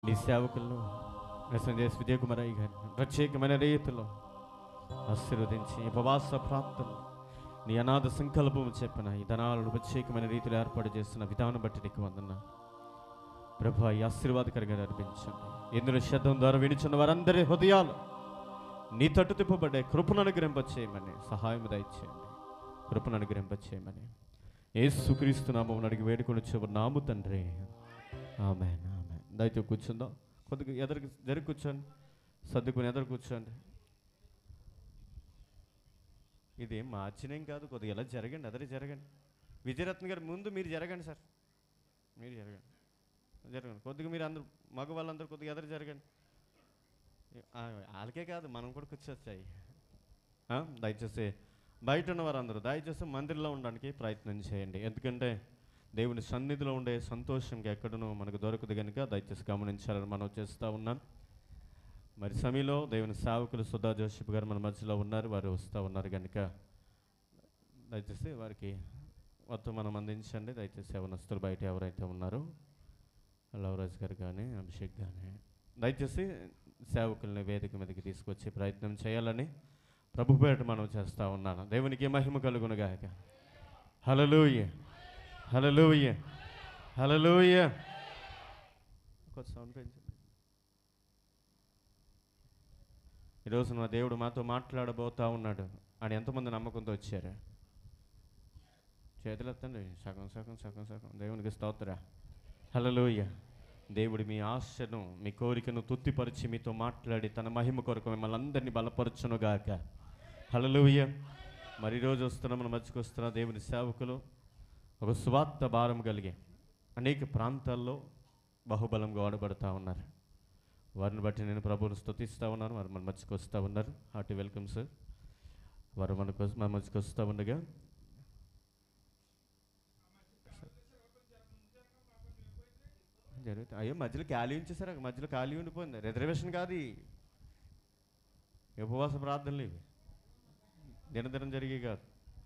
నీ సేవకులను ఎస్ఎన్జేఎస్ విజయకుమారయ్య గారిని ప్రత్యేకమైన రీతిలో ఆశీర్వదించి ఈ ఉపవాస ప్రాంతం నీ అనాథ సంకల్పం చెప్పిన ఈ ధనాలను ప్రత్యేకమైన రీతిలో ఏర్పాటు చేస్తున్న విధానం బట్టి నీకు వందన ప్రభా ఈ ఆశీర్వాదకరంగా నడిపించండి ఇందులో శబ్దం ద్వారా వినిచున్న వారందరి హృదయాలు నీ తట్టు తిప్పబడ్డే కృపను అనుగ్రహింపచేయమని సహాయం దయచేయండి కృపను అనుగ్రహింపచేయమని యేసుక్రీస్తు నామం అడిగి వేడుకొని నాము తండ్రి ఆమె ఆమె దయతో కూర్చుందాం కొద్దిగా ఎదురు జరిగి కూర్చోండి సర్దుకుని ఎదురు కూర్చోండి ఇది మార్చినేం కాదు కొద్దిగా ఎలా జరగండి ఎదరు జరగండి విజయరత్న గారు ముందు మీరు జరగండి సార్ మీరు జరగండి జరగండి కొద్దిగా మీరు అందరు మగ వాళ్ళందరూ కొద్దిగా ఎదురు జరగండి ఆ, వాళ్ళకే కాదు మనం కూడా కూర్చొచ్చాయి ఆ, దయచేసి బయట ఉన్న వారందరూ దయచేసి మందిరంలో ఉండడానికి ప్రయత్నం చేయండి ఎందుకంటే దేవుని సన్నిధిలో ఉండే సంతోషం ఎక్కడనో మనకు దొరకదు కనుక దయచేసి గమనించాలని మనం చేస్తూ ఉన్నాను మరి సమయంలో దేవుని సేవకులు సుధా జోషిప్ గారు మన మధ్యలో ఉన్నారు వారు వస్తూ ఉన్నారు కనుక దయచేసి వారికి మొత్తం మనం అందించండి దయచేసి యవనస్తులు బయట ఎవరైతే ఉన్నారో లవరాజ్ గారు కానీ అభిషేక్ కానీ దయచేసి సేవకుల్ని వేదిక మీదకి తీసుకొచ్చే ప్రయత్నం చేయాలని ప్రభు పేట మనం చేస్తూ ఉన్నాను దేవునికి మహిమ కలుగునుగాక హలలుయ హలలుయ హలలుయ కొంచెం సౌండ్ పెంచండి ఈరోజు నా దేవుడు మాతో మాట్లాడబోతా ఉన్నాడు అని ఎంతమంది నమ్మకంతో వచ్చారు చేతులు ఎత్తండి సగం సగం సగం సగం దేవునికి స్తోత్ర హలలోయ దేవుడు మీ ఆశను మీ కోరికను తుత్తిపరిచి మీతో మాట్లాడి తన మహిమ కొరకు మిమ్మల్ని అందరినీ బలపరచునుగాక హలలోయ మరి ఈరోజు వస్తున్న మన మధ్యకు వస్తున్న దేవుని సేవకులు ఒక స్వార్థ భారం కలిగి అనేక ప్రాంతాల్లో బహుబలంగా వాడబడతా ఉన్నారు వారిని బట్టి నేను ప్రభువును స్తుతిస్తూ ఉన్నాను వారు మన మధ్యకు వస్తూ ఉన్నారు హార్టీ వెల్కమ్ సార్ వారు మనకు మన మధ్యకు వస్తూ ఉండగా జరుగుతుంది అయ్యో మధ్యలో ఖాళీ ఉంచేసారు అక్కడ మధ్యలో ఖాళీ ఉండిపోయింది రిజర్వేషన్ కాదు ఈ ఉపవాస ప్రార్థనలు ఇవి దినదినం జరిగే కాదు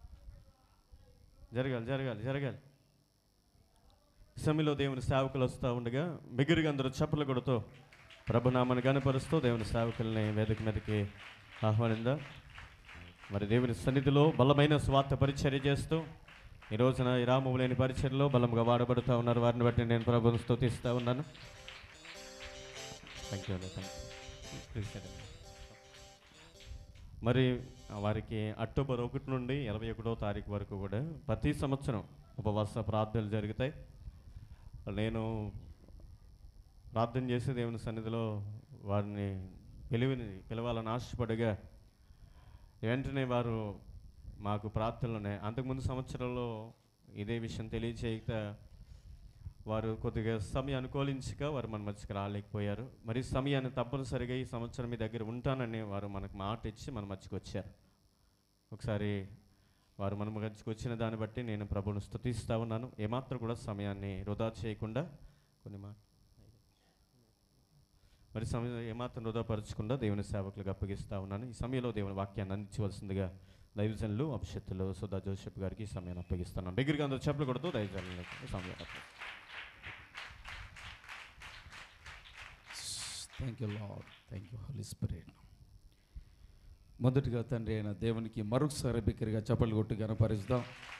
జరగాలి జరగాలి జరగాలి సమయంలో దేవుని సేవకులు వస్తూ ఉండగా బిగిరిగా అందరూ చప్పలు కొడుతూ ప్రభునామని గనపరుస్తూ దేవుని సేవకుల్ని వేదిక మీదకి ఆహ్వానిందా మరి దేవుని సన్నిధిలో బలమైన స్వార్థ పరిచర్య చేస్తూ ఈ రోజున ఈ రామము లేని పరిచర్లో బలంగా వాడబడుతూ ఉన్నారు వారిని బట్టి నేను ప్రభుని స్తుతిస్తూ ఉన్నాను థ్యాంక్ యూ థ్యాంక్ యూ మరి వారికి అక్టోబర్ ఒకటి నుండి ఇరవై ఒకటో తారీఖు వరకు కూడా ప్రతి సంవత్సరం ఉపవాస ప్రార్థనలు జరుగుతాయి నేను ప్రార్థన చేసి దేవుని సన్నిధిలో వారిని పిలువని పిలవాలని ఆశపడగా వెంటనే వారు మాకు ప్రార్థనలోనే అంతకుముందు సంవత్సరంలో ఇదే విషయం తెలియచేయక వారు కొద్దిగా సమయం అనుకూలించక వారు మన మధ్యకి రాలేకపోయారు మరి సమయాన్ని తప్పనిసరిగా ఈ సంవత్సరం మీ దగ్గర ఉంటానని వారు మనకు మాట ఇచ్చి మన మధ్యకి వచ్చారు ఒకసారి వారు మన మధ్యకి వచ్చిన దాన్ని బట్టి నేను ప్రభువును స్తుతిస్తూ ఉన్నాను ఏమాత్రం కూడా సమయాన్ని వృధా చేయకుండా కొన్ని మాట మరి సమయం ఏమాత్రం వృధాపరచకుండా దేవుని సేవకులకు అప్పగిస్తూ ఉన్నాను ఈ సమయంలో దేవుని వాక్యాన్ని అందించవలసిందిగా దైవజనులు అభిషత్తులు సుధా జోసెఫ్ గారికి ఈ సమయాన్ని అప్పగిస్తున్నాను దగ్గరికి అందరూ చెప్పులు కొడుతూ దైవజనులకు సమయాన్ని అప్పగిస్తున్నాను. Thank you Lord thank you Holy Spirit మొదటిగా తండ్రి అయిన దేవునికి మరొకసారి బిక్కరిగా చప్పలు కొట్టి కనపరుస్తాం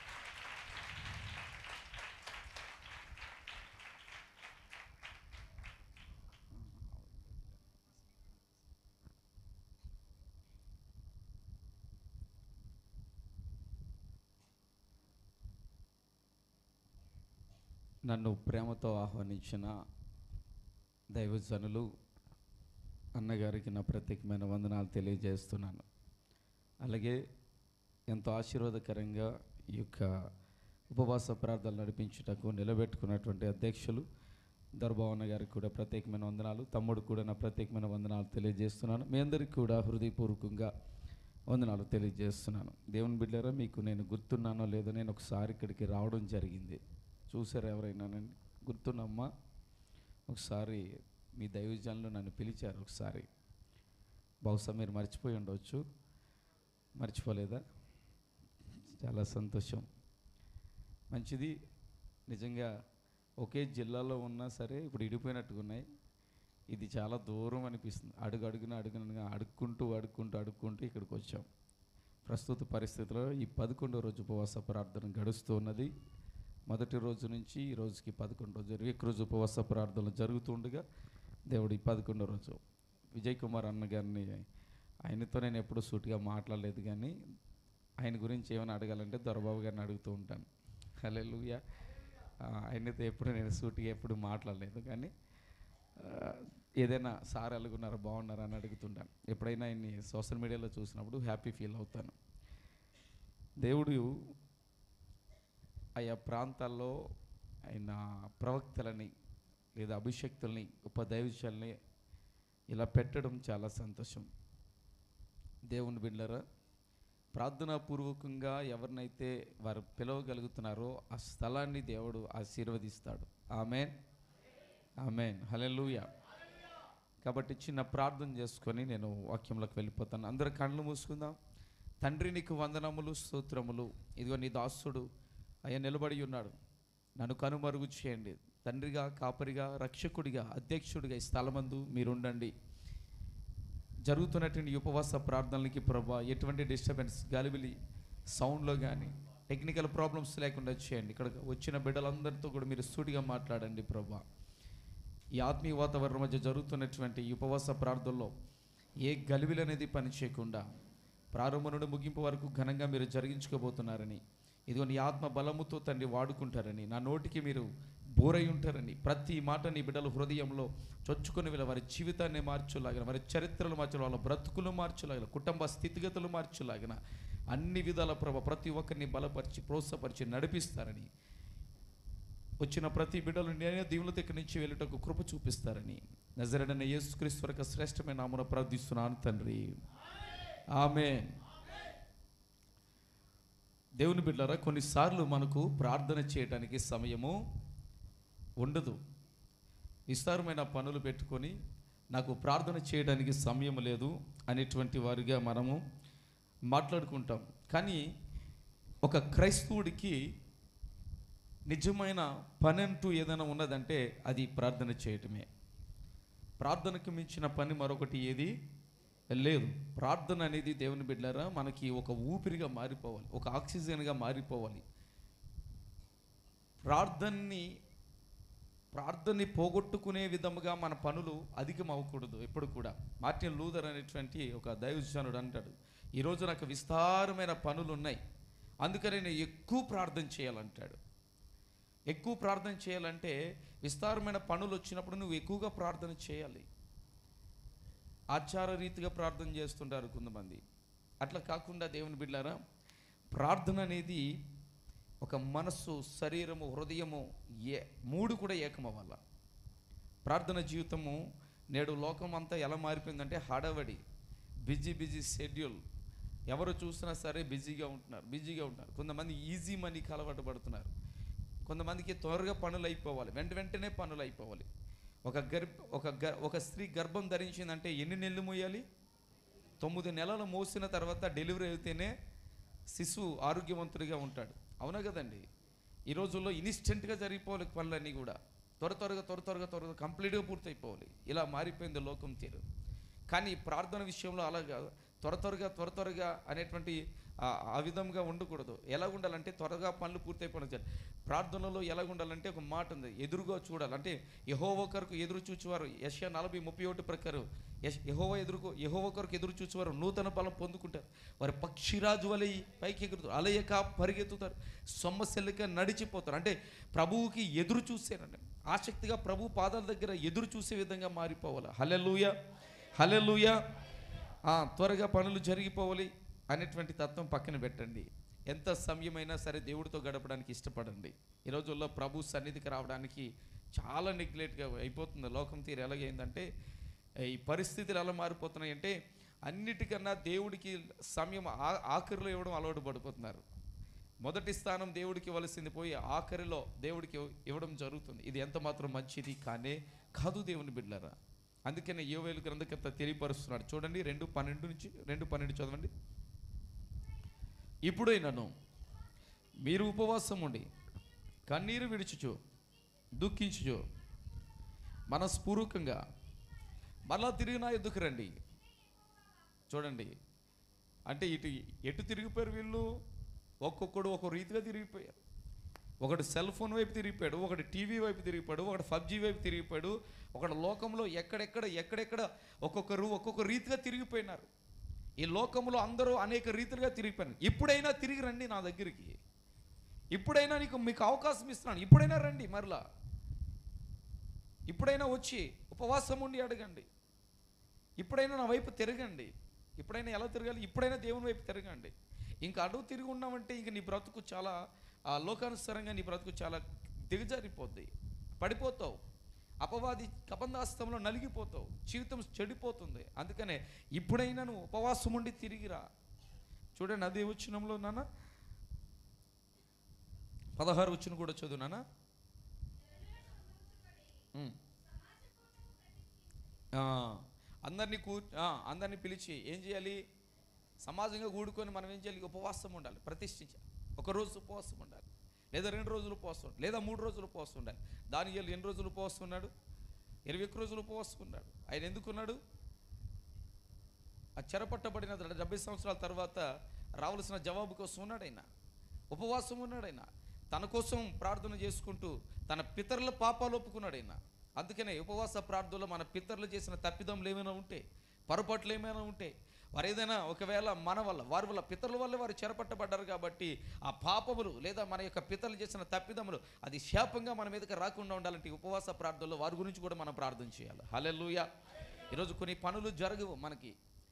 నన్ను ప్రేమతో ఆహ్వానించిన దైవజనులు అన్నగారికి నా ప్రత్యేకమైన వందనాలు తెలియజేస్తున్నాను అలాగే ఎంతో ఆశీర్వాదకరంగా ఈ యొక్క ఉపవాస ప్రార్థనలు నడిపించుటకు నిలబెట్టుకున్నటువంటి అధ్యక్షులు దర్భావన్న గారికి కూడా ప్రత్యేకమైన వందనాలు తమ్ముడు కూడా నా ప్రత్యేకమైన వందనాలు తెలియజేస్తున్నాను మీ అందరికీ కూడా హృదయపూర్వకంగా వందనాలు తెలియజేస్తున్నాను దేవుని బిడ్డారా మీకు నేను గుర్తున్నానో లేదో నేను ఒకసారి ఇక్కడికి రావడం జరిగింది చూసారా ఎవరైనానండి గుర్తున్నమ్మా ఒకసారి మీ దైవజనులు నన్ను పిలిచారు ఒకసారి బహుశా మీరు మర్చిపోయి ఉండవచ్చు మర్చిపోలేదా చాలా సంతోషం మంచిది నిజంగా ఒకే జిల్లాలో ఉన్నా సరే ఇప్పుడు ఇడిపోయినట్టుగా ఉన్నాయి ఇది చాలా దూరం అనిపిస్తుంది అడుగు అడుగున అడుగునగా అడుక్కుంటూ అడుక్కుంటూ అడుక్కుంటూ ఇక్కడికి వచ్చాం ప్రస్తుత పరిస్థితిలో ఈ పదకొండో రోజు ఉపవాస ప్రార్థన గడుస్తూ ఉన్నది మొదటి రోజు నుంచి ఈ రోజుకి పదకొండో రోజు ఇరవై ఒక్క రోజు ఉపవాస ప్రార్థనలు జరుగుతుండగా దేవుడు ఈ పదకొండో రోజు విజయ్ కుమార్ అన్న గారిని ఆయనతో నేను ఎప్పుడు సూటిగా మాట్లాడలేదు కానీ ఆయన గురించి ఏమైనా అడగాలంటే దొరబాబు గారిని అడుగుతూ ఉంటాను హలే ఆయనతో ఎప్పుడు నేను సూటిగా ఎప్పుడు మాట్లాడలేదు కానీ ఆ, ఏదైనా సార్ ఎలాగున్నారా బాగున్నారా అని అడుగుతుంటాను ఎప్పుడైనా ఆయన్ని సోషల్ మీడియాలో చూసినప్పుడు హ్యాపీ ఫీల్ అవుతాను దేవుడు ఆయా ప్రాంతాల్లో ఆయన ప్రవక్తలని లేదా అభిషక్తుల్ని గొప్ప దైవశాలని ఇలా పెట్టడం చాలా సంతోషం దేవుని బిడ్డరా ప్రార్థనాపూర్వకంగా ఎవరినైతే వారు పిలవగలుగుతున్నారో ఆ స్థలాన్ని దేవుడు ఆశీర్వదిస్తాడు ఆమెన్ ఆమెన్ హల్లెలూయా కాబట్టి చిన్న ప్రార్థన చేసుకొని నేను వాక్యంలోకి వెళ్ళిపోతాను అందరు కళ్ళు మూసుకుందాం తండ్రి నీకు వందనములు స్తోత్రములు ఇదిగో నీ దాసుడు అయ్యా నిలబడి ఉన్నాడు నన్ను కనుమరుగు చేయండి తండ్రిగా కాపరిగా రక్షకుడిగా అధ్యక్షుడిగా ఈ స్థలమందు మీరుండండి జరుగుతున్నటువంటి ఈ ఉపవాస ప్రార్థనలకి ప్రభా ఎటువంటి డిస్టర్బెన్స్ గలిబిలి సౌండ్లో కానీ టెక్నికల్ ప్రాబ్లమ్స్ లేకుండా చేయండి ఇక్కడ వచ్చిన బిడ్డలందరితో కూడా మీరు సూటిగా మాట్లాడండి ప్రభా ఈ ఆత్మీయ వాతావరణం మధ్య జరుగుతున్నటువంటి ఈ ఉపవాస ప్రార్థనలో ఏ గలిబిలి అనేది పని చేయకుండా ప్రారంభం నుండి ముగింపు వరకు ఘనంగా మీరు జరిగించుకోబోతున్నారని ఇదిగో నీ ఆత్మ బలముతో తండ్రి వాడుకుంటారని నా నోటికి మీరు బోరై ఉంటారని ప్రతి మాట నీ బిడ్డల హృదయంలో చొచ్చుకొని వీళ్ళ వారి జీవితాన్ని మార్చులాగిన వారి చరిత్రలు మార్చు వాళ్ళ బ్రతుకులు మార్చులాగిన కుటుంబ స్థితిగతులు మార్చులాగిన అన్ని విధాల ప్రభ ప్రతి ఒక్కరిని బలపరిచి ప్రోత్సాహపరిచి నడిపిస్తారని వచ్చిన ప్రతి బిడ్డలు నేనే దీవులతో ఇక్కడి నుంచి వెళ్ళటకు కృప చూపిస్తారని నజరడన యేసుక్రీస్తు వరకు శ్రేష్టమైన నామన ప్రార్థిస్తున్నాను తండ్రి ఆమె దేవుని బిడ్డలారా కొన్నిసార్లు మనకు ప్రార్థన చేయడానికి సమయము ఉండదు విస్తారమైన పనులు పెట్టుకొని నాకు ప్రార్థన చేయడానికి సమయం లేదు అనేటువంటి వారిగా మనము మాట్లాడుకుంటాం కానీ ఒక క్రైస్తవుడికి నిజమైన పని అంటూ ఏదైనా ఉన్నదంటే అది ప్రార్థన చేయటమే ప్రార్థనకు మించిన పని మరొకటి ఏది లేదు ప్రార్థన అనేది దేవుని బిడ్డారా మనకి ఒక ఊపిరిగా మారిపోవాలి ఒక ఆక్సిజన్గా మారిపోవాలి ప్రార్థనని ప్రార్థనని పోగొట్టుకునే విధముగా మన పనులు అధికం అవ్వకూడదు ఎప్పుడు కూడా మార్టిన్ లూథర్ అనేటువంటి ఒక దైవజనుడు అంటాడు ఈరోజు నాకు విస్తారమైన పనులు ఉన్నాయి అందుకని నేను ఎక్కువ ప్రార్థన చేయాలంటాడు ఎక్కువ ప్రార్థన చేయాలంటే విస్తారమైన పనులు వచ్చినప్పుడు నువ్వు ఎక్కువగా ప్రార్థన చేయాలి ఆచార రీతిగా ప్రార్థన చేస్తుంటారు కొంతమంది అట్లా కాకుండా దేవుని బిడ్డారా ప్రార్థన అనేది ఒక మనస్సు శరీరము హృదయము ఏ మూడు కూడా ఏకమవ్వాల ప్రార్థన జీవితము నేడు లోకం అంతా ఎలా మారిపోయిందంటే హడావడి బిజీ బిజీ షెడ్యూల్ ఎవరు చూసినా సరే బిజీగా ఉంటున్నారు బిజీగా ఉంటున్నారు కొంతమంది ఈజీ మనీకి అలవాటు పడుతున్నారు కొంతమందికి త్వరగా పనులు అయిపోవాలి వెంట వెంటనే పనులు అయిపోవాలి ఒక గర్భ ఒక గర్ ఒక స్త్రీ గర్భం ధరించిందంటే ఎన్ని నెలలు మోయాలి తొమ్మిది నెలలు మోసిన తర్వాత డెలివరీ అయితేనే శిశువు ఆరోగ్యవంతుడిగా ఉంటాడు అవునా కదండి ఈ రోజుల్లో ఇన్స్టెంట్గా జరిగిపోవాలి పనులన్నీ కూడా త్వర త్వరగా త్వర త్వరగా త్వరగా కంప్లీట్గా పూర్తయిపోవాలి ఇలా మారిపోయింది లోకం తీరు కానీ ప్రార్థన విషయంలో అలాగా త్వర త్వరగా త్వర త్వరగా అనేటువంటి ఆ- ఆ విధంగా ఉండకూడదు ఎలా ఉండాలంటే త్వరగా పనులు పూర్తయిపోవడం చేయాలి ప్రార్థనలో ఎలా ఉండాలంటే ఒక మాట ఉంది ఎదురుగా చూడాలి అంటే యహోవ కొరకు ఎదురు చూచేవారు యశ నలభై ముప్పై ఒకటి ప్రకారం యశ్ యహోవ ఎదురుకు యహోవ కొరకు ఎదురు చూచేవారు నూతన బలం పొందుకుంటారు వారి పక్షిరాజు వలె పైకి ఎగురుతారు అలయక పరిగెత్తుతారు సొమ్మశెల్లక నడిచిపోతారు అంటే ప్రభువుకి ఎదురు చూసేనండి ఆసక్తిగా ప్రభు పాదాల దగ్గర ఎదురు చూసే విధంగా మారిపోవాలి హలెలుయ హలెలుయ త్వరగా పనులు జరిగిపోవాలి అనేటువంటి తత్వం పక్కన పెట్టండి ఎంత సమయమైనా సరే దేవుడితో గడపడానికి ఇష్టపడండి ఈ రోజుల్లో ప్రభు సన్నిధికి రావడానికి చాలా నెగ్లెక్ట్గా అయిపోతుంది లోకం తీరు ఎలాగైందంటే ఈ పరిస్థితులు ఎలా మారిపోతున్నాయంటే అన్నిటికన్నా దేవుడికి సమయం ఆ- ఆఖరిలో ఇవ్వడం అలవాటు పడిపోతున్నారు మొదటి స్థానం దేవుడికి ఇవ్వాల్సింది పోయి ఆఖరిలో దేవుడికి ఇవ్వడం జరుగుతుంది ఇది ఎంత మాత్రం మంచిది కానే కాదు దేవుని బిడ్డలరా అందుకనే యోవేలు గ్రంథకర్త తెలియపరుస్తున్నాడు చూడండి రెండు పన్నెండు నుంచి రెండు పన్నెండు చదవండి ఇప్పుడైనను మీరు ఉపవాసం ఉండి కన్నీరు విడుచుచు దుఃఖించుచు మనస్పూర్వకంగా మరలా తిరిగి నా ఎద్దుకు రండి చూడండి అంటే ఇటు ఎటు తిరిగిపోయారు వీళ్ళు ఒక్కొక్కడు ఒక్కో రీతిగా తిరిగిపోయారు ఒకడు సెల్ ఫోన్ వైపు తిరిగిపోయాడు ఒకటి టీవీ వైపు తిరిగిపోయాడు ఒకటి పబ్జీ వైపు తిరిగిపోయాడు ఒకడు లోకంలో ఎక్కడెక్కడ ఎక్కడెక్కడ ఒక్కొక్కరు ఒక్కొక్క రీతిగా తిరిగిపోయినారు ఈ లోకంలో అందరూ అనేక రీతిలుగా తిరిగిపోయినారు ఇప్పుడైనా తిరిగి రండి నా దగ్గరికి ఇప్పుడైనా నీకు మీకు అవకాశం ఇస్తున్నాను ఇప్పుడైనా రండి మరలా ఇప్పుడైనా వచ్చి ఉపవాసం ఉండి అడగండి ఇప్పుడైనా నా వైపు తిరగండి ఇప్పుడైనా ఎలా తిరగాలి ఇప్పుడైనా దేవుని వైపు తిరగండి ఇంకా అడుగు తిరిగి ఉన్నామంటే ఇంక నీ బ్రతుకు చాలా ఆ లోకానుసారంగా నీ బ్రతుకు చాలా దిగజారిపోద్ది పడిపోతావు అపవాది కబందాస్తంలో నలిగిపోతావు జీవితం చెడిపోతుంది అందుకనే ఇప్పుడైనా నువ్వు ఉపవాసం ఉండి తిరిగిరా చూడండి అదే వచ్చినంలో నాన్న పదహారు వచ్చిన కూడా చదువు నాన్న ఉమ్. ఆ, అందరినీ కూ ఆ, అందరినీ పిలిచి ఏం చేయాలి సమాజంగా కూడుకొని మనం ఏం చేయాలి ఉపవాసం ఉండాలి ప్రతిష్ఠించాలి ఒక రోజు ఉపవాసం ఉండాలి లేదా రెండు రోజులు ఉపవాసం ఉండాలి లేదా మూడు రోజులు ఉపవాసం ఉండాలి దాని ఎన్ని రోజులు ఉపవాసం ఉన్నాడు ఇరవై ఒక్క రోజులు ఉపవాసం ఉన్నాడు ఆయన ఎందుకున్నాడు ఆ చెరపట్టబడిన డెబ్బై సంవత్సరాల తర్వాత రావాల్సిన జవాబు కోసం ఉన్నాడు ఆయన ఉపవాసం ఉన్నాడు ఆయన తన కోసం ప్రార్థన చేసుకుంటూ తన పితరుల పాపాలు ఒప్పుకున్నాడు ఆయన అందుకనే ఉపవాస ప్రార్థనలో మన పితరులు చేసిన తప్పిదములు ఏమైనా ఉంటే పొరపాట్లు ఏమైనా ఉంటే వారు ఏదైనా ఒకవేళ మన వల్ల వారి వల్ల పితరుల వల్ల వారు చెరపట్టబడ్డారు కాబట్టి ఆ పాపములు లేదా మన యొక్క పితరులు చేసిన తప్పిదములు అది శాపంగా మన మీదకి రాకుండా ఉండాలంటే ఈ ఉపవాస ప్రార్థనలో వారి గురించి కూడా మనం ప్రార్థన చేయాలి హల్లెలూయా ఈరోజు కొన్ని పనులు జరగవు మనకి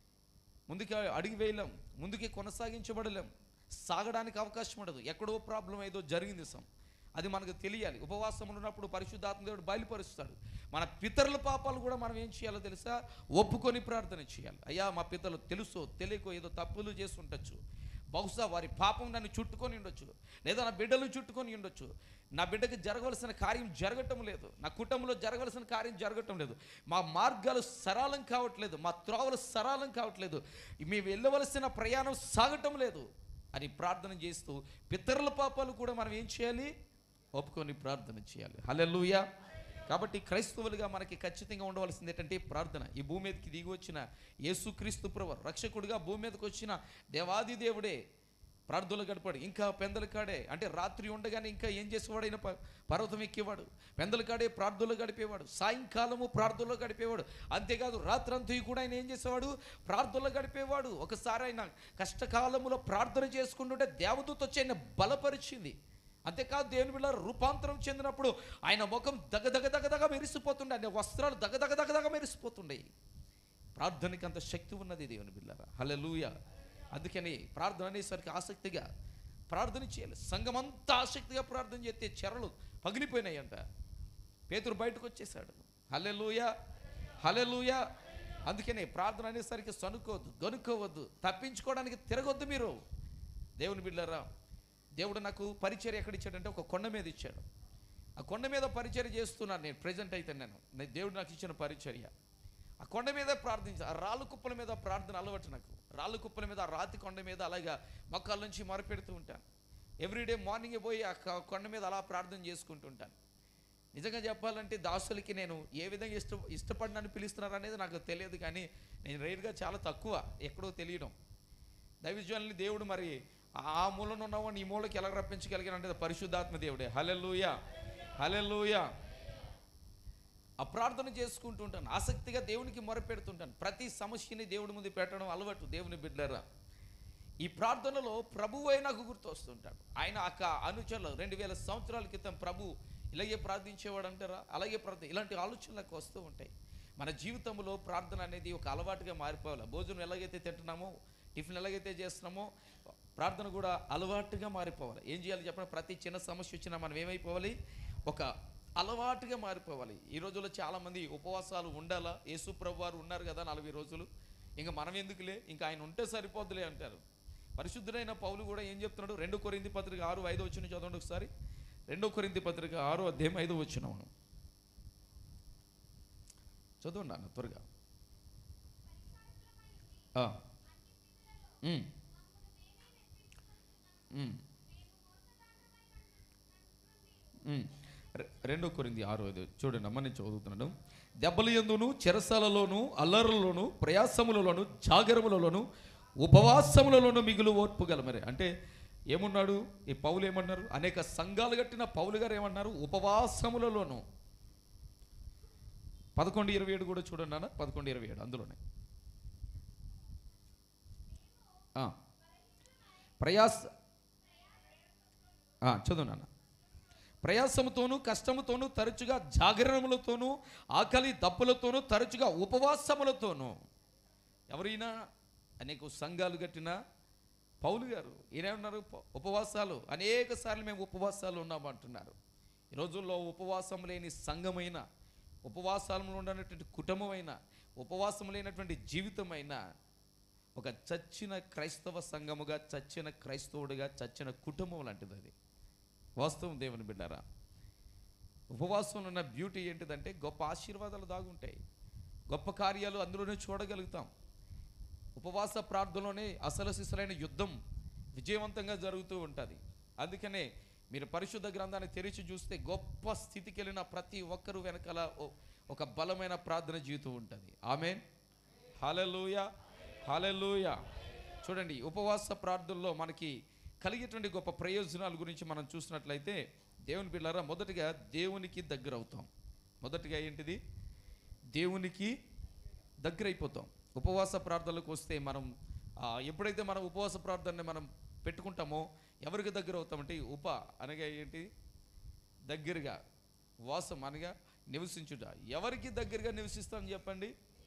ముందుకి అడిగి వేయలేం ముందుకి కొనసాగించబడలేం సాగడానికి అవకాశం ఉండదు ఎక్కడో ప్రాబ్లం ఏదో జరిగింది సం అది మనకు తెలియాలి ఉపవాసం ఉన్నప్పుడు పరిశుద్ధాత్మ దేవుడు బయలుపరుస్తాడు మన పితరుల పాపాలు కూడా మనం ఏం చేయాలో తెలుసా ఒప్పుకొని ప్రార్థన చేయాలి అయ్యా మా పితరులు తెలుసో తెలియకో ఏదో తప్పులు చేసి ఉండొచ్చు బహుశా వారి పాపం నన్ను చుట్టుకొని ఉండొచ్చు లేదా నా బిడ్డలు చుట్టుకొని ఉండొచ్చు నా బిడ్డకి జరగవలసిన కార్యం జరగటం లేదు నా కుటుంబంలో జరగవలసిన కార్యం జరగటం లేదు మా మార్గాలు సరళం కావట్లేదు మా త్రోవలు సరళం కావట్లేదు మేము వెళ్ళవలసిన ప్రయాణం సాగటం లేదు అని ప్రార్థన చేస్తూ పితరుల పాపాలు కూడా మనం ఏం చేయాలి ఒప్పుకొని ప్రార్థన చేయాలి హల్లెలూయా కాబట్టి క్రైస్తవులుగా మనకి ఖచ్చితంగా ఉండవలసింది ఏంటంటే ప్రార్థన ఈ భూమి మీదకి దిగి వచ్చిన యేసుక్రీస్తు ప్రభు రక్షకుడిగా భూమి మీదకి వచ్చిన దేవాది దేవుడే ప్రార్థనలు గడిపాడు ఇంకా పెందల కాడే అంటే రాత్రి ఉండగానే ఇంకా ఏం చేసేవాడు ఆయన ప- పర్వతం ఎక్కేవాడు పెందల కాడే ప్రార్థనలు గడిపేవాడు సాయంకాలము ప్రార్థనలో గడిపేవాడు అంతేకాదు రాత్రంతా కూడా ఆయన ఏం చేసేవాడు ప్రార్థనలో గడిపేవాడు ఒకసారి ఆయన కష్టకాలములో ప్రార్థన చేసుకుంటుంటే దేవదూత వచ్చి ఆయన బలపరిచింది అంతేకాదు దేవుని బిళ్ళ రూపాంతరం చెందినప్పుడు ఆయన ముఖం దగ దగ దగ దగ మెరిసిపోతుండే ఆయన వస్త్రాలు దగ దగ దగ దగ మెరిసిపోతుండేవి ప్రార్థనకి అంత శక్తి ఉన్నది దేవుని బిళ్ళరా హల్లెలూయా అందుకని ప్రార్థన అనేసరికి ఆసక్తిగా ప్రార్థన చేయాలి సంఘం అంతా ఆసక్తిగా ప్రార్థన చేస్తే చెరలు పగిలిపోయినాయంట పేతురు బయటకు వచ్చేసాడు హల్లెలూయా హల్లెలూయా అందుకనే ప్రార్థన అనేసరికి సనుకోవద్దు గనుక్కోవద్దు తప్పించుకోవడానికి తిరగొద్దు మీరు దేవుని బిడ్డరా దేవుడు నాకు పరిచర్య ఎక్కడ ఇచ్చాడంటే ఒక కొండ మీద ఇచ్చాడు ఆ కొండ మీద పరిచర్య చేస్తున్నాను నేను ప్రజెంట్ అయితే నేను నే- దేవుడు నాకు ఇచ్చిన పరిచర్య ఆ కొండ మీద ప్రార్థించా ఆ రాళ్ళు కుప్పల మీద ప్రార్థన అలవాటు నాకు రాళ్ళు కుప్పల మీద ఆ రాతి కొండ మీద అలాగా మొక్కల నుంచి మొరపెడుతూ ఉంటాను ఎవ్రీడే మార్నింగ్ పోయి ఆ క- కొండ మీద అలా ప్రార్థన చేసుకుంటూ ఉంటాను నిజంగా చెప్పాలంటే దాసులకి నేను ఏ విధంగా ఇష్ట ఇష్టపడి నన్ను పిలుస్తున్నారు అనేది నాకు తెలియదు కానీ నేను రైడ్గా చాలా తక్కువ ఎక్కడో తెలియడం దైవజనుల్ని దేవుడు మరి ఆ మూలను ఉన్నవాడిని ఈ మూలకి ఎలా రప్పించగలిగానంటే అది పరిశుద్ధాత్మ దేవుడే హలెల్లుయా హలెల్లుయా ఆ ప్రార్థన చేసుకుంటూ ఉంటాను ఆసక్తిగా దేవునికి మొరపెడుతుంటాను ప్రతి సమస్యని దేవుడి ముందు పెట్టడం అలవాటు దేవుని బిడ్డరా ఈ ప్రార్థనలో ప్రభు నాకు గుర్తు వస్తుంటాడు ఆయన అక్క అనుచరులు రెండు వేల సంవత్సరాల క్రితం ప్రభు ఇలాగే ప్రార్థించేవాడు అంటారా అలాగే ప్రార్థన ఇలాంటి ఆలోచనలు నాకు వస్తూ ఉంటాయి మన జీవితంలో ప్రార్థన అనేది ఒక అలవాటుగా మారిపోవాలి భోజనం ఎలాగైతే తింటున్నామో టిఫిన్ ఎలాగైతే చేస్తున్నామో ప్రార్థన కూడా అలవాటుగా మారిపోవాలి ఏం చేయాలి చెప్పండి ప్రతి చిన్న సమస్య వచ్చినా మనం ఏమైపోవాలి ఒక అలవాటుగా మారిపోవాలి ఈ రోజుల్లో చాలామంది ఉపవాసాలు ఉండాలా యేసు ప్రభు వారు ఉన్నారు కదా నలభై రోజులు ఇంకా మనం ఎందుకులే ఇంకా ఆయన ఉంటే సరిపోద్దులే అంటారు పరిశుద్ధుడైన పౌలు కూడా ఏం చెప్తున్నాడు రెండో కొరింది పత్రిక ఆరు ఐదో వచ్చిన చదవండి ఒకసారి రెండో కొరింది పత్రిక ఆరో అధ్యాయం ఐదో వచ్చిన చదవండి అన్న త్వరగా ఆ. ఉమ్. ఉమ్. ఉమ్. రె- రెండో కొరింది ఆరో ఐదు చూడండి అమ్మ నేను చదువుతున్నాను దెబ్బల ఎందును చెరసాలలోను అల్లర్లలోను ప్రయాసములలోను జాగరములలోను ఉపవాసములలోను మిగులు ఓర్పు గలమరే అంటే ఏమన్నాడు ఈ పౌలు ఏమన్నారు అనేక సంఘాలు కట్టిన పౌలు గారు ఏమన్నారు ఉపవాసములలోను పదకొండు ఇరవై ఏడు కూడా చూడండి నాన్న పదకొండు ఇరవై ఏడు అందులోనే ఆ. ప్రయాస ఆ, చదువు నాన్న ప్రయాసముతోనూ కష్టముతోనూ తరచుగా జాగరణములతోనూ ఆకలి దప్పులతోనూ తరచుగా ఉపవాసములతోనూ ఎవరైనా అనేక సంఘాలు కట్టిన పౌలు గారు ఈయనేమన్నారు ఉప- ఉపవాసాలు అనేక సార్లు మేము ఉపవాసాలు ఉన్నాము అంటున్నారు ఈ రోజుల్లో ఉపవాసం లేని సంఘమైన ఉపవాసాలలో ఉండనటువంటి కుటుంబమైన ఉపవాసం లేనటువంటి జీవితమైన ఒక చచ్చిన క్రైస్తవ సంఘముగా చచ్చిన క్రైస్తవుడిగా చచ్చిన కుటుంబం లాంటిది అది వాస్తవం దేవుని బిడ్డారా ఉపవాసంలో ఉన్న బ్యూటీ ఏంటిదంటే గొప్ప ఆశీర్వాదాలు దాగుంటాయి గొప్ప కార్యాలు అందులోనే చూడగలుగుతాం ఉపవాస ప్రార్థనలోనే అసలు సిసలైన యుద్ధం విజయవంతంగా జరుగుతూ ఉంటుంది అందుకనే మీరు పరిశుద్ధ గ్రంథాన్ని తెరిచి చూస్తే గొప్ప స్థితికి వెళ్ళిన ప్రతి ఒక్కరు వెనకాల ఓ- ఒక బలమైన ప్రార్థన జీవితం ఉంటుంది ఆమెన్ హలలుయ హలలుయ చూడండి ఉపవాస ప్రార్థనలో మనకి కలిగేటువంటి గొప్ప ప్రయోజనాల గురించి మనం చూసినట్లయితే దేవుని పిల్లరా మొదటిగా దేవునికి దగ్గర అవుతాం మొదటిగా ఏంటిది దేవునికి దగ్గర అయిపోతాం ఉపవాస ప్రార్థనలకు వస్తే మనం ఆ, ఎప్పుడైతే మనం ఉపవాస ప్రార్థనని మనం పెట్టుకుంటామో ఎవరికి దగ్గర అవుతామంటే ఈ ఉప అనగా ఏంటి దగ్గరగా వాసం అనగా నివసించుట ఎవరికి దగ్గరగా నివసిస్తాం చెప్పండి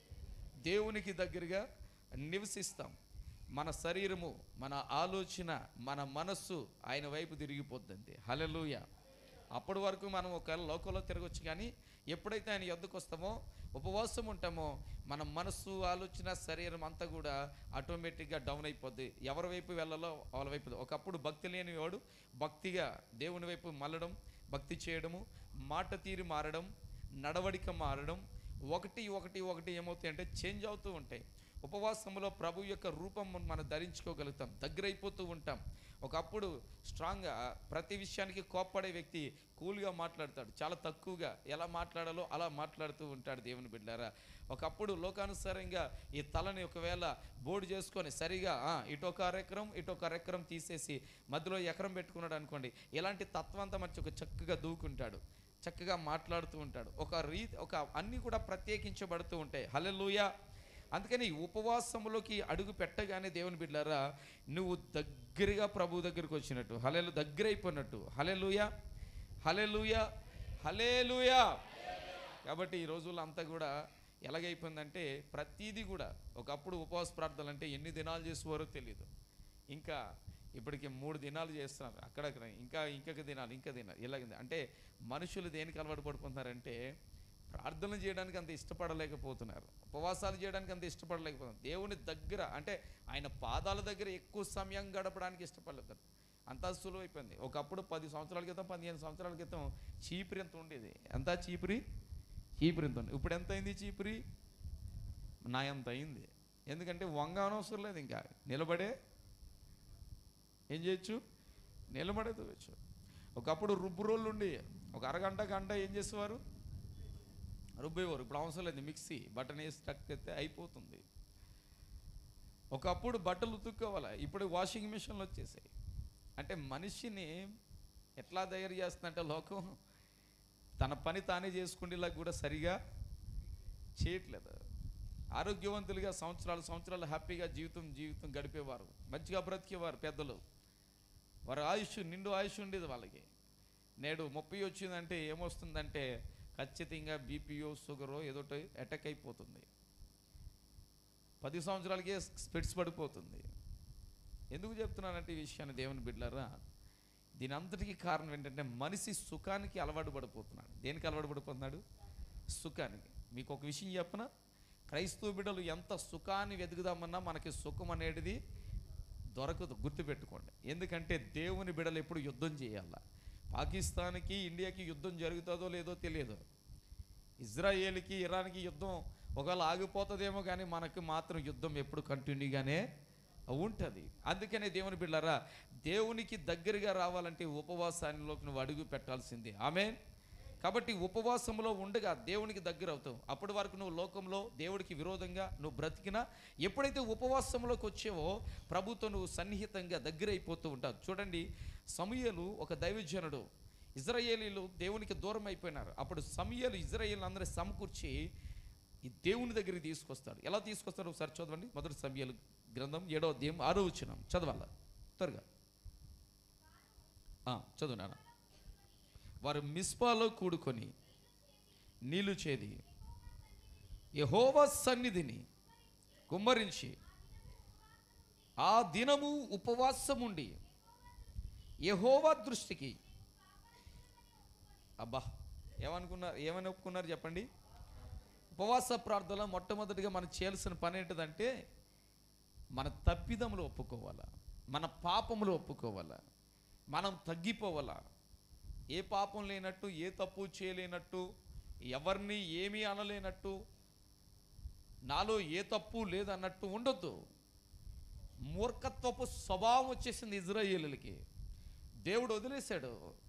దేవునికి దగ్గరగా నివసిస్తాం మన శరీరము మన ఆలోచన మన మనస్సు ఆయన వైపు తిరిగిపోద్దండి హలలుయ అప్పటి వరకు మనం ఒక లోకంలో తిరగొచ్చు కానీ ఎప్పుడైతే ఆయన ఎద్దుకు వస్తామో ఉపవాసం ఉంటామో మన మనస్సు ఆలోచన శరీరం అంతా కూడా ఆటోమేటిక్గా డౌన్ అయిపోద్ది ఎవరి వైపు వెళ్ళాలో వాళ్ళ వైపు ఒకప్పుడు భక్తి లేని వాడు భక్తిగా దేవుని వైపు మళ్ళడం భక్తి చేయడము మాట తీరు మారడం నడవడిక మారడం ఒకటి ఒకటి ఒకటి ఏమవుతాయి అంటే చేంజ్ అవుతూ ఉంటాయి ఉపవాసంలో ప్రభు యొక్క రూపం మనం ధరించుకోగలుగుతాం దగ్గరైపోతూ ఉంటాం ఒకప్పుడు స్ట్రాంగ్గా ప్రతి విషయానికి కోప్పడే వ్యక్తి కూల్గా మాట్లాడతాడు చాలా తక్కువగా ఎలా మాట్లాడాలో అలా మాట్లాడుతూ ఉంటాడు దేవుని బిడ్డారా ఒకప్పుడు లోకానుసారంగా ఈ తలని ఒకవేళ బోర్డు చేసుకొని సరిగా ఆ, ఇటొక అరెకరం ఇటొక అరెకరం తీసేసి మధ్యలో ఎకరం పెట్టుకున్నాడు అనుకోండి ఇలాంటి తత్వంతా మంచి ఒక చక్కగా దూకుంటాడు చక్కగా మాట్లాడుతూ ఉంటాడు ఒక రీతి ఒక అన్నీ కూడా ప్రత్యేకించబడుతూ ఉంటాయి హల్లెలూయా అందుకని ఈ ఉపవాసంలోకి అడుగు పెట్టగానే దేవుని బిడ్డారా నువ్వు దగ్గరగా ప్రభు దగ్గరికి వచ్చినట్టు హలెలు దగ్గర అయిపోయినట్టు హలెలుయా హలెలుయా హలేలుయా కాబట్టి ఈ రోజుల్లో అంతా కూడా ఎలాగైపోయిందంటే ప్రతిదీ కూడా ఒకప్పుడు ఉపవాస ప్రార్థనలు అంటే ఎన్ని దినాలు చేసేవారో తెలియదు ఇంకా ఇప్పటికి మూడు దినాలు చేస్తున్నారు అక్కడక్కడ ఇంకా ఇంకొక దినాలు ఇంకా దినాలు ఇలాగ అంటే మనుషులు దేనికి అలవాటు పడిపోతున్నారంటే ప్రార్థనలు చేయడానికి అంత ఇష్టపడలేకపోతున్నారు ఉపవాసాలు చేయడానికి అంత ఇష్టపడలేకపోతున్నారు దేవుని దగ్గర అంటే ఆయన పాదాల దగ్గర ఎక్కువ సమయం గడపడానికి ఇష్టపడలేదు అంతా సులువైపోయింది ఒకప్పుడు పది సంవత్సరాల క్రితం పదిహేను సంవత్సరాల క్రితం చీపురి ఎంత ఉండేది ఎంత చీపురి చీపురి ఎంత ఉంది ఇప్పుడు ఎంత అయింది చీపురి నా ఎంత అయింది ఎందుకంటే వంగ అనవసరం లేదు ఇంకా నిలబడే ఏం చేయొచ్చు నిలబడే తోవచ్చు ఒకప్పుడు రుబ్బు రోళ్ళు ఉండి ఒక అరగంట గంట ఏం చేసేవారు రుబ్బేవారు ఇప్పుడు అవసరం లేదు మిక్సీ బటన్ వేసి టక్ ఎత్తే అయిపోతుంది ఒకప్పుడు బట్టలు ఉతుక్కోవాలి ఇప్పుడు వాషింగ్ మిషన్లు వచ్చేసాయి అంటే మనిషిని ఎట్లా తయారు చేస్తుందంటే లోకం తన పని తానే చేసుకునేలా కూడా సరిగా చేయట్లేదు ఆరోగ్యవంతులుగా సంవత్సరాలు సంవత్సరాలు హ్యాపీగా జీవితం జీవితం గడిపేవారు మంచిగా బ్రతికేవారు పెద్దలు వారి ఆయుష్ నిండు ఆయుష్ ఉండేది వాళ్ళకి నేడు ముప్పై వచ్చిందంటే ఏమొస్తుందంటే ఖచ్చితంగా బీపీఓ షుగరో ఏదోటి అటాక్ అయిపోతుంది పది సంవత్సరాలకే స్పెట్స్ పడిపోతుంది ఎందుకు చెప్తున్నానంటే ఈ విషయాన్ని దేవుని బిడ్డలారా దీని అంతటికీ కారణం ఏంటంటే మనిషి సుఖానికి అలవాటు పడిపోతున్నాడు దేనికి అలవాటు పడిపోతున్నాడు సుఖానికి మీకు ఒక విషయం చెప్పనా క్రైస్తవ బిడ్డలు ఎంత సుఖాన్ని వెతుకుదామన్నా మనకి సుఖం అనేది దొరకదు గుర్తుపెట్టుకోండి ఎందుకంటే దేవుని బిడలు ఎప్పుడు యుద్ధం చేయాల పాకిస్తాన్కి ఇండియాకి యుద్ధం జరుగుతుందో లేదో తెలియదు ఇజ్రాయేల్కి ఇరాన్కి యుద్ధం ఒకవేళ ఆగిపోతుందేమో కానీ మనకు మాత్రం యుద్ధం ఎప్పుడు కంటిన్యూగానే ఉంటుంది అందుకనే దేవుని బిళ్ళారా దేవునికి దగ్గరగా రావాలంటే ఉపవాసానిలోకి నువ్వు అడుగు పెట్టాల్సిందే ఆమె కాబట్టి ఉపవాసంలో ఉండగా దేవునికి దగ్గర అవుతావు అప్పటి వరకు నువ్వు లోకంలో దేవుడికి విరోధంగా నువ్వు బ్రతికినా ఎప్పుడైతే ఉపవాసంలోకి వచ్చావో ప్రభుతో నువ్వు సన్నిహితంగా దగ్గర అయిపోతూ ఉంటావు చూడండి సమయలు ఒక దైవజనుడు ఇజ్రాయేలీలు దేవునికి దూరం అయిపోయినారు అప్పుడు సమయలు ఇజ్రాయేల్ అందరూ సమకూర్చి ఈ దేవుని దగ్గరికి తీసుకొస్తాడు ఎలా తీసుకొస్తాడు ఒకసారి చదవండి మొదటి సమయాలు గ్రంథం ఏడో అధ్యాయం ఆరో వచ్చినాం చదవాల త్వరగా ఆ, చదువు నాన్న వారు మిస్పాలో కూడుకొని నీళ్లు చేది యహోవా సన్నిధిని కుమ్మరించి ఆ దినము ఉపవాసముండి యహోవా దృష్టికి అబ్బా ఏమనుకున్నారు ఏమని ఒప్పుకున్నారు చెప్పండి ఉపవాస ప్రార్థనలో మొట్టమొదటిగా మనం చేయాల్సిన పని ఏంటిదంటే మన తప్పిదములు ఒప్పుకోవాలా మన పాపములు ఒప్పుకోవాలా మనం తగ్గిపోవాలా ఏ పాపం లేనట్టు ఏ తప్పు చేయలేనట్టు ఎవరిని ఏమీ అనలేనట్టు నాలో ఏ తప్పు లేదన్నట్టు ఉండొద్దు మూర్ఖత్వపు స్వభావం వచ్చేసింది ఇజ్రాయేలులకి దేవుడు వదిలేశాడు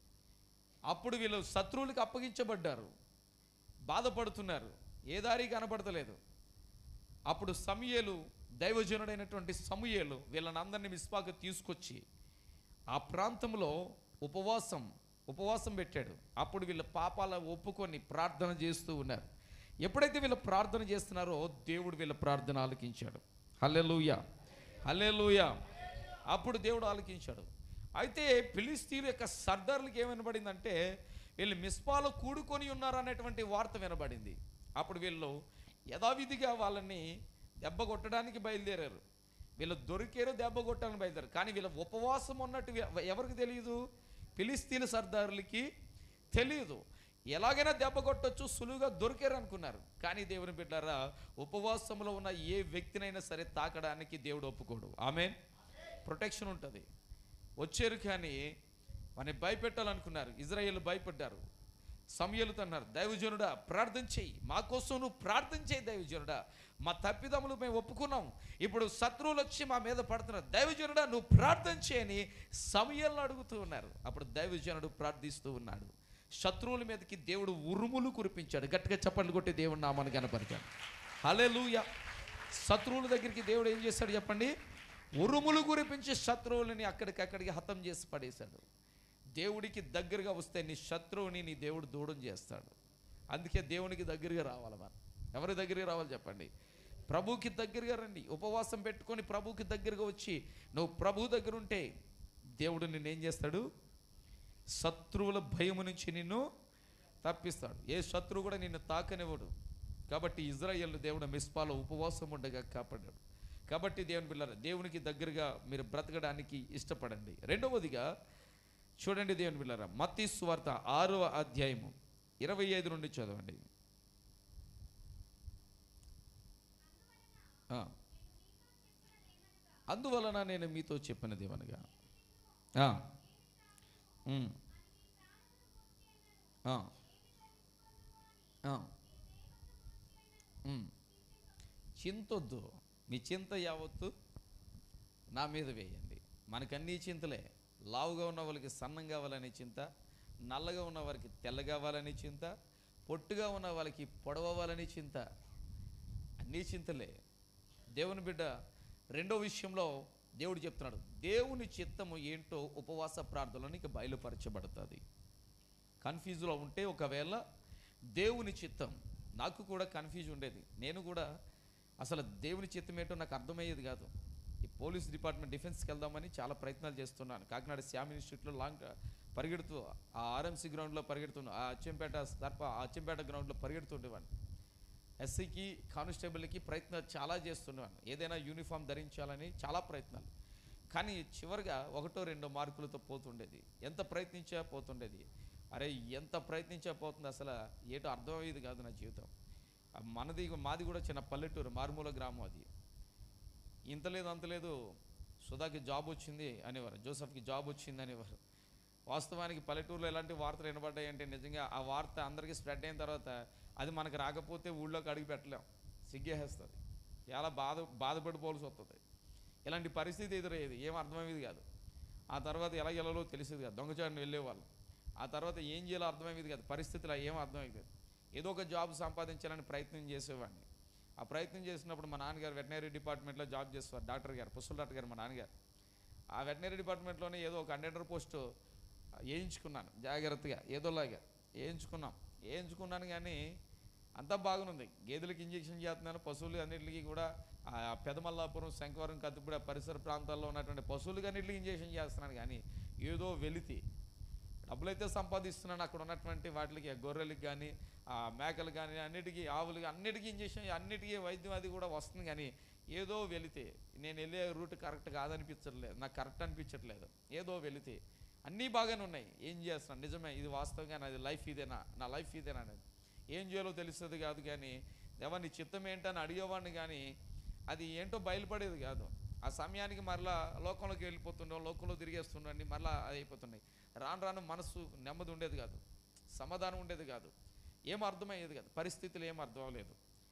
అప్పుడు వీళ్ళు శత్రువులకు అప్పగించబడ్డారు బాధపడుతున్నారు ఏ దారి కనపడతలేదు అప్పుడు సమయలు దైవజనుడైనటువంటి సమూయేలు వీళ్ళని అందరినీ మిస్పాకు తీసుకొచ్చి ఆ ప్రాంతంలో ఉపవాసం ఉపవాసం పెట్టాడు అప్పుడు వీళ్ళ పాపాల ఒప్పుకొని ప్రార్థన చేస్తూ ఉన్నారు ఎప్పుడైతే వీళ్ళు ప్రార్థన చేస్తున్నారో దేవుడు వీళ్ళ ప్రార్థన ఆలకించాడు హల్లెలూయ హల్లెలూయ అప్పుడు దేవుడు ఆలకించాడు అయితే ఫిలిస్తీన్ల యొక్క సర్దార్లకు ఏమనబడిందంటే వీళ్ళు మిస్పాలో కూడుకొని ఉన్నారు అనేటువంటి వార్త వినబడింది అప్పుడు వీళ్ళు యథావిధిగా వాళ్ళని దెబ్బ కొట్టడానికి బయలుదేరారు వీళ్ళు దొరికారు దెబ్బ కొట్టడానికి బయలుదేరారు కానీ వీళ్ళ ఉపవాసం ఉన్నట్టు ఎవ- ఎవరికి తెలియదు ఫిలిస్తీన్ సర్దారులకి తెలియదు ఎలాగైనా దెబ్బ కొట్టొచ్చు సులువుగా దొరికారు అనుకున్నారు కానీ దేవుని బిడ్డారా ఉపవాసంలో ఉన్న ఏ వ్యక్తినైనా సరే తాకడానికి దేవుడు ఒప్పుకోడు ఆమె ప్రొటెక్షన్ ఉంటుంది వచ్చారు కానీ వారిని భయపెట్టాలనుకున్నారు ఇజ్రాయేల్ భయపడ్డారు సమయలుతో అన్నారు దైవజనుడా ప్రార్థన చేయి మా కోసం నువ్వు ప్రార్థన చేయి దైవజనుడా మా తప్పిదములు మేము ఒప్పుకున్నాం ఇప్పుడు శత్రువులు వచ్చి మా మీద పడుతున్నారు దైవజనుడా నువ్వు ప్రార్థన చేయని సమయాలను అడుగుతూ ఉన్నారు అప్పుడు దైవజనుడు ప్రార్థిస్తూ ఉన్నాడు శత్రువుల మీదకి దేవుడు ఉరుములు కురిపించాడు గట్టిగా చప్పట్లు కొట్టి దేవుడు నామాన్ని కనపరిచాడు హల్లెలూయా శత్రువుల దగ్గరికి దేవుడు ఏం చేశాడు చెప్పండి ఉరుములు కురిపించి శత్రువులని అక్కడికక్కడికి హతం చేసి పడేశాడు దేవుడికి దగ్గరగా వస్తే నీ శత్రువుని నీ దేవుడు దూరం చేస్తాడు అందుకే దేవునికి దగ్గరగా రావాలి మనం ఎవరి దగ్గరికి రావాలి చెప్పండి ప్రభుకి దగ్గరగా రండి ఉపవాసం పెట్టుకొని ప్రభుకి దగ్గరగా వచ్చి నువ్వు ప్రభు దగ్గర ఉంటే దేవుడు నిన్నేం చేస్తాడు శత్రువుల భయము నుంచి నిన్ను తప్పిస్తాడు ఏ శత్రువు కూడా నిన్ను తాకనివ్వడు కాబట్టి ఇజ్రాయేల్ దేవుడు మిస్పాలో ఉపవాసం ఉండగా కాపాడాడు కాబట్టి దేవుని పిల్లల దేవునికి దగ్గరగా మీరు బ్రతకడానికి ఇష్టపడండి రెండవదిగా చూడండి దేవుని పిల్లరా మత్తీ సువార్త ఆరవ అధ్యాయము ఇరవై ఐదు నుండి చదవండి ఆ. అందువలన నేను మీతో చెప్పినది ఏమనగా ఆ. ఉమ్. ఆ. ఆ. ఉమ్. చింతొద్దు మీ చింత యావత్తు నా మీద వేయండి మనకన్నీ చింతలే లావుగా ఉన్న వాళ్ళకి సన్నం కావాలని చింత నల్లగా ఉన్న వారికి తెల్ల కావాలని చింత పొట్టుగా ఉన్న వాళ్ళకి పొడవాలని చింత అన్నీ చింతలే దేవుని బిడ్డ రెండో విషయంలో దేవుడు చెప్తున్నాడు దేవుని చిత్తము ఏంటో ఉపవాస ప్రార్థనలో నీకు బయలుపరచబడుతుంది కన్ఫ్యూజ్లో ఉంటే ఒకవేళ దేవుని చిత్తం నాకు కూడా కన్ఫ్యూజ్ ఉండేది నేను కూడా అసలు దేవుని చిత్తం ఏంటో నాకు అర్థమయ్యేది కాదు ఈ పోలీస్ డిపార్ట్మెంట్ డిఫెన్స్కి వెళ్దామని చాలా ప్రయత్నాలు చేస్తున్నాను కాకినాడ శ్యామ్ ఇన్స్టిట్యూట్లో లాంగ్ పరిగెడుతూ ఆ ఆర్ఎంసీ గ్రౌండ్లో పరిగెడుతున్నాను ఆ అచ్చంపేట తరఫ ఆ అచ్చంపేట గ్రౌండ్లో పరిగెడుతుండేవాడిని ఎస్సీకి కానిస్టేబుల్కి ప్రయత్నాలు చాలా చేస్తున్నాను ఏదైనా యూనిఫామ్ ధరించాలని చాలా ప్రయత్నాలు కానీ చివరిగా ఒకటో రెండో మార్కులతో పోతుండేది ఎంత ప్రయత్నించా పోతుండేది అరే ఎంత ప్రయత్నించా పోతుంది అసలు ఏటో అర్థమయ్యేది కాదు నా జీవితం ఆ మనది మాది కూడా చిన్న పల్లెటూరు మారుమూల గ్రామం అది ఇంత లేదు అంత లేదు సుధాకి జాబ్ వచ్చింది అనేవారు జోసఫ్కి జాబ్ వచ్చింది అనేవారు వాస్తవానికి పల్లెటూరులో ఎలాంటి వార్తలు వినబడ్డాయి అంటే నిజంగా ఆ వార్త అందరికీ స్ప్రెడ్ అయిన తర్వాత అది మనకు రాకపోతే ఊళ్ళోకి అడిగి పెట్టలేం సిగ్గేస్తుంది చాలా బాధ బాధపడిపోవాల్సి వస్తుంది ఇలాంటి పరిస్థితి ఎదురయ్యేది ఏం అర్థమయ్యేది కాదు ఆ తర్వాత ఎలా వెళ్ళాలో తెలిసేది కాదు దొంగచాటుని వెళ్ళేవాళ్ళం ఆ తర్వాత ఏం చేయాలో అర్థమయ్యేది కాదు పరిస్థితులు ఏం అర్థమయ్యేది కాదు ఏదో ఒక జాబ్ సంపాదించాలని ప్రయత్నం చేసేవాడిని ఆ ప్రయత్నం చేసినప్పుడు మా నాన్నగారు వెటనరీ డిపార్ట్మెంట్లో జాబ్ చేసేవారు డాక్టర్ గారు పుస్తుల డాక్టర్ గారు మా నాన్నగారు ఆ వెటనరీ డిపార్ట్మెంట్లోనే ఏదో ఒక హండ్రెడ్ పోస్ట్ వేయించుకున్నాను జాగ్రత్తగా ఏదోలాగా వేయించుకున్నాం వేయించుకున్నాను కానీ అంతా బాగుంది గేదెలకు ఇంజెక్షన్ చేస్తున్నాను పశువులు అన్నిటికీ కూడా ఆ పెదమల్లాపురం శంకవరం కత్తిపూడ పరిసర ప్రాంతాల్లో ఉన్నటువంటి పశువులకు అన్నిటికీ ఇంజెక్షన్ చేస్తున్నాను కానీ ఏదో వెలితి డబ్బులైతే సంపాదిస్తున్నాను అక్కడ ఉన్నటువంటి వాటికి గొర్రెలకి కానీ ఆ మేకలు కానీ అన్నిటికీ ఆవులకి అన్నిటికీ ఇంజెక్షన్ అన్నిటికీ వైద్యం అది కూడా వస్తుంది కానీ ఏదో వెళితే నేను వెళ్ళే రూట్ కరెక్ట్ కాదనిపించట్లేదు నాకు కరెక్ట్ అనిపించట్లేదు ఏదో వెళితే అన్నీ బాగానే ఉన్నాయి ఏం చేస్తున్నాను నిజమే ఇది వాస్తవంగా నాది లైఫ్ ఇదేనా నా లైఫ్ ఇదేనా అనేది ఏం చేయాలో తెలుస్తుంది కాదు కానీ దేవా నీ చిత్తం ఏంటని అడిగేవాడిని కానీ అది ఏంటో బయలుపడేది కాదు ఆ సమయానికి మరలా లోకంలోకి వెళ్ళిపోతుండే లోకంలో తిరిగేస్తుండండి మరలా అది అయిపోతున్నాయి రాను రాను మనసు నెమ్మది ఉండేది కాదు సమాధానం ఉండేది కాదు ఏం అర్థమయ్యేది కాదు పరిస్థితులు ఏం అర్థం అవ్వలేదు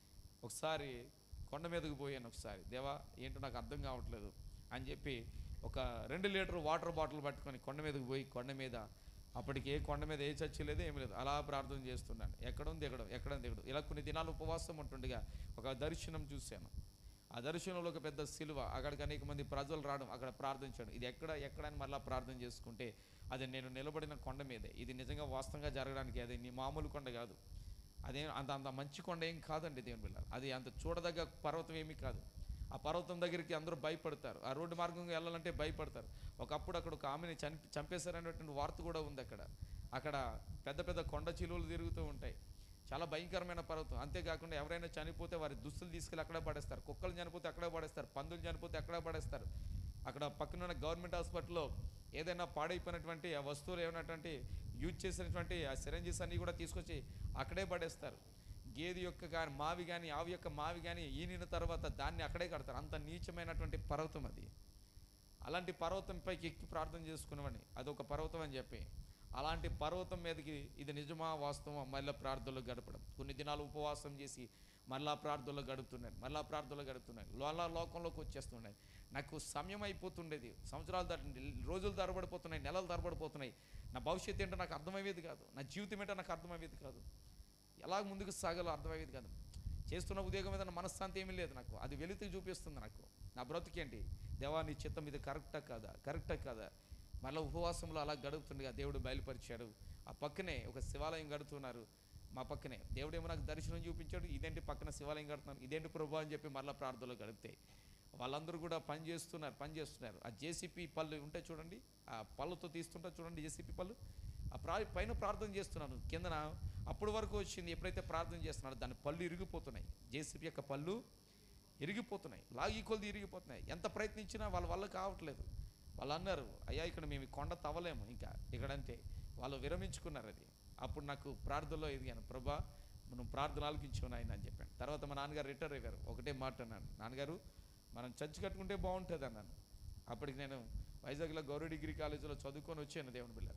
ఒకసారి కొండ మీదకి పోయాను ఒకసారి దేవా ఏంటో నాకు అర్థం కావట్లేదు అని చెప్పి ఒక రెండు లీటర్ వాటర్ బాటిల్ పట్టుకొని కొండ మీదకి పోయి కొండ మీద అప్పటికి ఏ కొండ మీద ఏ చర్చ లేదు ఏమీ లేదు అలా ప్రార్థన చేస్తున్నాను ఎక్కడం దిగడం ఎక్కడం దిగడం ఇలా కొన్ని దినాలు ఉపవాసం ఉంటుండగా ఒక దర్శనం చూశాను ఆ దర్శనంలో ఒక పెద్ద సిలువ అక్కడికి అనేక మంది ప్రజలు రావడం అక్కడ ప్రార్థించడం ఇది ఎక్కడ ఎక్కడ అని మళ్ళీ ప్రార్థన చేసుకుంటే అది నేను నిలబడిన కొండ మీదే ఇది నిజంగా వాస్తవంగా జరగడానికి అది నీ మామూలు కొండ కాదు అదేం అంత అంత మంచి కొండ ఏం కాదండి దేవుని పిల్లలు అది అంత చూడదగ్గ పర్వతం ఏమీ కాదు ఆ పర్వతం దగ్గరికి అందరూ భయపడతారు ఆ రోడ్డు మార్గంగా వెళ్ళాలంటే భయపడతారు ఒకప్పుడు అక్కడ ఒక ఆమెని చంపి చంపేశారనేటువంటి వార్త కూడా ఉంది అక్కడ అక్కడ పెద్ద పెద్ద కొండ చిలువలు తిరుగుతూ ఉంటాయి చాలా భయంకరమైన పర్వతం అంతేకాకుండా ఎవరైనా చనిపోతే వారి దుస్తులు తీసుకెళ్ళి అక్కడే పడేస్తారు కుక్కలు చనిపోతే అక్కడే పడేస్తారు పందులు చనిపోతే అక్కడే పడేస్తారు అక్కడ పక్కన ఉన్న గవర్నమెంట్ హాస్పిటల్లో ఏదైనా పాడైపోయినటువంటి ఆ వస్తువులు ఏమైనటువంటి యూజ్ చేసినటువంటి ఆ సిరంజీస్ అన్నీ కూడా తీసుకొచ్చి అక్కడే పడేస్తారు గేదె యొక్క కానీ మావి కానీ ఆవి యొక్క మావి కానీ ఈనిన తర్వాత దాన్ని అక్కడే కడతారు అంత నీచమైనటువంటి పర్వతం అది అలాంటి పర్వతం పైకి ఎక్కి ప్రార్థన చేసుకునేవాడిని అదొక పర్వతం అని చెప్పి అలాంటి పర్వతం మీదకి ఇది నిజమా వాస్తవం మళ్ళీ ప్రార్థనలో గడపడం కొన్ని దినాలు ఉపవాసం చేసి మళ్ళా ప్రార్థనలో గడుపుతున్నాను మళ్ళా ప్రార్థనలో గడుపుతున్నాను లోలా లోకంలోకి వచ్చేస్తున్నాయి నాకు సమయం అయిపోతుండేది సంవత్సరాలు తర రోజులు తరబడిపోతున్నాయి నెలలు తరబడిపోతున్నాయి నా భవిష్యత్తు ఏంటో నాకు అర్థమయ్యేది కాదు నా జీవితం ఏంటో నాకు అర్థమయ్యేది కాదు ఎలా ముందుకు సాగాలో అర్థమయ్యేది కాదు చేస్తున్న ఉద్యోగం మీద నా మనశ్శాంతి ఏమీ లేదు నాకు అది వెలుతు చూపిస్తుంది నాకు నా బ్రతుకేంటి దేవా నీ చిత్తం ఇది కరెక్టా కాదా కరెక్టా కాదా మళ్ళీ ఉపవాసంలో అలా గడుపుతుండగా దేవుడు బయలుపరిచాడు ఆ పక్కనే ఒక శివాలయం గడుతున్నారు మా పక్కనే దేవుడు ఏమో నాకు దర్శనం చూపించాడు ఇదేంటి పక్కన శివాలయం కడుతున్నాను ఇదేంటి ప్రభు అని చెప్పి మళ్ళీ ప్రార్థనలో గడిపితే వాళ్ళందరూ కూడా పని చేస్తున్నారు పని చేస్తున్నారు ఆ జేసీపీ పళ్ళు ఉంటాయి చూడండి ఆ పళ్ళతో తీస్తుంటే చూడండి జేసీపీ పళ్ళు ఆ ప్రా పైన ప్రార్థన చేస్తున్నాను కిందన అప్పటి వరకు వచ్చింది ఎప్పుడైతే ప్రార్థన చేస్తున్నాడో దాని పళ్ళు ఇరిగిపోతున్నాయి జేసీపీ యొక్క పళ్ళు ఇరిగిపోతున్నాయి లాగి కొద్ది ఇరిగిపోతున్నాయి ఎంత ప్రయత్నించినా వాళ్ళ వల్ల కావట్లేదు వాళ్ళు అన్నారు అయ్యా ఇక్కడ మేము ఈ కొండ తవ్వలేము ఇంకా ఇక్కడంటే వాళ్ళు విరమించుకున్నారు అది అప్పుడు నాకు ప్రార్థనలో ఎదిగాను ప్రభా మనం ప్రార్థన ఆలకించావు నాయన అని చెప్పాను తర్వాత మా నాన్నగారు రిటైర్ అయ్యారు ఒకటే మాట అన్నాను నాన్నగారు మనం చర్చ్ కట్టుకుంటే బాగుంటుంది అన్నాను అప్పటికి నేను వైజాగ్లో గౌరవ డిగ్రీ కాలేజీలో చదువుకొని వచ్చాను దేవుని బిళ్ళ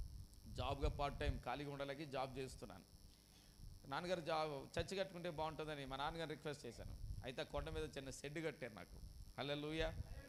జాబ్గా పార్ట్ టైం ఖాళీగా ఉండలేక జాబ్ చేస్తున్నాను నాన్నగారు జాబ్ చర్చ్ కట్టుకుంటే బాగుంటుందని మా నాన్నగారు రిక్వెస్ట్ చేశాను అయితే ఆ కొండ మీద చిన్న షెడ్ కట్టారు నాకు హల్లెలూయా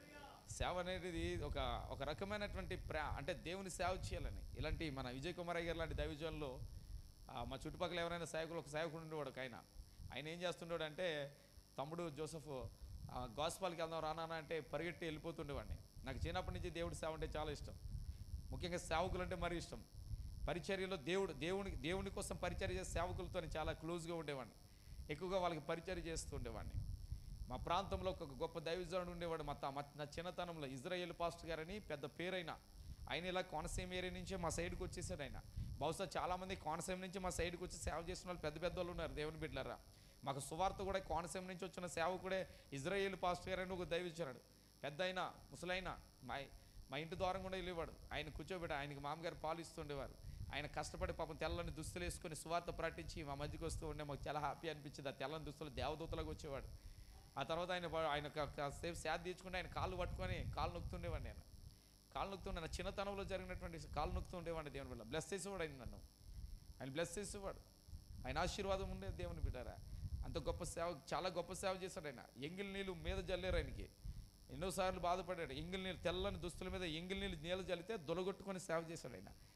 సేవ అనేది ఒక ఒక రకమైనటువంటి ప్రా అంటే దేవుని సేవ చేయాలని ఇలాంటి మన విజయ్ కుమార్ అయ్య గారు లాంటి దైవజనంలో ఆ, మా చుట్టుపక్కల ఎవరైనా సేవకులు ఒక సేవకుడు ఉండేవాడు ఒక ఆయన ఆయన ఏం చేస్తుండేవాడు అంటే తమ్ముడు జోసఫ్ గాస్పాల్కి వెళ్దాం రానా అంటే పరిగెట్టి వెళ్ళిపోతుండేవాడిని నాకు చిన్నప్పటి నుంచి దేవుడి సేవ అంటే చాలా ఇష్టం ముఖ్యంగా సేవకులు అంటే మరీ ఇష్టం పరిచర్యలో దేవుడు దేవుని దేవుని కోసం పరిచర్య చేసే సేవకులతో చాలా క్లోజ్గా ఉండేవాడిని ఎక్కువగా వాళ్ళకి పరిచర్య చేస్తూ ఉండేవాడిని మా ప్రాంతంలో ఒక గొప్ప దైవజనుడు ఉండేవాడు మా తా- మా నా చిన్నతనంలో ఇజ్రాయేల్ పాస్టర్ గారని పెద్ద పేరైన ఆయన ఇలా కోనసీమ ఏరియా నుంచే మా సైడ్కి వచ్చేసాడు ఆయన బహుశా చాలామంది కోనసీమ నుంచి మా సైడ్కి వచ్చి సేవ చేసిన వాళ్ళు పెద్ద పెద్ద వాళ్ళు ఉన్నారు దేవుని బిడ్డలారా మాకు సువార్త కూడా కోనసీమ నుంచి వచ్చిన సేవకుడే ఇజ్రాయేల్ పాస్టర్ గారని ఒక దైవజనుడు పెద్ద అయినా ముసలైన మా మా ఇంటి ద్వారం కూడా వెళ్ళేవాడు ఆయన కూర్చోబెట్టి ఆయనకి మామగారు పాలు ఇస్తుండేవారు ఆయన కష్టపడి పాపం తెల్లని దుస్తులు వేసుకొని సువార్త ప్రకటించి మా మధ్యకి వస్తూ ఉండే మాకు చాలా హ్యాపీ అనిపించింది ఆ తెల్లని దుస్తులు దేవదూతలకు వచ్చేవాడు ఆ తర్వాత ఆయన వా- ఆయన కా- కాసేపు శాద తీర్చుకుంటే ఆయన కాళ్ళు పట్టుకొని కాళ్ళు నొక్కుతుండేవాడిని నేను కాళ్ళు నొక్కుతుండే నా చిన్నతనంలో జరిగినటువంటి కాళ్ళు నొక్కుతూ ఉండేవాడిని దేవుని బిడ్డ బ్లెస్ చేసేవాడు ఆయన నన్ను ఆయన బ్లెస్ చేసేవాడు ఆయన ఆశీర్వాదం ఉండేది దేవుని బిడ్డారా అంత గొప్ప సేవ చాలా గొప్ప సేవ చేశాడు ఆయన ఎంగిల్ నీళ్ళు మీద జల్లేరు ఆయనకి ఎన్నోసార్లు బాధపడ్డాడు ఎంగిల్ నీళ్ళు తెల్లని దుస్తుల మీద ఎంగిల్ నీళ్ళు నీళ్ళు జల్లితే దొలగొట్టుకొని సేవ చేశాడు ఆయన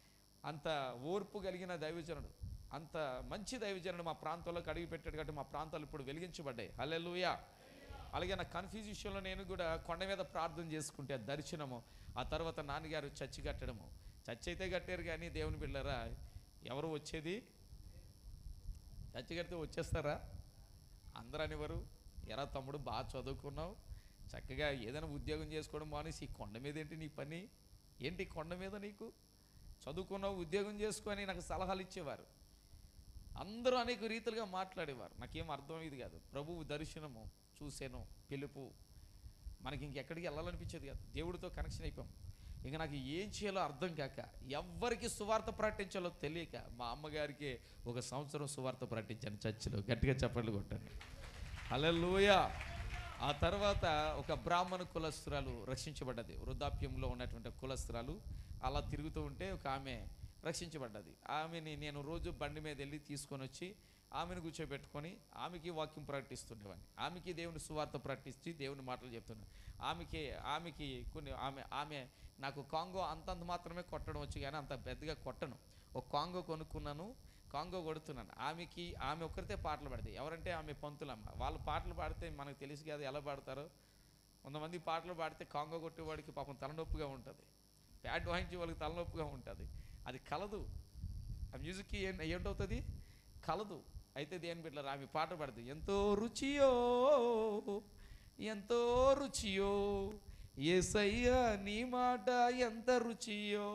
అంత ఓర్పు కలిగిన దైవజనుడు అంత మంచి దైవజనుడు మా ప్రాంతంలో కడిగి పెట్టాడు కాబట్టి మా ప్రాంతాలు ఇప్పుడు వెలిగించబడ్డాయి హల్లెలూయా అలాగే నా కన్ఫ్యూజ్ విషయంలో నేను కూడా కొండ మీద ప్రార్థన చేసుకుంటే ఆ దర్శనము ఆ తర్వాత నాన్నగారు చచ్చి కట్టడము చచ్చి అయితే కట్టారు కానీ దేవుని బిళ్ళరా ఎవరు వచ్చేది చచ్చి కడితే వచ్చేస్తారా అందరూ అనేవారు ఎరా తమ్ముడు బాగా చదువుకున్నావు చక్కగా ఏదైనా ఉద్యోగం చేసుకోవడం మానేసి ఈ కొండ మీద ఏంటి నీ పని ఏంటి ఈ కొండ మీద నీకు చదువుకున్నావు ఉద్యోగం చేసుకొని నాకు సలహాలు ఇచ్చేవారు అందరూ అనేక రీతిలుగా మాట్లాడేవారు నాకేం అర్థమయ్యేది కాదు ప్రభువు దర్శనము చూసాను పిలుపు మనకి ఇంకెక్కడికి వెళ్ళాలనిపించేది కాదు దేవుడితో కనెక్షన్ అయిపోయాం ఇంకా నాకు ఏం చేయాలో అర్థం కాక ఎవ్వరికి సువార్త ప్రకటించాలో తెలియక మా అమ్మగారికి ఒక సంవత్సరం సువార్త ప్రకటించాను చర్చిలో గట్టిగా చప్పట్లు కొట్టాను హల్లెలూయా ఆ తర్వాత ఒక బ్రాహ్మణ కులస్తురాలు రక్షించబడ్డది వృద్ధాప్యంలో ఉన్నటువంటి కులస్తురాలు అలా తిరుగుతూ ఉంటే ఒక ఆమె రక్షించబడ్డది ఆమెని నేను రోజు బండి మీద వెళ్ళి తీసుకొని వచ్చి ఆమెను కూర్చోబెట్టుకొని ఆమెకి వాక్యం ప్రకటిస్తుండేవాడిని ఆమెకి దేవుని సువార్త ప్రకటించి దేవుని మాటలు చెప్తున్నాను ఆమెకి ఆమెకి కొన్ని ఆమె ఆమె నాకు కాంగో అంతంత మాత్రమే కొట్టడం వచ్చు కానీ అంత పెద్దగా కొట్టను ఒక కాంగో కొనుక్కున్నాను కాంగో కొడుతున్నాను ఆమెకి ఆమె ఒక్కరితే పాటలు పాడతాయి ఎవరంటే ఆమె పంతులమ్మ వాళ్ళు పాటలు పాడితే మనకు తెలుసు కదా ఎలా పాడతారో కొంతమంది పాటలు పాడితే కాంగో కొట్టేవాడికి పాపం తలనొప్పిగా ఉంటుంది ప్యాడ్ వాయించే వాళ్ళకి తలనొప్పిగా ఉంటుంది అది కలదు ఆ మ్యూజిక్కి ఏం ఏంటవుతుంది కలదు అయితే దేని బిడ్డలారా ఆమె పాట పాడుతుంది ఎంతో రుచియో ఎంతో రుచియో ఏసయ్యా నీ మాట ఎంత రుచియో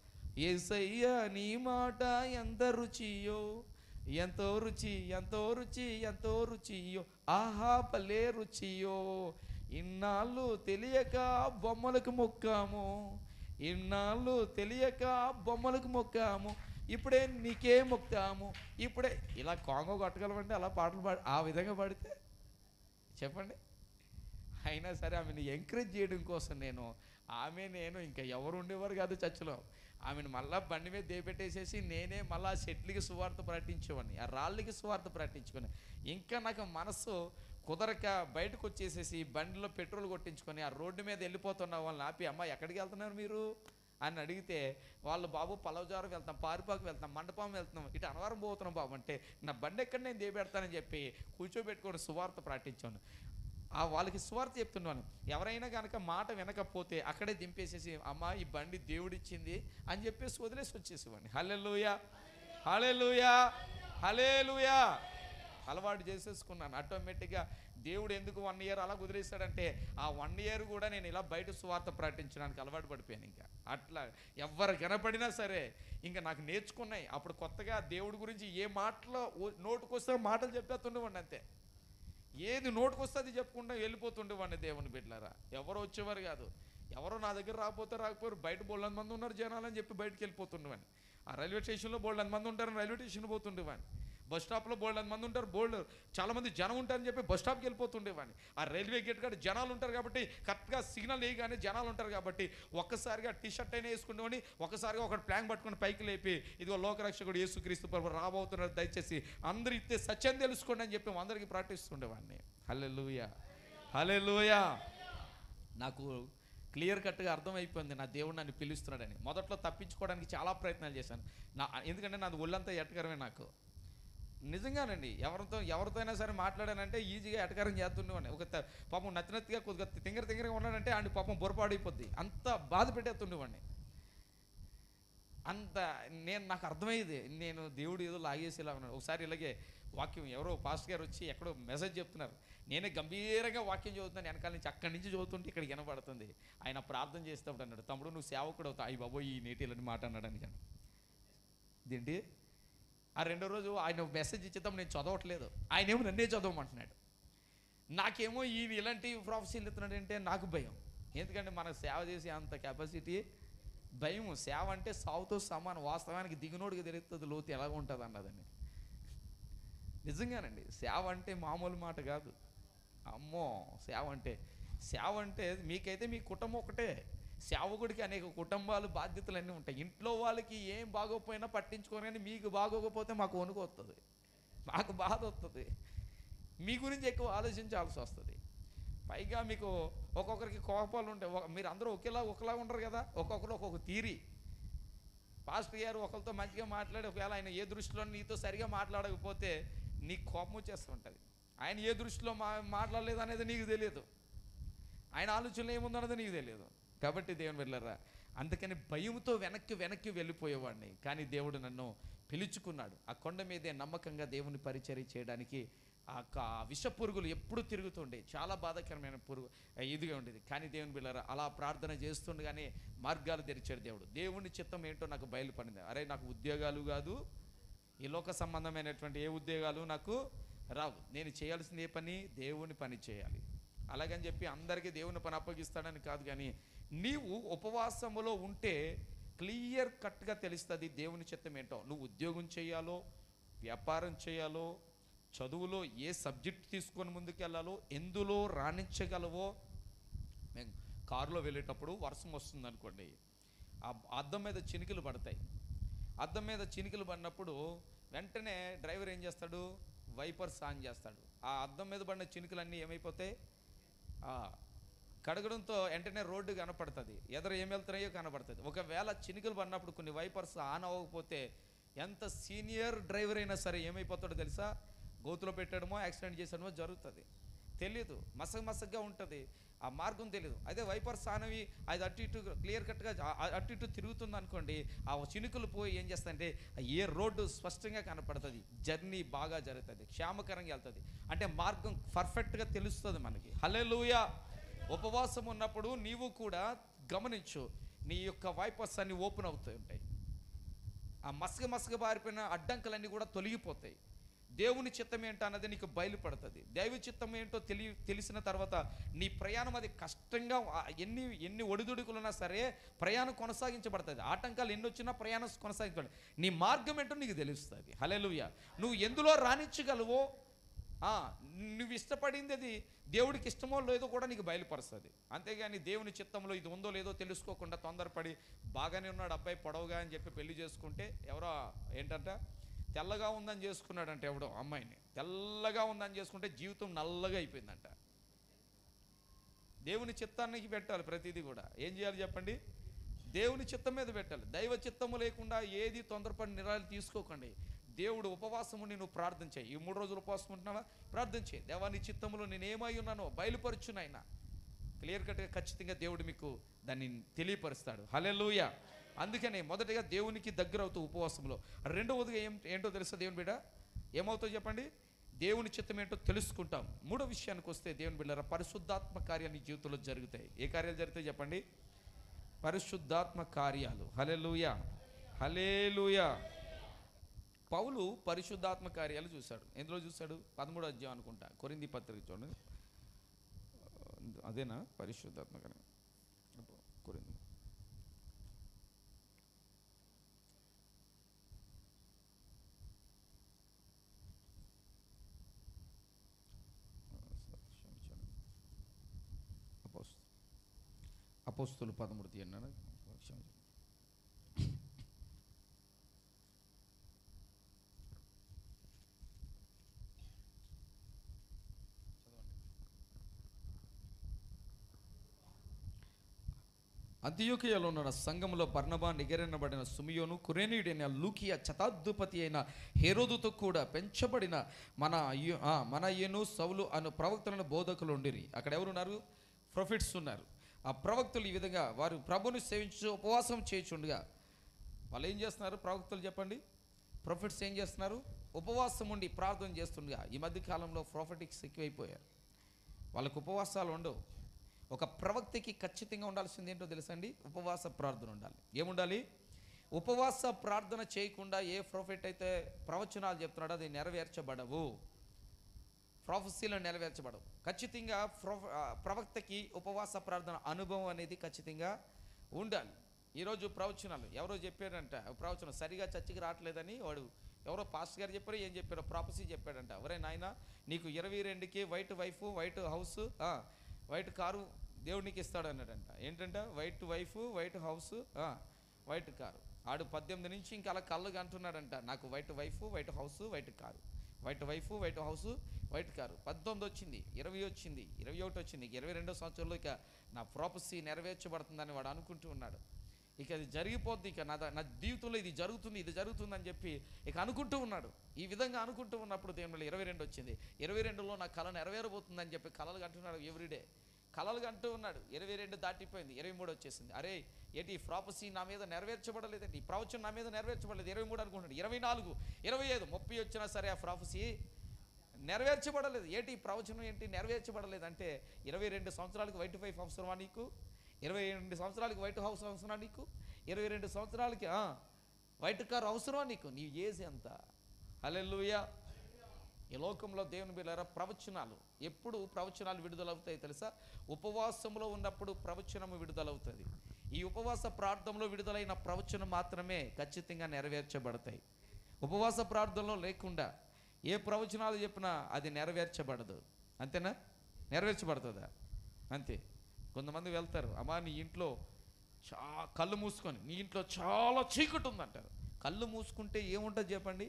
ఏసయ్యా నీ మాట ఎంత రుచియో ఎంతో రుచి ఎంతో రుచి ఎంతో రుచియో ఆహా పలే రుచియో ఇన్నాళ్ళు తెలియక బొమ్మలకు మొక్కాము ఇన్నాళ్ళు తెలియక బొమ్మలకు మొక్కాము ఇప్పుడే నీకే మొక్కాము ఇప్పుడే ఇలా కాంగో కొట్టగలమంటే అలా పాటలు పాడి ఆ విధంగా పాడితే చెప్పండి అయినా సరే ఆమెను ఎంకరేజ్ చేయడం కోసం నేను ఆమె నేను ఇంకా ఎవరు ఉండేవారు కాదు చర్చిలో ఆమెను మళ్ళా బండి మీద దేపెట్టేసేసి నేనే మళ్ళా ఆ చెట్లకి సువార్త ప్రకటించేవాడిని ఆ రాళ్ళకి సువార్త ప్రకటించుకొని ఇంకా నాకు మనసు కుదరక బయటకు వచ్చేసేసి బండిలో పెట్రోల్ కొట్టించుకొని ఆ రోడ్డు మీద వెళ్ళిపోతున్న వాళ్ళని ఆపి అమ్మ ఎక్కడికి వెళ్తున్నారు మీరు అని అడిగితే వాళ్ళు బాబు పలవజారం వెళ్తాం పారిపాకు వెళ్తాం మండపం వెళ్తున్నాం ఇటు అనవరం పోతున్నాం బాబు అంటే నా బండి ఎక్కడ నేను దేపెడతానని చెప్పి కూర్చోబెట్టుకొని సువార్త ప్రకటించాను ఆ వాళ్ళకి స్వార్థ చెప్తున్నాను ఎవరైనా కనుక మాట వినకపోతే అక్కడే దింపేసేసి అమ్మా ఈ బండి దేవుడిచ్చింది అని చెప్పేసి వదిలేసి వచ్చేసేవాడిని హలెలుయా హలెలుయా హలేలుయా అలవాటు చేసేసుకున్నాను ఆటోమేటిక్గా దేవుడు ఎందుకు వన్ ఇయర్ అలా కుదిరేస్తాడంటే ఆ వన్ ఇయర్ కూడా నేను ఇలా బయట సువార్త ప్రకటించడానికి అలవాటు పడిపోయాను ఇంకా అట్లా ఎవరు కనపడినా సరే ఇంకా నాకు నేర్చుకున్నాయి అప్పుడు కొత్తగా దేవుడి గురించి ఏ మాటలో నోటుకొస్తే మాటలు చెప్పేస్తుండేవాడిని అంతే ఏది నోటుకొస్తే అది చెప్పుకుంటా వెళ్ళిపోతుండేవాడిని దేవుని బిడ్డలారా ఎవరు వచ్చేవారు కాదు ఎవరో నా దగ్గర రాకపోతే రాకపోయారు బయట బోళ్ళని మంది ఉన్నారు జనాలు అని చెప్పి బయటకు వెళ్ళిపోతుండేవాడిని ఆ రైల్వే స్టేషన్లో బోళ్ళని మంది ఉంటారని రైల్వే స్టేషన్ పోతుండేవాడిని బస్ స్టాప్లో బోళ్ళని మంది ఉంటారు బోల్డ్ చాలా మంది జనం ఉంటారని చెప్పి బస్ స్టాప్కి వెళ్ళిపోతుండేవాడిని ఆ రైల్వే గేట్ కాడ జనాలు ఉంటారు కాబట్టి కరెక్ట్గా సిగ్నల్ వేయగానే జనాలు ఉంటారు కాబట్టి ఒక్కసారిగా టీ షర్ట్ అయినా వేసుకునేవాడిని ఒకసారిగా ఒక ప్లాంక్ పట్టుకొని పైకి లేపి ఇదిగో లోకరక్షకుడు యేసుక్రీస్తు ప్రభు రాబోతున్నారు దయచేసి అందరు ఇస్తే సత్యం తెలుసుకోండి అని చెప్పి అందరికీ ప్రార్థిస్తుండేవాడిని హల్లెలూయా హల్లెలూయా నాకు క్లియర్ కట్గా అర్థమైపోయింది నా దేవుడు నన్ను పిలుస్తున్నాడని మొదట్లో తప్పించుకోవడానికి చాలా ప్రయత్నాలు చేశాను నా ఎందుకంటే నాది ఒళ్ళంతా ఎటకరమే నాకు నిజంగానండి ఎవరితో ఎవరితో అయినా సరే మాట్లాడానంటే ఈజీగా ఎటకారం చేస్తుండేవాడిని ఒక త- పాపం నచ్చినట్టుగా కొద్దిగా తింగర తింగరగా ఉన్నాడంటే ఆయన పాపం బొరపాడైపోద్ది అంత బాధ పెట్టేస్తుండేవాడిని అంత నేను నాకు అర్థమయ్యేది నేను దేవుడు ఏదో లాగేసేలా ఉన్నాడు ఒకసారి ఇలాగే వాక్యం ఎవరో పాస్టర్ గారు వచ్చి ఎక్కడో మెసేజ్ చెప్తున్నారు నేనే గంభీరంగా వాక్యం చదువుతున్నాను వెనకాల నుంచి అక్కడి నుంచి చదువుతుంటే ఇక్కడ వినపడుతుంది ఆయన ప్రార్థన చేసేటప్పుడు అన్నాడు తమ్ముడు నువ్వు సేవకుడు అవుతావు అయ్యి బాబోయ్ ఈ నేటిలని మాట అన్నాడు కానీ ఇదేంటి ఆ రెండో రోజు ఆయన మెసేజ్ ఇచ్చేద్దాం నేను చదవట్లేదు ఆయన ఏమో నన్నే చదవమంటున్నాడు నాకేమో ఈయన ఇలాంటి ప్రొఫెసర్లు ఇస్తున్నాడు అంటే నాకు భయం ఎందుకంటే మనకు సేవ చేసే అంత కెపాసిటీ భయం సేవ అంటే సావుతో సమానం వాస్తవానికి దిగునోడికి తెలుస్తుంది లోతు ఎలా ఉంటుంది అన్నదని నిజంగానండి సేవ అంటే మామూలు మాట కాదు అమ్మో సేవ అంటే సేవ అంటే మీకైతే మీ కుటుంబం ఒకటే సేవకుడికి అనేక కుటుంబాలు బాధ్యతలు అన్నీ ఉంటాయి ఇంట్లో వాళ్ళకి ఏం బాగోకపోయినా పట్టించుకోని కానీ మీకు బాగోకపోతే మాకు వణుకు వస్తుంది మాకు బాధ వస్తుంది మీ గురించి ఎక్కువ ఆలోచించాల్సి వస్తుంది పైగా మీకు ఒక్కొక్కరికి కోపాలు ఉంటాయి ఒక- మీరు అందరూ ఒకేలా ఒకలా ఉండరు కదా ఒక్కొక్కరు ఒక్కొక్క తీరి పాస్టర్ గారు ఒకరితో మంచిగా మాట్లాడి ఒకవేళ ఆయన ఏ దృష్టిలో నీతో సరిగా మాట్లాడకపోతే నీకు కోపం వచ్చేస్తూ ఉంటుంది ఆయన ఏ దృష్టిలో మా మాట్లాడలేదు అనేది నీకు తెలియదు ఆయన ఆలోచనలో ఏముందన్నది నీకు తెలియదు కాబట్టి దేవుని వెళ్ళరా అందుకని భయంతో వెనక్కి వెనక్కి వెళ్ళిపోయేవాడిని కానీ దేవుడు నన్ను పిలుచుకున్నాడు ఆ కొండ మీదే నమ్మకంగా దేవుని పరిచర్య చేయడానికి ఆ యొక్క ఆ విష పురుగులు ఎప్పుడు తిరుగుతుండే చాలా బాధాకరమైన పురుగు ఇదిగా ఉండేది కానీ దేవుని బిళ్ళరా అలా ప్రార్థన చేస్తుండగానే మార్గాలు తెరిచాడు దేవుడు దేవుని చిత్తం ఏంటో నాకు బయలుపడింది అరే నాకు ఉద్యోగాలు కాదు ఈ లోక సంబంధమైనటువంటి ఏ ఉద్యోగాలు నాకు రావు నేను చేయాల్సింది ఏ పని దేవుని పని చేయాలి అలాగని చెప్పి అందరికీ దేవుని పని అప్పగిస్తాడని కాదు కానీ నీవు ఉపవాసములో ఉంటే క్లియర్ కట్గా తెలుస్తుంది దేవుని చిత్తం ఏంటో నువ్వు ఉద్యోగం చేయాలో వ్యాపారం చేయాలో చదువులో ఏ సబ్జెక్ట్ తీసుకొని ముందుకెళ్ళాలో ఎందులో రాణించగలవో మేము కారులో వెళ్ళేటప్పుడు వర్షం వస్తుంది అనుకోండి ఆ అద్దం మీద చినుకులు పడతాయి అద్దం మీద చినుకులు పడినప్పుడు వెంటనే డ్రైవర్ ఏం చేస్తాడు వైపర్స్ ఆన్ చేస్తాడు ఆ అద్దం మీద పడిన చినుకులన్నీ ఏమైపోతాయి ఆ, కడగడంతో వెంటనే రోడ్డు కనపడుతుంది ఎదర ఏం వెళ్తున్నాయో కనపడుతుంది ఒకవేళ చినుకులు పడినప్పుడు కొన్ని వైపర్స్ ఆన్ అవ్వకపోతే ఎంత సీనియర్ డ్రైవర్ అయినా సరే ఏమైపోతాడో తెలుసా గోతులో పెట్టడమో యాక్సిడెంట్ చేసడమో జరుగుతుంది తెలియదు మసగ మసగ్గా ఉంటుంది ఆ మార్గం తెలియదు అదే వైపర్స్ ఆనవి అది అటు ఇటు క్లియర్ కట్గా అటు ఇటు తిరుగుతుంది అనుకోండి ఆ చినుకులు పోయి ఏం చేస్తాయంటే ఏ రోడ్డు స్పష్టంగా కనపడుతుంది జర్నీ బాగా జరుగుతుంది క్షేమకరంగా వెళ్తుంది అంటే మార్గం పర్ఫెక్ట్గా తెలుస్తుంది మనకి హలెలూయా ఉపవాసం ఉన్నప్పుడు నీవు కూడా గమనించు నీ యొక్క వైపర్స్ అన్ని ఓపెన్ అవుతూ ఉంటాయి ఆ మసగ మసగ బారిపోయిన అడ్డంకులన్నీ కూడా తొలగిపోతాయి దేవుని చిత్తం ఏంటో అన్నది నీకు బయలుపడుతుంది దైవ చిత్తం ఏంటో తెలి తెలిసిన తర్వాత నీ ప్రయాణం అది కష్టంగా ఆ, ఎన్ని ఎన్ని ఒడిదుడుకులున్నా సరే ప్రయాణం కొనసాగించబడుతుంది ఆటంకాలు ఎన్ని వచ్చినా ప్రయాణం కొనసాగించబడుతుంది నీ మార్గం ఏంటో నీకు తెలుస్తుంది హలెలుయ నువ్వు ఎందులో రాణించగలవో ఆ, నువ్వు ఇష్టపడింది అది దేవుడికి ఇష్టమో లేదో కూడా నీకు బయలుపరుస్తుంది అంతేగాని దేవుని చిత్తంలో ఇది ఉందో లేదో తెలుసుకోకుండా తొందరపడి బాగానే ఉన్నాడు అబ్బాయి పొడవుగా అని చెప్పి పెళ్లి చేసుకుంటే ఎవరో ఏంటంట తెల్లగా ఉందని చేసుకున్నాడంట ఎవడో అమ్మాయిని తెల్లగా ఉందని చేసుకుంటే జీవితం నల్లగా అయిపోయిందంట దేవుని చిత్తానికి పెట్టాలి ప్రతిదీ కూడా ఏం చేయాలి చెప్పండి దేవుని చిత్తం మీద పెట్టాలి దైవ చిత్తము లేకుండా ఏది తొందరపడి నిరాలు తీసుకోకండి దేవుడు ఉపవాసము నేను ప్రార్థన చేయి ఈ మూడు రోజులు ఉపవాసం ఉంటున్నావా ప్రార్థన చేయి దేవాని చిత్తములో నేను ఏమై ఉన్నానో బయలుపరచునైనా క్లియర్ కట్గా ఖచ్చితంగా దేవుడు మీకు దాన్ని తెలియపరుస్తాడు హలెలూయ అందుకనే మొదటగా దేవునికి దగ్గర అవుతూ ఉపవాసంలో రెండవదిగా ఏం ఏంటో తెలుసా దేవుని బిడ్డ ఏమవుతుందో చెప్పండి దేవుని చిత్తం ఏంటో తెలుసుకుంటాం మూడో విషయానికి వస్తే దేవుని బిడ్డరా పరిశుద్ధాత్మ కార్యాలు నీ జీవితంలో జరుగుతాయి ఏ కార్యాలు జరుగుతాయి చెప్పండి పరిశుద్ధాత్మ కార్యాలు హలెలూయ హలేలుయ పౌలు పరిశుద్ధాత్మ కార్యాలు చూశాడు ఎందులో చూశాడు పదమూడో అధ్యాయం అనుకుంటా కొరింది పత్రిక చూడండి అదేనా పరిశుద్ధాత్మ కార్యం కొరింది అపోస్తు అపోస్తులు పదమూడు తీయన్నాడు క్షమించండి. అంత్యోకియలో ఉన్న సంఘంలో బర్నబా నిగరెనబడిన సుమియోను కురేనీయుడైన లూకియా శతాధిపతి అయిన హేరోదుతో కూడా పెంచబడిన మన అయ్యు- ఆ, మన అయ్యను సౌలు అను ప్రవక్తలను బోధకులు ఉండిరి అక్కడ ఎవరున్నారు ప్రొఫిట్స్ ఉన్నారు ఆ ప్రవక్తలు ఈ విధంగా వారు ప్రభుని సేవించు ఉపవాసం చేయుచుండగా వాళ్ళు ఏం చేస్తున్నారు ప్రవక్తలు చెప్పండి ప్రొఫిట్స్ ఏం చేస్తున్నారు ఉపవాసం ఉండి ప్రార్థన చేస్తుండగా ఈ మధ్య కాలంలో ప్రాఫిటిక్స్ ఎక్కువైపోయారు వాళ్ళకు ఉపవాసాలు ఉండవు ఒక ప్రవక్తకి ఖచ్చితంగా ఉండాల్సింది ఏంటో తెలుసండి ఉపవాస ప్రార్థన ఉండాలి ఏముండాలి ఉపవాస ప్రార్థన చేయకుండా ఏ ప్రాఫిట్ అయితే ప్రవచనాలు చెప్తున్నాడో అది నెరవేర్చబడవు ప్రాఫెసీలో నెరవేర్చబడవు ఖచ్చితంగా ప్రొఫ ఆ, ప్రవక్తకి ఉపవాస ప్రార్థన అనుభవం అనేది ఖచ్చితంగా ఉండాలి ఈరోజు ప్రవచనాలు ఎవరో చెప్పారంట ప్రవచనం సరిగా చర్చికి రావట్లేదని వాడు ఎవరో పాస్టర్ గారు చెప్పారో ఏం చెప్పారో ప్రాపసీ చెప్పాడంట ఒరే నాయన నీకు ఇరవై రెండుకి white wife white house white car దేవునికి ఇస్తాడు అన్నాడంట ఏంటంట white wife white house white car ఆడు పద్దెనిమిది నుంచి ఇంకా అలా కళ్ళుగా అంటున్నాడంట నాకు white wife white house white car white wife white house white car పద్దెనిమిది వచ్చింది ఇరవై వచ్చింది ఇరవై ఒకటి వచ్చింది ఇక ఇరవై రెండో సంవత్సరంలో ఇక నా ప్రాపసీ నెరవేర్చబడుతుందని వాడు అనుకుంటూ ఉన్నాడు ఇక అది జరిగిపోద్ది ఇక నా ద- నా జీవితంలో ఇది జరుగుతుంది ఇది జరుగుతుంది అని చెప్పి ఇక అనుకుంటూ ఉన్నాడు ఈ విధంగా అనుకుంటూ ఉన్నప్పుడు దేవుని ఇరవై రెండు వచ్చింది ఇరవై రెండులో నా కళ నెరవేరబోతుందని చెప్పి కళలు కంటున్నాడు ఎవ్రీడే కళలు కంటూ ఉన్నాడు ఇరవై రెండు దాటిపోయింది ఇరవై మూడు వచ్చేసింది అరే ఏంటి ఈ ప్రాపసీ నా మీద నెరవేర్చబడలేదండి ఈ ప్రవచనం నా మీద నెరవేర్చబడలేదు ఇరవై మూడు అనుకుంటున్నాడు ఇరవై నాలుగు ఇరవై ఐదు ముప్పై వచ్చినా సరే ఆ ప్రాపసీ నెరవేర్చబడలేదు ఏంటి ఈ ప్రవచనం ఏంటి నెరవేర్చబడలేదు అంటే ఇరవై రెండు సంవత్సరాలకు వైట్ ఫైఫ్ అవసరమా నీకు ఇరవై రెండు సంవత్సరాలకి వైట్ హౌస్ అవసరమా నీకు ఇరవై రెండు సంవత్సరాలకి ఆ, వైట్ కార్ అవసరమా నీకు నీ ఏజ్ ఎంత హల్లెలూయా ఈ లోకంలో దేవుని బిళ్ళారా ప్రవచనాలు ఎప్పుడు ప్రవచనాలు విడుదలవుతాయి తెలుసా ఉపవాసంలో ఉన్నప్పుడు ప్రవచనము విడుదలవుతుంది ఈ ఉపవాస ప్రార్థనలో విడుదలైన ప్రవచనం మాత్రమే ఖచ్చితంగా నెరవేర్చబడతాయి ఉపవాస ప్రార్థనలో లేకుండా ఏ ప్రవచనాలు చెప్పినా అది నెరవేర్చబడదు అంతేనా నెరవేర్చబడుతుందా అంతే కొంతమంది వెళ్తారు అమ్మా నీ ఇంట్లో చా కళ్ళు మూసుకొని నీ ఇంట్లో చాలా చీకటి ఉందంటారు కళ్ళు మూసుకుంటే ఏముంటుంది చెప్పండి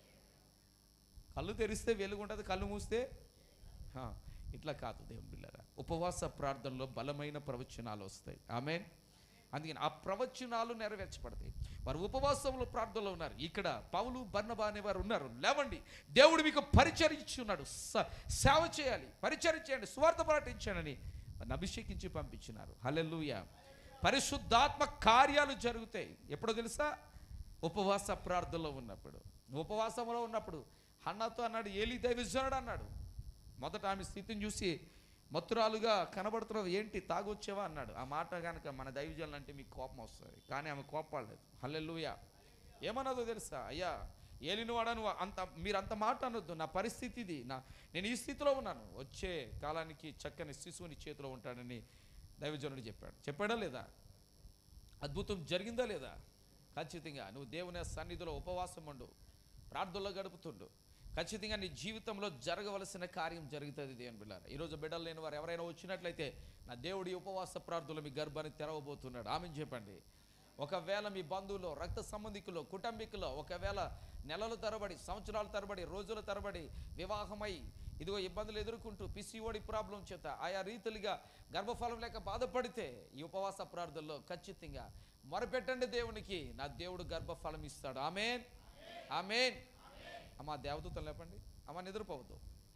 కళ్ళు తెరిస్తే వెలుగుంటుంది కళ్ళు మూస్తే హా, ఇట్లా కాదు దేవుని బిళ్ళరా ఉపవాస ప్రార్థనలో బలమైన ప్రవచనాలు వస్తాయి ఆమె అందుకని ఆ ప్రవచనాలు నెరవేర్చబడతాయి వారు ఉపవాసంలో ప్రార్థనలో ఉన్నారు ఇక్కడ పౌలు బర్ణబా అనే వారు ఉన్నారు లేవండి దేవుడు మీకు పరిచరించున్నాడు స- సేవ చేయాలి పరిచయం చేయండి స్వార్థ పాటించానని వారిని అభిషేకించి పంపించినారు హల్లెలూయా పరిశుద్ధాత్మ కార్యాలు జరుగుతాయి ఎప్పుడో తెలుసా ఉపవాస ప్రార్థనలో ఉన్నప్పుడు ఉపవాసంలో ఉన్నప్పుడు హన్నతో అన్నాడు ఏలి దైవజనుడు అన్నాడు మొదట ఆమె స్థితిని చూసి మత్తురాలుగా కనబడుతున్నావు ఏంటి తాగొచ్చావా అన్నాడు ఆ మాట కనుక మన దైవజనులు అంటే మీకు కోపం వస్తుంది కానీ ఆమె కోపడలేదు హల్లెలూయా ఏమన్నదో తెలుసా అయ్యా ఏలిన వాడా నువ్వు అంత మీరు అంత మాట అనొద్దు నా పరిస్థితి ఇది నా నేను ఈ స్థితిలో ఉన్నాను వచ్చే కాలానికి చక్కని శిశువుని చేతిలో ఉంటాడని దైవజనుడు చెప్పాడు చెప్పాడా లేదా అద్భుతం జరిగిందా లేదా ఖచ్చితంగా నువ్వు దేవుని సన్నిధిలో ఉపవాసం ఉండు ప్రార్థనలో గడుపుతుండు ఖచ్చితంగా నీ జీవితంలో జరగవలసిన కార్యం జరుగుతుంది దేవుని బిడ్డారా ఈరోజు బిడ్డలు లేని వారు ఎవరైనా వచ్చినట్లయితే నా దేవుడి ఉపవాస ప్రార్థనలో మీ గర్భాన్ని తెరవబోతున్నాడు ఆమె చెప్పండి ఒకవేళ మీ బంధువులు రక్త సంబంధికులు కుటుంబీకులు ఒకవేళ నెలల తరబడి సంవత్సరాల తరబడి రోజుల తరబడి వివాహమై ఇదిగో ఇబ్బందులు ఎదుర్కొంటూ పిసిఓడి ప్రాబ్లం చేత ఆయా రీతిలుగా గర్భఫలం లేక బాధపడితే ఈ ఉపవాస ప్రార్థనలో ఖచ్చితంగా మొరపెట్టండి దేవునికి నా దేవుడు గర్భఫలం ఇస్తాడు ఆమెన్ ఆమెన్ అమ్మ దేవదూతలు లేపండి అమ్మ నిద్రపోవద్దు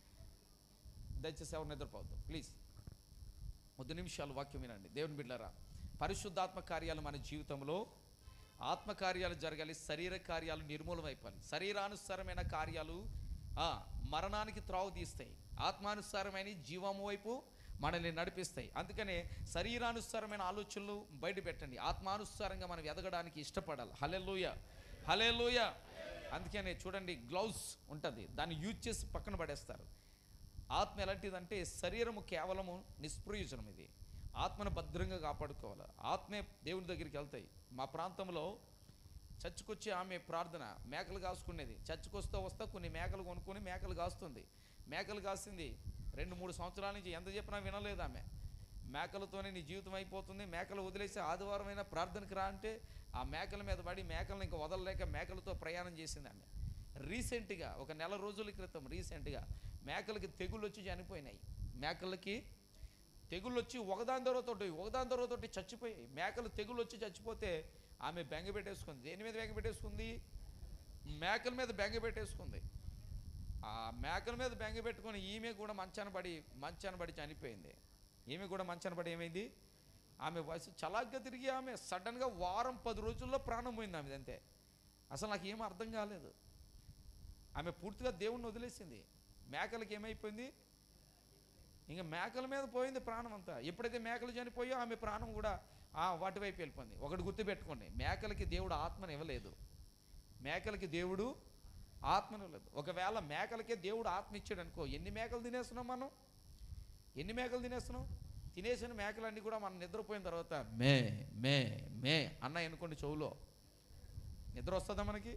దయచేసి ఎవరు నిద్రపోవద్దు ప్లీజ్ కొద్ది నిమిషాలు వాక్యం వినండి దేవుని బిడ్డారా పరిశుద్ధాత్మ కార్యాలు మన జీవితంలో ఆత్మ కార్యాలు జరగాలి శరీర కార్యాలు నిర్మూలమైపోవాలి శరీరానుసారమైన కార్యాలు ఆ, మరణానికి త్రావు తీస్తాయి ఆత్మానుసారమైన జీవము వైపు మనల్ని నడిపిస్తాయి అందుకనే శరీరానుసారమైన ఆలోచనలు బయట పెట్టండి ఆత్మానుసారంగా మనం ఎదగడానికి ఇష్టపడాలి హలెలుయ హలెలుయ అందుకనే చూడండి గ్లౌస్ ఉంటుంది దాన్ని యూజ్ చేసి పక్కన పడేస్తారు ఆత్మ ఎలాంటిదంటే శరీరము కేవలము నిష్ప్రయోజనం ఇది ఆత్మను భద్రంగా కాపాడుకోవాలి ఆత్మే దేవుని దగ్గరికి వెళ్తాయి మా ప్రాంతంలో చర్చికొచ్చి ఆమె ప్రార్థన మేకలు కాసుకునేది చర్చికొస్తా వస్తా కొన్ని మేకలు కొనుక్కొని మేకలు కాస్తుంది మేకలు కాసింది రెండు మూడు సంవత్సరాల నుంచి ఎంత చెప్పినా వినలేదు ఆమె మేకలతోనే నీ జీవితం అయిపోతుంది మేకలు వదిలేసి ఆదివారం అయినా ప్రార్థనకి రా అంటే ఆ మేకల మీద పడి మేకలను ఇంకా వదలలేక మేకలతో ప్రయాణం చేసింది ఆమె రీసెంట్గా ఒక నెల రోజుల క్రితం రీసెంట్గా మేకలకి తెగుళ్ళు వచ్చి చనిపోయినాయి మేకలకి తెగుళ్ళు వచ్చి ఒకదాని దొరతోటి ఒకదాని దొరతోటి చచ్చిపోయాయి మేకలు తెగుళ్ళు వచ్చి చచ్చిపోతే ఆమె బెంగ పెట్టేసుకుంది దేని మీద బెంగ పెట్టేసుకుంది మేకల మీద బెంగ పెట్టేసుకుంది ఆ మేకల మీద బెంగ పెట్టుకొని ఈమె కూడా మంచాన పడి మంచాన పడి చనిపోయింది ఈమె కూడా మంచాన పడి ఏమైంది ఆమె వయసు చలాగ్గా తిరిగి ఆమె సడన్గా వారం పది రోజుల్లో ప్రాణం పోయింది ఆమె అంతే అసలు నాకు ఏం అర్థం కాలేదు ఆమె పూర్తిగా దేవుణ్ణి వదిలేసింది మేకలకి ఏమైపోయింది ఇంకా మేకల మీద పోయింది ప్రాణం అంతా ఎప్పుడైతే మేకలు చనిపోయో ఆమె ప్రాణం కూడా ఆ వాటి వైపు వెళ్ళిపోయింది ఒకటి గుర్తుపెట్టుకోండి మేకలకి దేవుడు ఆత్మని ఇవ్వలేదు మేకలకి దేవుడు ఆత్మని ఇవ్వలేదు ఒకవేళ మేకలకే దేవుడు ఆత్మ ఇచ్చాడు అనుకో ఎన్ని మేకలు తినేస్తున్నాం మనం ఎన్ని మేకలు తినేస్తున్నాం తినేసిన మేకలన్నీ కూడా మనం నిద్రపోయిన తర్వాత మే మే మే అన్న ఎన్నుకోండి చెవులో నిద్ర వస్తుందా మనకి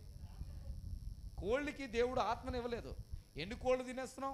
కోళ్ళకి దేవుడు ఆత్మని ఇవ్వలేదు ఎన్ని కోళ్ళు తినేస్తున్నాం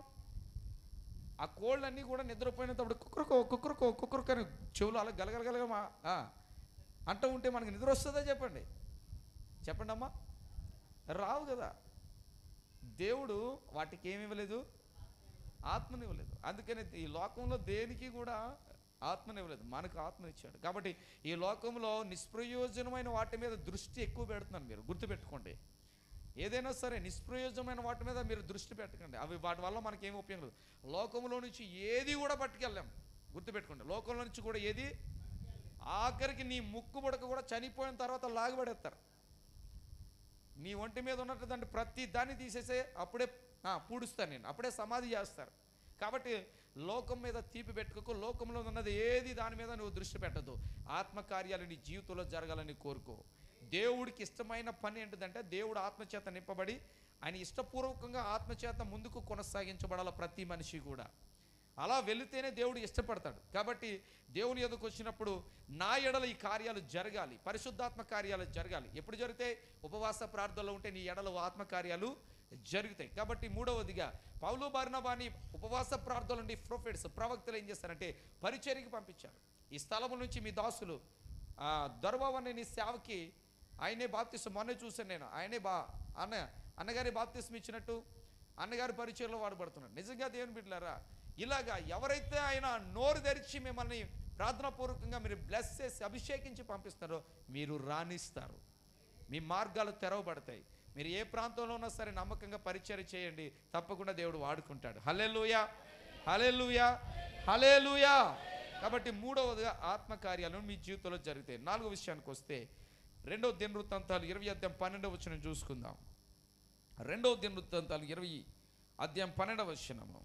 ఆ కోళ్ళన్నీ కూడా నిద్రపోయినప్పుడు కుక్కరుకో కుక్కరుకో కుక్కరుకో అని చెవులు అలా గలగలగలగా మా ఆ, అంటూ ఉంటే మనకి నిద్ర వస్తుందా చెప్పండి చెప్పండి అమ్మా రావు కదా దేవుడు వాటికి ఏమి ఇవ్వలేదు ఆత్మని ఇవ్వలేదు అందుకని ఈ లోకంలో దేనికి కూడా ఆత్మనివ్వలేదు మనకు ఆత్మనిచ్చాడు కాబట్టి ఈ లోకంలో నిష్ప్రయోజనమైన వాటి మీద దృష్టి ఎక్కువ పెడుతున్నాను మీరు గుర్తుపెట్టుకోండి ఏదైనా సరే నిష్ప్రయోజనమైన వాటి మీద మీరు దృష్టి పెట్టకండి అవి వాటి వల్ల మనకి ఏం ఉపయోగం లేదు లోకంలో నుంచి ఏది కూడా పట్టుకెళ్ళాం గుర్తుపెట్టుకోండి లోకంలో నుంచి కూడా ఏది ఆఖరికి నీ ముక్కు బుడక కూడా చనిపోయిన తర్వాత లాగబడేస్తారు నీ ఒంటి మీద ఉన్నట్టు దాన్ని ప్రతి దాన్ని తీసేసే అప్పుడే ఆ, పూడుస్తాను నేను అప్పుడే సమాధి చేస్తారు కాబట్టి లోకం మీద తీపి పెట్టుకోకు లోకంలో ఉన్నది ఏది దాని మీద నువ్వు దృష్టి పెట్టదు ఆత్మకార్యాలు నీ జీవితంలో జరగాలని కోరుకో దేవుడికి ఇష్టమైన పని ఏంటిదంటే దేవుడు ఆత్మచేత నింపబడి ఆయన ఇష్టపూర్వకంగా ఆత్మచేత ముందుకు కొనసాగించబడాల ప్రతి మనిషి కూడా అలా వెళితేనే దేవుడు ఇష్టపడతాడు కాబట్టి దేవుని ఎదుకు వచ్చినప్పుడు నా ఎడల ఈ కార్యాలు జరగాలి పరిశుద్ధాత్మ కార్యాలు జరగాలి ఎప్పుడు జరిగితే ఉపవాస ప్రార్థనలో ఉంటే నీ ఎడల ఆత్మ కార్యాలు జరుగుతాయి కాబట్టి మూడవదిగా పౌలు బారినబాని ఉపవాస ప్రార్థనలు నుండి ప్రొఫెట్స్ ప్రవక్తలు ఏం చేస్తారంటే పరిచర్యకి పంపించారు ఈ స్థలము నుంచి మీ దాసులు ఆ, దొరబాబు నీ సేవకి ఆయనే బాప్తిసం మొన్నే చూశాను నేను ఆయనే బా అన్న అన్నగారి బాప్తిసం ఇచ్చినట్టు అన్నగారి పరిచయంలో వాడబడుతున్నాడు నిజంగా దేవుని బిడ్డలారా ఇలాగా ఎవరైతే ఆయన నోరు తెరిచి మిమ్మల్ని ప్రార్థనాపూర్వకంగా మీరు బ్లెస్ చేసి అభిషేకించి పంపిస్తారో మీరు రాణిస్తారు మీ మార్గాలు తెరవబడతాయి మీరు ఏ ప్రాంతంలో ఉన్నా సరే నమ్మకంగా పరిచయం చేయండి తప్పకుండా దేవుడు వాడుకుంటాడు హలెలుయా హలెలుయా హలెలుయా కాబట్టి మూడవదిగా ఆత్మకార్యాలు మీ జీవితంలో జరుగుతాయి నాలుగో విషయానికి వస్తే రెండవ దినవృత్తాంతాలు ఇరవై అధ్యాయం పన్నెండవ వచ్చిన చూసుకుందాం రెండవ దినవృత్తాంతాలు ఇరవై అధ్యాయం పన్నెండవ వచనము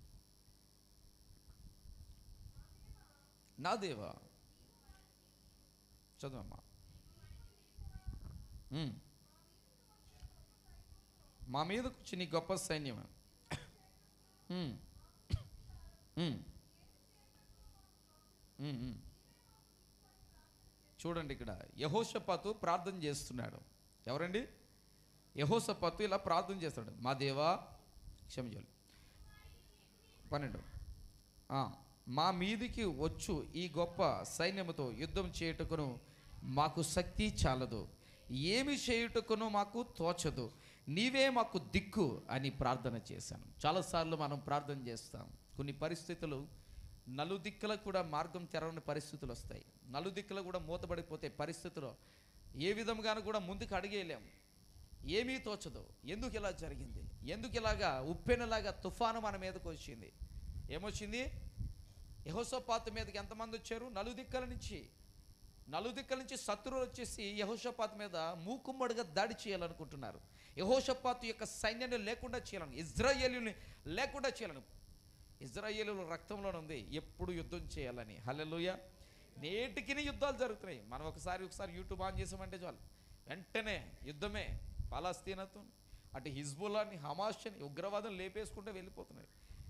నా దేవా చదవమ్మా ఉమ్. మా మీదకు వచ్చి నీ గొప్ప సైన్యం ఉమ్. ఉమ్. ఉమ్, ఉమ్. చూడండి ఇక్కడ యహోషపాతు ప్రార్థన చేస్తున్నాడు ఎవరండి యహోషపాతు ఇలా ప్రార్థన చేస్తాడు మా దేవా క్షమించాలి పన్నెండు ఆ, మా మీదికి వచ్చు ఈ గొప్ప సైన్యముతో యుద్ధం చేయుటకును మాకు శక్తి చాలదు ఏమి చేయుటకును మాకు తోచదు నీవే మాకు దిక్కు అని ప్రార్థన చేశాను చాలాసార్లు మనం ప్రార్థన చేస్తాం కొన్ని పరిస్థితులు నలుదిక్కుల కూడా మార్గం తెరవని పరిస్థితులు వస్తాయి నలుదిక్కులు కూడా మూతబడిపోతే పరిస్థితులు ఏ విధంగానూ కూడా ముందుకు అడిగేయలేం ఏమీ తోచదు ఎందుకు ఇలా జరిగింది ఎందుకు ఇలాగా ఉప్పెనలాగా తుఫాను మన మీదకి వచ్చింది ఏమొచ్చింది యహోషపాతు మీదకి ఎంతమంది వచ్చారు నలుదిక్కల నుంచి నలుదిక్కల నుంచి శత్రువులు వచ్చేసి యహోషపాతు మీద మూకుమ్మడిగా దాడి చేయాలనుకుంటున్నారు యహోషపాతు యొక్క సైన్యాన్ని లేకుండా చేయాలని ఇజ్రాయేలుని లేకుండా చేయాలని ఇజ్రాయేలు రక్తంలోనే ఉంది ఎప్పుడు యుద్ధం చేయాలని హల్లెలూయ నేటికి యుద్ధాలు జరుగుతున్నాయి మనం ఒకసారి ఒకసారి యూట్యూబ్ ఆన్ చేసామంటే చాలు వెంటనే యుద్ధమే పాలస్తీనతో అటు హిజ్బుల్లాని హమాస్ని ఉగ్రవాదం లేపేసుకుంటే వెళ్ళిపోతున్నాయి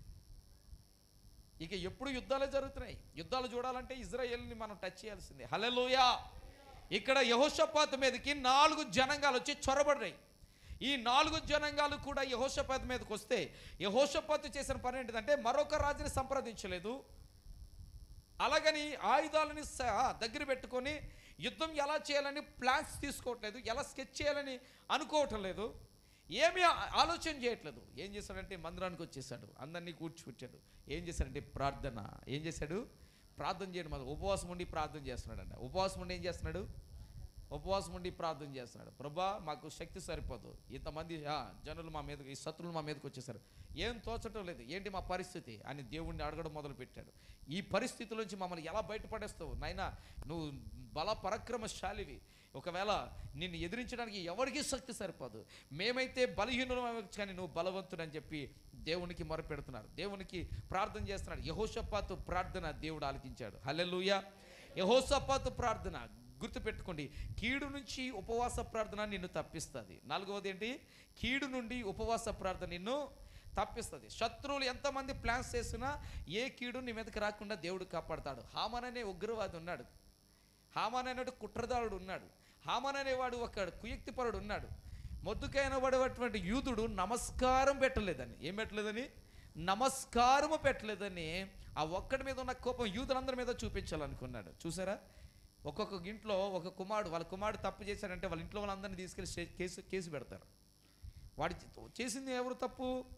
ఇక ఎప్పుడు యుద్ధాలే జరుగుతున్నాయి యుద్ధాలు చూడాలంటే ఇజ్రాయేల్ని మనం టచ్ చేయాల్సిందే హల్లెలూయా ఇక్కడ యహోషపాత్ మీదకి నాలుగు జనాంగాలు వచ్చి చొరబడ్డాయి ఈ నాలుగు జనాంగాలు కూడా యహోషపాత్ మీదకి వస్తే యహోషపాత్ చేసిన పని ఏంటిదంటే మరొక రాజుని సంప్రదించలేదు అలాగని ఆయుధాలని స- దగ్గర పెట్టుకొని యుద్ధం ఎలా చేయాలని ప్లాన్స్ తీసుకోవట్లేదు ఎలా స్కెచ్ చేయాలని అనుకోవటం లేదు ఏమీ ఆ- ఆలోచన చేయట్లేదు ఏం చేశాడంటే మందిరానికి వచ్చేసాడు అందరినీ కూర్చోబెట్టాడు ఏం చేశాడంటే ప్రార్థన ఏం చేశాడు ప్రార్థన చేయడం మొదలు ఉపవాసం ఉండి ప్రార్థన చేస్తున్నాడంట ఉపవాసం ఉండి ఏం చేస్తున్నాడు ఉపవాసం ఉండి ప్రార్థన చేస్తున్నాడు ప్రభా మాకు శక్తి సరిపోదు ఇంతమంది ఆ, జనులు మా మీదకి ఈ శత్రువులు మా మీదకి వచ్చేసారు ఏం తోచటం లేదు ఏంటి మా పరిస్థితి అని దేవుణ్ణి అడగడం మొదలు పెట్టాడు ఈ పరిస్థితి నుంచి మమ్మల్ని ఎలా బయటపడేస్తావు నాయనా నువ్వు బల పరాక్రమశాలివి ఒకవేళ నిన్ను ఎదిరించడానికి ఎవరికీ శక్తి సరిపోదు మేమైతే బలహీనులం కానీ నువ్వు బలవంతుడని చెప్పి దేవునికి మొరపెడుతున్నారు దేవునికి ప్రార్థన చేస్తున్నాడు యహోషపాతు ప్రార్థన దేవుడు ఆలకించాడు హల్లెలూయా యహోషపాతు ప్రార్థన గుర్తుపెట్టుకోండి కీడు నుంచి ఉపవాస ప్రార్థన నిన్ను తప్పిస్తుంది నాలుగవది ఏంటి కీడు నుండి ఉపవాస ప్రార్థన నిన్ను తప్పిస్తుంది శత్రువులు ఎంతమంది ప్లాన్స్ చేసినా ఏ కీడు నీ మీదకి రాకుండా దేవుడు కాపాడతాడు హామన్ అనే ఉగ్రవాది ఉన్నాడు హామాన్ అనేవాడు కుట్రదారుడు ఉన్నాడు హామాన్ అనేవాడు ఒక కుయుక్తిపరుడు ఉన్నాడు మొద్దుకైన పడేటువంటి యూదుడు నమస్కారం పెట్టలేదని ఏం పెట్టలేదని నమస్కారము పెట్టలేదని ఆ ఒక్కడి మీద ఉన్న కోపం యూదులందరి మీద చూపించాలనుకున్నాడు చూసారా ఒక్కొక్క ఇంట్లో ఒక కుమారుడు వాళ్ళ కుమారుడు తప్పు చేశాడంటే వాళ్ళ ఇంట్లో వాళ్ళందరినీ తీసుకెళ్ళి స్టే- కేసు కేసు పెడతారు వాడి చే- చేసింది ఎవరు తప్పు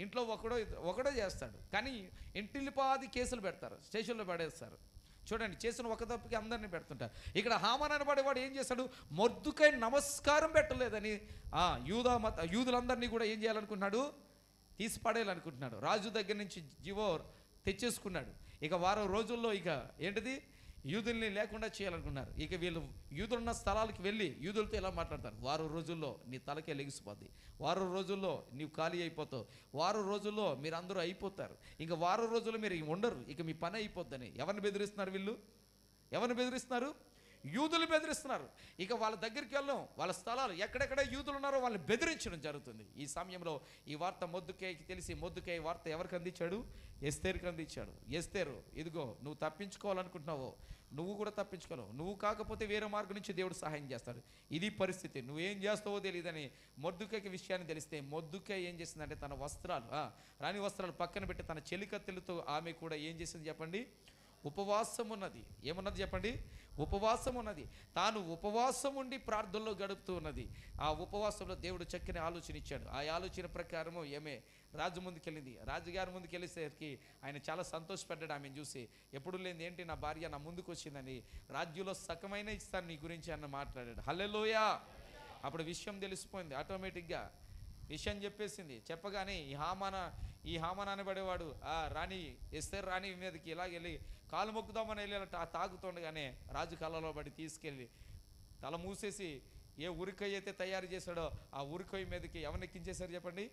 ఇంట్లో ఒకడో ఇద్ద- ఒకడో చేస్తాడు కానీ ఇంటిల్లిపాది కేసులు పెడతారు స్టేషన్లో పడేస్తారు చూడండి చేసిన ఒక తప్పుకి అందరినీ పెడుతుంటారు ఇక్కడ హామాన్ అనబడేవాడు ఏం చేస్తాడు మొద్దుకై నమస్కారం పెట్టలేదని ఆ యూదా మత యూదులందరినీ కూడా ఏం చేయాలనుకున్నాడు తీసి పడేయాలనుకుంటున్నాడు రాజు దగ్గర నుంచి జీవో తెచ్చేసుకున్నాడు ఇక వారం రోజుల్లో ఇక ఏంటిది యూదుల్ని లేకుండా చేయాలనుకున్నారు ఇక వీళ్ళు యూదులున్న స్థలాలకు వెళ్ళి యూదులతో ఎలా మాట్లాడతారు వారం రోజుల్లో నీ తలకే లెగిసిపోద్ది వారం రోజుల్లో నీవు ఖాళీ అయిపోతావు వారం రోజుల్లో మీరు అందరూ అయిపోతారు ఇంకా వారం రోజుల్లో మీరు ఉండరు ఇక మీ పని అయిపోద్దని ఎవరిని బెదిరిస్తున్నారు వీళ్ళు ఎవరిని బెదిరిస్తున్నారు యూదులు బెదిరిస్తున్నారు ఇక వాళ్ళ దగ్గరికి వెళ్ళడం వాళ్ళ స్థలాలు ఎక్కడెక్కడ యూదులు ఉన్నారో వాళ్ళని బెదిరించడం జరుగుతుంది ఈ సమయంలో ఈ వార్త మొద్దుకేకి తెలిసి మొద్దుకే ఈ వార్త ఎవరికి అందించాడు ఎస్తేరుకి అందించాడు ఎస్తేరు ఇదిగో నువ్వు తప్పించుకోవాలనుకుంటున్నావో నువ్వు కూడా తప్పించుకోలేవు నువ్వు కాకపోతే వేరే మార్గం నుంచి దేవుడు సహాయం చేస్తాడు ఇది పరిస్థితి నువ్వేం చేస్తావో తెలియదని మొద్దుకైకి విషయాన్ని తెలిస్తే మొద్దుకై ఏం చేసిందంటే తన వస్త్రాలు ఆ, రాణి వస్త్రాలు పక్కన పెట్టి తన చెలికత్తెలతో ఆమె కూడా ఏం చేసింది చెప్పండి ఉపవాసం ఉన్నది ఏమున్నది చెప్పండి ఉపవాసం ఉన్నది తాను ఉపవాసం ఉండి ప్రార్థనలో గడుపుతూ ఉన్నది ఆ ఉపవాసంలో దేవుడు చక్కని ఆలోచన ఇచ్చాడు ఆ ఆలోచన ప్రకారము ఏమే రాజు ముందుకెళ్ళింది రాజుగారి ముందుకెళ్ళేసరికి ఆయన చాలా సంతోషపడ్డాడు ఆమెను చూసి ఎప్పుడు లేని ఏంటి నా భార్య నా ముందుకు వచ్చిందని రాజ్యంలో సకమైన ఇస్తాను నీ గురించి అన్న మాట్లాడాడు హల్లెలూయా అప్పుడు విషయం తెలిసిపోయింది ఆటోమేటిక్గా విషయం చెప్పేసింది చెప్పగానే ఈ హామాన ఈ హామాన అనబడేవాడు ఆ రాణి ఎస్తే రాణి మీదకి ఇలా వెళ్ళి కాలు మొక్కుదామని వెళ్ళాలంటే ఆ తాగుతుండగానే రాజు కళ్ళలో పడి తీసుకెళ్ళి తల మూసేసి ఏ ఉరికొయ్య అయితే తయారు చేశాడో ఆ ఉరికొయ్య మీదకి ఎవరిని ఎక్కించేశారు చెప్పండి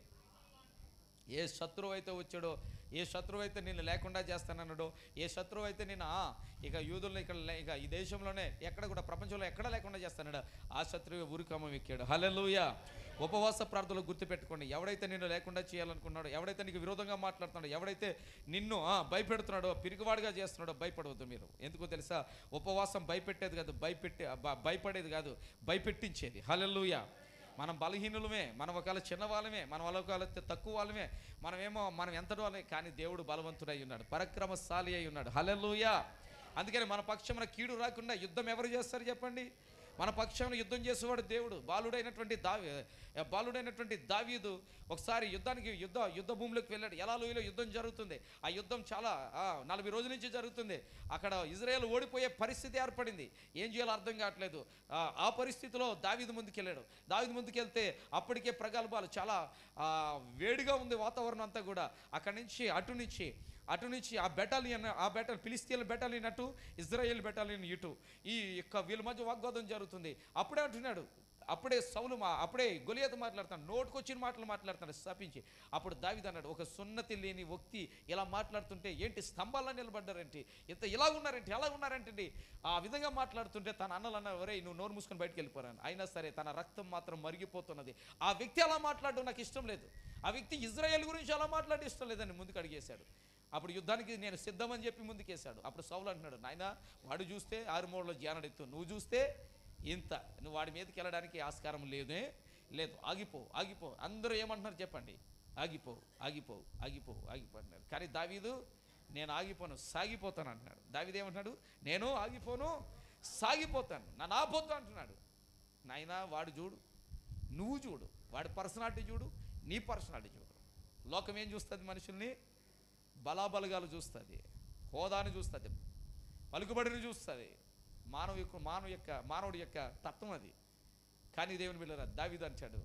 ఏ శత్రువు అయితే వచ్చాడో ఏ శత్రువు అయితే నిన్ను లేకుండా చేస్తానన్నాడో ఏ శత్రువు అయితే నేను ఆ, ఇక యూదులను ఇక్కడ లే- ఇక ఈ దేశంలోనే ఎక్కడ కూడా ప్రపంచంలో ఎక్కడ లేకుండా చేస్తానాడు ఆ శత్రువు ఉరికమ్మం ఎక్కాడు హల్లెలూయా ఉపవాస ప్రార్థనలు గుర్తుపెట్టుకోండి ఎవడైతే నిన్ను లేకుండా చేయాలనుకున్నాడో ఎవడైతే నీకు విరోధంగా మాట్లాడుతున్నాడో ఎవడైతే నిన్ను ఆ, భయపెడుతున్నాడో పిరిగివాడిగా చేస్తున్నాడో భయపడవద్దు మీరు ఎందుకో తెలుసా ఉపవాసం భయపెట్టేది కాదు భయపెట్టే బ- భయపడేది కాదు భయపెట్టించేది హల్లెలూయా మనం బలహీనులమే మనం ఒకవేళ చిన్నవాళ్ళమే మనం ఒకవేళ తక్కువ వాళ్ళమే మనమేమో మనం ఎంతటి వాళ్ళమే కానీ దేవుడు బలవంతుడై ఉన్నాడు పరక్రమశాలి అయి ఉన్నాడు హల్లెలూయా అందుకని మన పక్షమున కీడు రాకుండా యుద్ధం ఎవరు చేస్తారు చెప్పండి మన పక్షమున యుద్ధం చేసేవాడు దేవుడు బాలుడైనటువంటి దావి బాలుడైనటువంటి దావీదు ఒకసారి యుద్ధానికి యుద్ధ యుద్ధ భూమిలోకి వెళ్ళాడు ఎలా లోయలో యుద్ధం జరుగుతుంది ఆ యుద్ధం చాలా ఆ, నలభై రోజుల నుంచి జరుగుతుంది అక్కడ ఇజ్రాయెల్ ఓడిపోయే పరిస్థితి ఏర్పడింది ఏం చేయాలో అర్థం కావట్లేదు ఆ, ఆ పరిస్థితిలో దావీదు ముందుకెళ్ళాడు దావీదు ముందుకెళ్తే అప్పటికే ప్రగల్భాలు చాలా ఆ, వేడిగా ఉంది వాతావరణం అంతా కూడా అక్కడి నుంచి అటు నుంచి అటు నుంచి ఆ బెటాలియన్ ఆ బెటల్ ఫిలిస్తీన్ల బెటాలియన్ అటు ఇజ్రాయేల్ బెటాలియన్ ఇటు ఈ యొక్క వీళ్ళ మధ్య వాగ్వాదం జరుగుతుంది అప్పుడే అంటున్నాడు అప్పుడే సౌలు మా అప్పుడే గొలియత మాట్లాడుతాడు నోటుకొచ్చిన మాటలు మాట్లాడుతాడు శపించి అప్పుడు దావిది అన్నాడు ఒక సున్నతి లేని వ్యక్తి ఇలా మాట్లాడుతుంటే ఏంటి స్తంభాల్లో నిలబడ్డారేంటి ఇంత ఇలా ఉన్నారేంటి ఎలా ఉన్నారంటే ఆ విధంగా మాట్లాడుతుంటే తన అన్నలు అన్నారు ఒరే నువ్వు నోరు మూసుకొని బయటికి వెళ్ళిపోరాను అయినా సరే తన రక్తం మాత్రం మరిగిపోతున్నది ఆ వ్యక్తి అలా మాట్లాడడం నాకు ఇష్టం లేదు ఆ వ్యక్తి ఇజ్రాయెల్ గురించి అలా మాట్లాడి ఇష్టం లేదని ముందుకు అడిగేశాడు అప్పుడు యుద్ధానికి నేను సిద్ధమని చెప్పి ముందుకేశాడు అప్పుడు సౌలు అంటున్నాడు నాయన వాడు చూస్తే ఆరు మూడులో జానడెత్తు నువ్వు చూస్తే ఇంత నువ్వు వాడి మీదకి వెళ్ళడానికి ఆస్కారం లేదే లేదు ఆగిపో ఆగిపో అందరూ ఏమంటున్నారు చెప్పండి ఆగిపో ఆగిపో ఆగిపో ఆగిపో అంటున్నారు కానీ దావీదు నేను ఆగిపోను సాగిపోతాను అంటున్నాడు దావీదు ఏమంటున్నాడు నేను ఆగిపోను సాగిపోతాను నన్ను ఆపోతా అంటున్నాడు నాయనా వాడు చూడు నువ్వు చూడు వాడి పర్సనాలిటీ చూడు నీ పర్సనాలిటీ చూడు లోకం ఏం చూస్తుంది మనుషుల్ని బలాబలగాలు చూస్తుంది హోదాను చూస్తుంది పలుకుబడిని చూస్తుంది మానవ యొక్క మానవ యొక్క మానవుడి యొక్క తత్వం అది కానీ దేవుని బిళ్ళరా దావిదు అంటాడు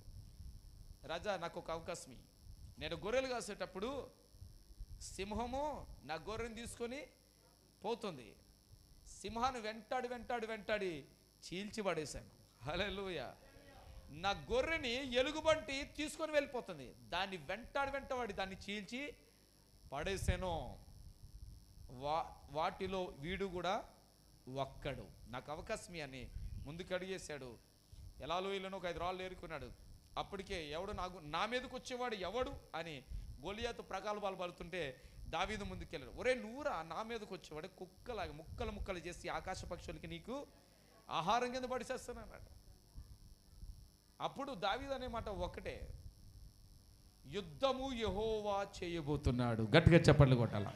రాజా నాకు ఒక అవకాశం ఇయ్యి. నేను గొర్రెలు కాసేటప్పుడు సింహము నా గొర్రెని తీసుకొని పోతుంది సింహాన్ని వెంటాడి వెంటాడి వెంటాడి చీల్చి పడేశాను హల్లెలూయ నా గొర్రెని ఎలుగుబంటి తీసుకొని వెళ్ళిపోతుంది దాన్ని వెంటాడి వెంటవాడి దాన్ని చీల్చి పడేసాను వా వాటిలో వీడు కూడా ఒక్కడు నాకు అవకాశం అని ముందుకు అడిగేశాడు ఎలా లోయలను ఒక ఐదు రాళ్ళు ఏరుకున్నాడు అప్పటికే ఎవడు నాకు నా మీదకి వచ్చేవాడు ఎవడు అని గోలియాతు ప్రగల్భాలు పలుతుంటే దావీదు ముందుకెళ్ళాడు ఒరే నువ్వురా నా మీదకి వచ్చేవాడు కుక్కలాగా ముక్కలు ముక్కలు చేసి ఆకాశ పక్షులకి నీకు ఆహారం కింద పడిచేస్తాను అన్నాడు అప్పుడు దావీదు అనే మాట ఒకటే యుద్ధము యహోవా చేయబోతున్నాడు గట్టిగా చెప్పండి కొట్టాల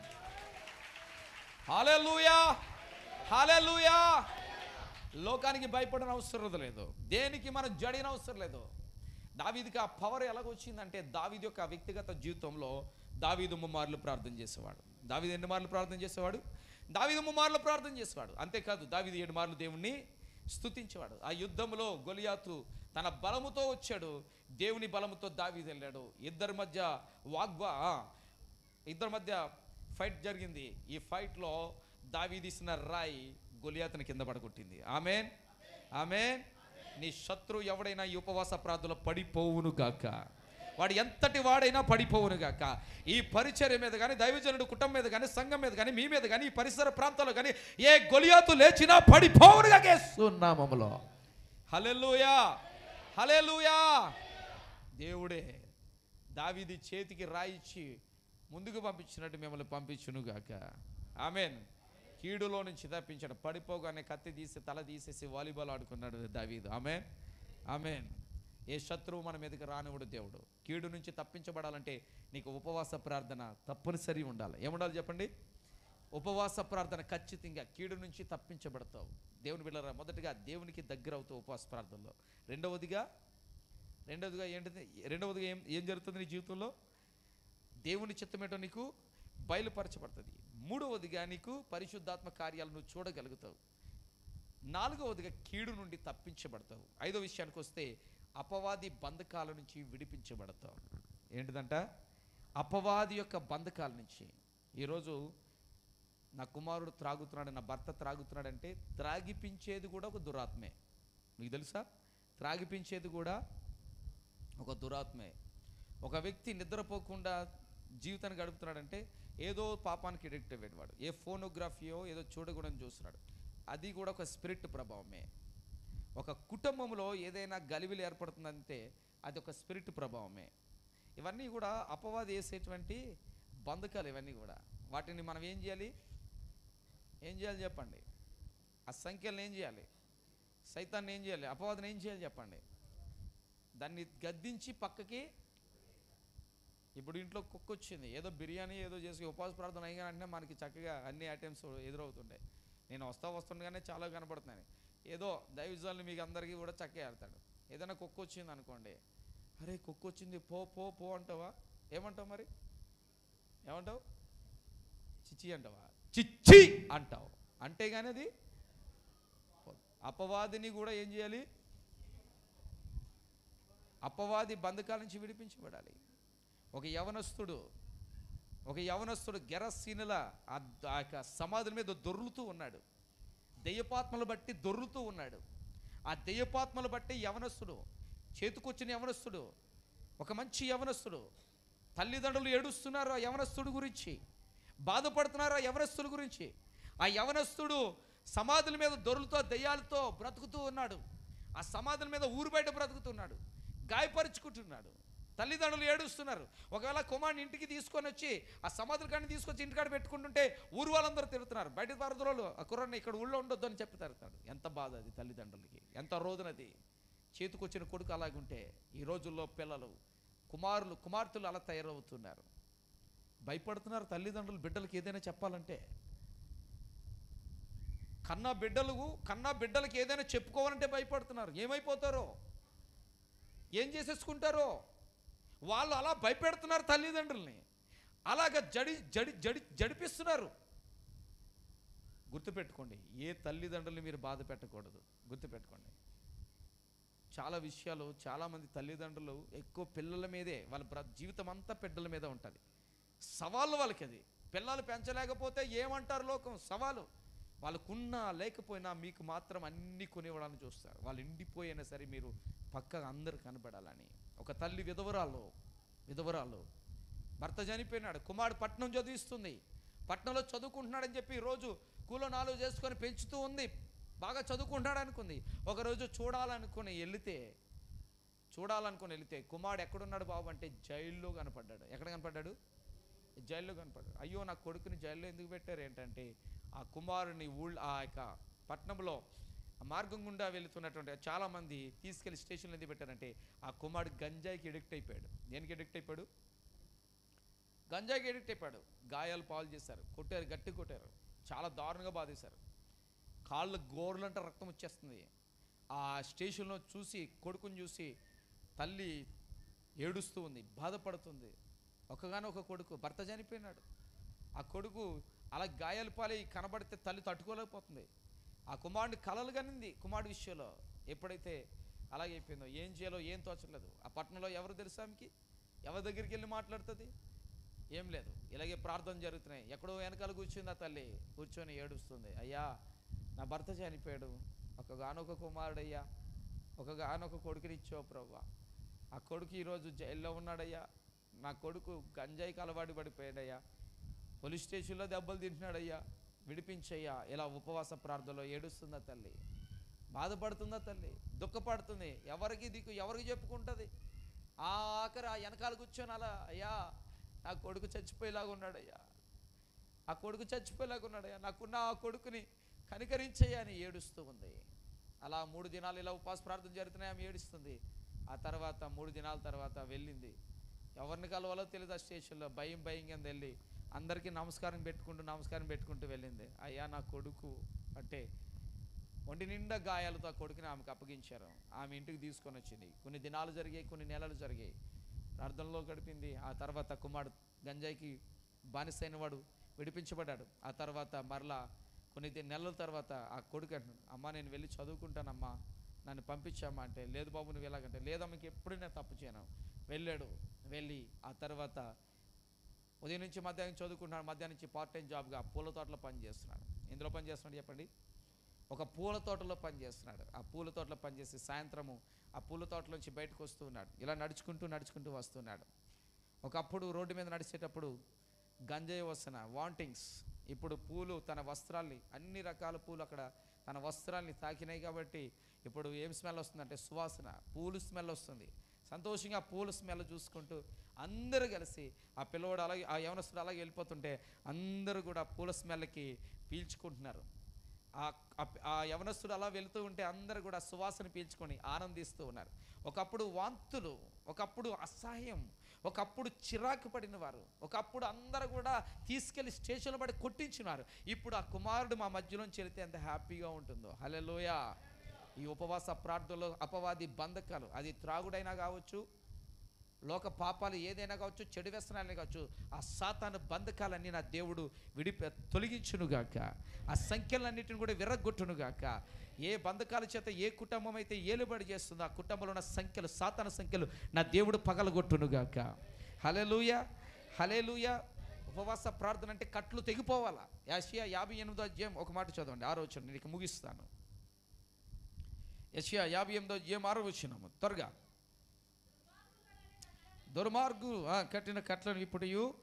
హాలెలూయా హాలెలూయా లోకానికి భయపడిన అవసరం లేదు దేనికి మనం జడిన అవసరం లేదు దావీదికి ఆ పవర్ ఎలాగొచ్చిందంటే దావీది యొక్క వ్యక్తిగత జీవితంలో దావీదు ముమ్మార్లు ప్రార్థన చేసేవాడు దావీదు ఎన్ని మార్లు ప్రార్థన చేసేవాడు దావీదు ముమ్మార్లు ప్రార్థన చేసేవాడు అంతేకాదు దావీదు ఏడు మార్లు దేవుణ్ణి స్తుతించేవాడు ఆ యుద్ధంలో గొలియాతు తన బలముతో వచ్చాడు దేవుని బలముతో దావీదు వెళ్ళాడు ఇద్దరి మధ్య వాగ్వా ఇద్దరి మధ్య ఫైట్ జరిగింది ఈ ఫైట్లో దావీదీసిన రాయి గొలియాతని కింద పడగొట్టింది ఆమెన్ ఆమెన్ నీ శత్రువు ఎవడైనా ఈ ఉపవాస ప్రార్థనలో పడిపోవును గాక వాడు ఎంతటి వాడైనా పడిపోవును గాక ఈ పరిచర్య మీద కానీ దైవజనుడు కుటుంబం మీద కానీ సంఘం మీద కానీ మీ మీద కానీ ఈ పరిసర ప్రాంతాల్లో కానీ ఏ గొలియాతు లేచినా పడిపోవును గాక నామములో హలెలుయా హలెలుయా దేవుడే దావీది చేతికి రాయిచ్చి ముందుకు పంపించినట్టు మిమ్మల్ని పంపించును గాక ఆమెన్ కీడులో నుంచి తప్పించాడు పడిపోగానే కత్తి తీసి తల తీసేసి వాలీబాల్ ఆడుకున్నాడు దావీదు ఆమెన్ ఆమెన్ ఏ శత్రువు మన మీదకి రానివ్వడు దేవుడు కీడు నుంచి తప్పించబడాలంటే నీకు ఉపవాస ప్రార్థన తప్పనిసరి ఉండాలి ఏముండాలి చెప్పండి ఉపవాస ప్రార్థన ఖచ్చితంగా కీడు నుంచి తప్పించబడతావు దేవుని బిళ్ళరా మొదటిగా దేవునికి దగ్గర అవుతావు ఉపవాస ప్రార్థనలో రెండవదిగా రెండవదిగా ఏంటిది రెండవదిగా ఏం ఏం జరుగుతుంది నీ జీవితంలో దేవుని చిత్తమేటో నీకు బయలుపరచబడుతుంది మూడవదిగా నీకు పరిశుద్ధాత్మ కార్యాలను నువ్వు చూడగలుగుతావు నాలుగవదిగా కీడు నుండి తప్పించబడతావు ఐదో విషయానికి వస్తే అపవాది బంధకాల నుంచి విడిపించబడతావు ఏంటిదంట అపవాది యొక్క బంధకాల నుంచి ఈరోజు నా కుమారుడు త్రాగుతున్నాడు నా భర్త త్రాగుతున్నాడంటే త్రాగిపించేది కూడా ఒక దురాత్మే మీకు తెలుసా త్రాగిపించేది కూడా ఒక దురాత్మే ఒక వ్యక్తి నిద్రపోకుండా జీవితాన్ని గడుపుతున్నాడంటే ఏదో పాపానికి ఎడిక్ట్ అయ్యాడు వాడు ఏ ఫోనోగ్రఫీయో ఏదో చూడకూడని చూస్తున్నాడు అది కూడా ఒక స్పిరిట్ ప్రభావమే ఒక కుటుంబంలో ఏదైనా గలివిలు ఏర్పడుతుందంటే అది ఒక స్పిరిట్ ప్రభావమే ఇవన్నీ కూడా అపవాది వేసేటువంటి బంధకాలు ఇవన్నీ కూడా వాటిని మనం ఏం చేయాలి ఏం చేయాలి చెప్పండి ఆ సంఖ్యలను ఏం చేయాలి సైతాన్ని ఏం చేయాలి అపవాదిని ఏం చేయాలి చెప్పండి దాన్ని గద్దించి పక్కకి ఇప్పుడు ఇంట్లో కుక్క వచ్చింది ఏదో బిర్యానీ ఏదో చేసి ఉపవాస ప్రార్థన అయినా అంటే మనకి చక్కగా అన్ని ఐటమ్స్ ఎదురవుతుండే నేను వస్తా వస్తుండగానే చాలా కనపడుతున్నాయి ఏదో దైవజాలను మీకు అందరికీ కూడా చక్కగా ఆడతాడు ఏదైనా కుక్క వచ్చింది అనుకోండి అరే కుక్క వచ్చింది పో పో పో అంటావా ఏమంటావు మరి ఏమంటావు చిచ్చి అంటావా చిచ్చి అంటావు అంటే కానీ అది పోదు. అపవాదిని కూడా ఏం చేయాలి అపవాది బంధకాల నుంచి విడిపించబడాలి ఒక యవనస్తుడు ఒక యవనస్తుడు గెరసీనుల ఆ ఆ యొక్క సమాధుల మీద దొర్లుతూ ఉన్నాడు దెయ్యపాత్మలు బట్టి దొర్లుతూ ఉన్నాడు ఆ దెయ్యపాత్మలు బట్టి యవనస్తుడు చేతుకొచ్చిన యవనస్తుడు ఒక మంచి యవనస్తుడు తల్లిదండ్రులు ఏడుస్తున్నారు ఆ యవనస్తుడు గురించి బాధపడుతున్నారు ఆ యవనస్తుడు గురించి ఆ యవనస్తుడు సమాధుల మీద దొరులతో దెయ్యాలతో బ్రతుకుతూ ఉన్నాడు ఆ సమాధుల మీద ఊరు బయట బ్రతుకుతున్నాడు గాయపరుచుకుంటున్నాడు తల్లిదండ్రులు ఏడుస్తున్నారు ఒకవేళ కుమారుని ఇంటికి తీసుకొని వచ్చి ఆ సమాధుల కాడిని తీసుకొచ్చి ఇంటికాడ పెట్టుకుంటుంటే ఊరు వాళ్ళందరూ తిరుగుతున్నారు బయట పరదరోళ్ళు ఆ కుర్రాన్ని ఇక్కడ ఊళ్ళో ఉండొద్దు అని చెప్పి తిరుగుతాడు ఎంత బాధ అది తల్లిదండ్రులకి ఎంత రోజునది చేతికొచ్చిన కొడుకు అలాగుంటే ఈ రోజుల్లో పిల్లలు కుమారులు కుమార్తెలు అలా తయారవుతున్నారు భయపడుతున్నారు తల్లిదండ్రులు బిడ్డలకి ఏదైనా చెప్పాలంటే కన్నా బిడ్డలు కన్నా బిడ్డలకి ఏదైనా చెప్పుకోవాలంటే భయపడుతున్నారు ఏమైపోతారో ఏం చేసేసుకుంటారో వాళ్ళు అలా భయపెడుతున్నారు తల్లిదండ్రుల్ని అలాగ జడి జడి జడి జడిపిస్తున్నారు గుర్తుపెట్టుకోండి ఏ తల్లిదండ్రుల్ని మీరు బాధ పెట్టకూడదు గుర్తుపెట్టుకోండి చాలా విషయాలు చాలామంది తల్లిదండ్రులు ఎక్కువ పిల్లల మీదే వాళ్ళ బ్ర జీవితం అంతా బిడ్డల మీద ఉంటుంది సవాళ్ళు వాళ్ళకి అది పిల్లలు పెంచలేకపోతే ఏమంటారు లోకం సవాలు వాళ్ళకున్నా లేకపోయినా మీకు మాత్రం అన్ని కొనివ్వడానికి చూస్తారు వాళ్ళు ఎండిపోయినా సరే మీరు పక్కగా అందరు కనబడాలని ఒక తల్లి విధవరాలు విధవరాలు భర్త చనిపోయినాడు కుమారుడు పట్నం చదివిస్తుంది పట్నంలో చదువుకుంటున్నాడని చెప్పి రోజు కూలో నాలుగు చేసుకొని పెంచుతూ ఉంది బాగా చదువుకుంటున్నాడు అనుకుంది ఒకరోజు చూడాలనుకుని వెళితే చూడాలనుకుని వెళితే కుమారుడు ఎక్కడున్నాడు బాబు అంటే జైల్లో కనపడ్డాడు ఎక్కడ కనపడ్డాడు జైల్లో కనపడ్డాడు అయ్యో నా కొడుకుని జైల్లో ఎందుకు పెట్టారు ఏంటంటే ఆ కుమారుని ఊళ్ళ ఆ యొక్క పట్నంలో ఆ మార్గం గుండా వెళుతున్నటువంటి చాలామంది తీసుకెళ్లి స్టేషన్లో ఎందుకు పెట్టారంటే ఆ కుమారుడు గంజాయికి ఎడిక్ట్ అయిపోయాడు దేనికి ఎడిక్ట్ అయిపోయాడు గంజాయికి ఎడిక్ట్ అయిపోయాడు గాయాలు పాలు చేశారు కొట్టారు గట్టి కొట్టారు చాలా దారుణంగా బాధేశారు కాళ్ళు గోర్లంటే రక్తం వచ్చేస్తుంది ఆ స్టేషన్లో చూసి కొడుకుని చూసి తల్లి ఏడుస్తూ ఉంది బాధపడుతుంది ఒకగానొక కొడుకు భర్త చనిపోయినాడు ఆ కొడుకు అలా గాయాలు పాలై కనబడితే తల్లి తట్టుకోలేకపోతుంది ఆ కుమారుడిని కలలు కనింది కుమారుడి విషయంలో ఎప్పుడైతే అలాగే అయిపోయిందో ఏం చేయాలో ఏం తోచలేదు ఆ పట్టణంలో ఎవరు తెలుసా ఆమెకి ఎవరి దగ్గరికి వెళ్ళి మాట్లాడుతుంది ఏం లేదు ఇలాగే ప్రార్థన జరుగుతున్నాయి ఎక్కడో వెనకాల కూర్చుంది ఆ తల్లి కూర్చొని ఏడుస్తుంది అయ్యా నా భర్త చనిపోయాడు ఒక గానొక కుమారుడయ్యా ఒక గానొక కొడుకుని ఇచ్చావు ప్రభా ఆ కొడుకు ఈరోజు జైల్లో ఉన్నాడయ్యా నా కొడుకు గంజాయికి అలవాటు పడిపోయాడయ్యా పోలీస్ స్టేషన్లో దెబ్బలు తింటున్నాడయ్యా విడిపించయ్యా ఇలా ఉపవాస ప్రార్థనలో ఏడుస్తుందా తల్లి బాధపడుతుందా తల్లి దుఃఖపడుతుంది ఎవరికి దిక్కు ఎవరికి చెప్పుకుంటుంది ఆ ఆఖరి ఆ వెనకాల కూర్చొని అలా అయ్యా నా కొడుకు చచ్చిపోయేలాగా ఉన్నాడయ్యా ఆ కొడుకు చచ్చిపోయేలాగా ఉన్నాడయ్యా నాకున్న ఆ కొడుకుని కనికరించయ్యా అని ఏడుస్తూ ఉంది అలా మూడు దినాలు ఇలా ఉపవాస ప్రార్థన జరుగుతున్నాయి ఆమె ఏడుస్తుంది ఆ తర్వాత మూడు దినాల తర్వాత వెళ్ళింది ఎవరిని కలవాలో తెలియదు ఆ స్టేషన్లో భయం భయం కింద వెళ్ళి అందరికీ నమస్కారం పెట్టుకుంటూ నమస్కారం పెట్టుకుంటూ వెళ్ళింది అయ్యా నా కొడుకు అంటే ఒంటి నిండా గాయాలతో ఆ కొడుకుని ఆమెకు అప్పగించారు ఆమె ఇంటికి తీసుకొని వచ్చింది కొన్ని దినాలు జరిగాయి కొన్ని నెలలు జరిగాయి ప్రార్థనలో గడిపింది ఆ తర్వాత కుమారుడు గంజాయికి బానిసైన వాడు విడిపించబడ్డాడు ఆ తర్వాత మరలా కొన్ని ది- నెలల తర్వాత ఆ కొడుకు అంటున్నాడు అమ్మా నేను వెళ్ళి చదువుకుంటానమ్మా నన్ను పంపించామా అంటే లేదు బాబు నువ్వు ఎలాగంటే లేదమ్మకి ఎప్పుడు నేను తప్పు చేయను వెళ్ళాడు వెళ్ళి ఆ తర్వాత ఉదయం నుంచి మధ్యాహ్నం చదువుకుంటున్నాడు మధ్యాహ్నం నుంచి పార్ట్ టైం జాబ్గా పూల తోటలో పని చేస్తున్నాడు ఎందులో పని చేస్తున్నాడు చెప్పండి ఒక పూల తోటలో పని చేస్తున్నాడు ఆ పూల తోటలో పనిచేసి సాయంత్రము ఆ పూల తోటలోంచి బయటకు వస్తూ ఉన్నాడు ఇలా నడుచుకుంటూ నడుచుకుంటూ వస్తున్నాడు ఒకప్పుడు రోడ్డు మీద నడిచేటప్పుడు గంజాయి వస్తున్న వాంటింగ్స్ ఇప్పుడు పూలు తన వస్త్రాల్ని అన్ని రకాల పూలు అక్కడ తన వస్త్రాల్ని తాకినాయి కాబట్టి ఇప్పుడు ఏం స్మెల్ వస్తుందంటే సువాసన పూలు స్మెల్ వస్తుంది సంతోషంగా ఆ పూల స్మెల్ చూసుకుంటూ అందరూ కలిసి ఆ పిల్లవాడు అలాగే ఆ యవనస్తుడు అలాగే వెళ్ళిపోతుంటే అందరూ కూడా పూల స్మెల్కి పీల్చుకుంటున్నారు ఆ- ఆ- ఆ యవనస్తుడు అలా వెళుతూ ఉంటే అందరూ కూడా సువాసన పీల్చుకొని ఆనందిస్తూ ఉన్నారు ఒకప్పుడు వాంతులు ఒకప్పుడు అసహ్యం ఒకప్పుడు చిరాకు పడిన వారు ఒకప్పుడు అందరూ కూడా తీసుకెళ్లి స్టేషన్లో పడి కొట్టించినారు ఇప్పుడు ఆ కుమారుడు మా మధ్యలోంచి వెళితే ఎంత హ్యాపీగా ఉంటుందో హలోయ ఈ ఉపవాస ప్రార్థనలో అపవాది బంధకాలు అది త్రాగుడైనా కావచ్చు లోక పాపాలు ఏదైనా కావచ్చు చెడు వ్యసనాలే కావచ్చు ఆ సాతాను బంధకాలన్నీ నా దేవుడు విడిపి తొలగించునుగాక ఆ సంఖ్యలన్నిటిని కూడా విరగొట్టునుగాక ఏ బంధకాల చేత ఏ కుటుంబం అయితే ఏలుబడి చేస్తుందో ఆ కుటుంబంలో ఉన్న సంఖ్యలు సాతాన సంఖ్యలు నా దేవుడు పగలగొట్టునుగాక హలెలూయ హలేలుయ ఉపవాస ప్రార్థన అంటే కట్లు తెగిపోవాలా యాషియా యాభై ఎనిమిదో అధ్యాయం ఒక మాట చదవండి ఆరో వచ్చిన నేను ఇక ముగిస్తాను యషియా యాభై ఎనిమిదో అధ్యాయం ఆరో వచ్చినాము త్వరగా దుర్మార్గు ఆ, కట్టిన కట్లను ఇప్పుడు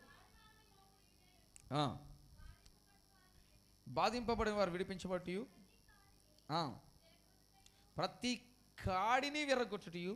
బాధింపబడిన వారు విడిపించబట్టి ప్రతి కాడిని విరగొట్టుటయు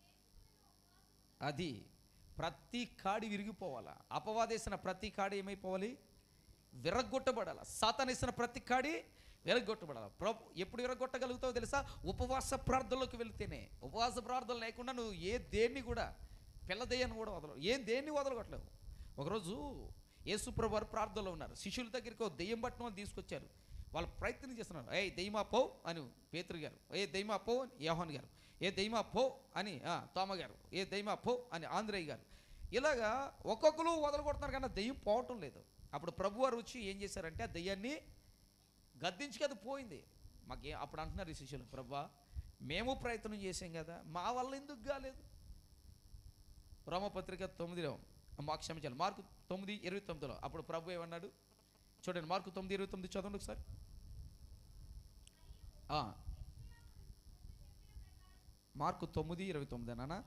అది ప్రతి కాడి విరిగిపోవాలా అపవాదేసిన ప్రతి కాడి ఏమైపోవాలి విరగొట్టబడాల సాతానేసిన ప్రతి కాడి విరగొట్టబడాలి ప్రభు ఎప్పుడు విరగొట్టగలుగుతావో తెలుసా ఉపవాస ప్రార్థనలోకి వెళితేనే ఉపవాస ప్రార్థన లేకుండా నువ్వు ఏ దేన్ని కూడా పిల్లదయ్యను కూడా వదలవు ఏం దేన్ని వదలగొట్టలేవు ఒకరోజు యేసుప్రభు వారు ప్రార్థనలో ఉన్నారు శిష్యుల దగ్గరికి ఒక దెయ్యం పట్టణం అని తీసుకొచ్చారు వాళ్ళు ప్రయత్నం చేస్తున్నారు ఏ దెయ్యమా పో అని పేతురు గారు ఏ దెయ్యమా పో అని యోహాన్ గారు ఏ దెయ్యమా పో అని ఆ, తోమ గారు ఏ దెయ్యమా పో అని ఆంధ్రయ్య గారు ఇలాగా ఒక్కొక్కరు వదలగొడుతున్నారు కానీ ఆ దెయ్యం పోవటం లేదు అప్పుడు ప్రభు వారు వచ్చి ఏం చేశారంటే ఆ దెయ్యాన్ని గద్దించి అది పోయింది మాకే అప్పుడు అంటున్నారు ఈ శిష్యులు ప్రభా మేము ప్రయత్నం చేసాం కదా మా వల్ల ఎందుకు కాలేదు రోమపత్రిక తొమ్మిదిలో మాకు క్షమించాలి మార్కు తొమ్మిది ఇరవై తొమ్మిదిలో అప్పుడు ప్రభు ఏమన్నాడు చూడండి మార్కు తొమ్మిది ఇరవై తొమ్మిది చదవండి ఒకసారి ఆ. మార్కు తొమ్మిది ఇరవై తొమ్మిది నాన్న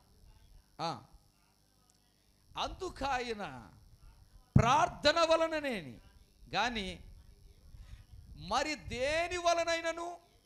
అందుకాయన ప్రార్థన వలననేని కానీ మరి దేని వలనైనను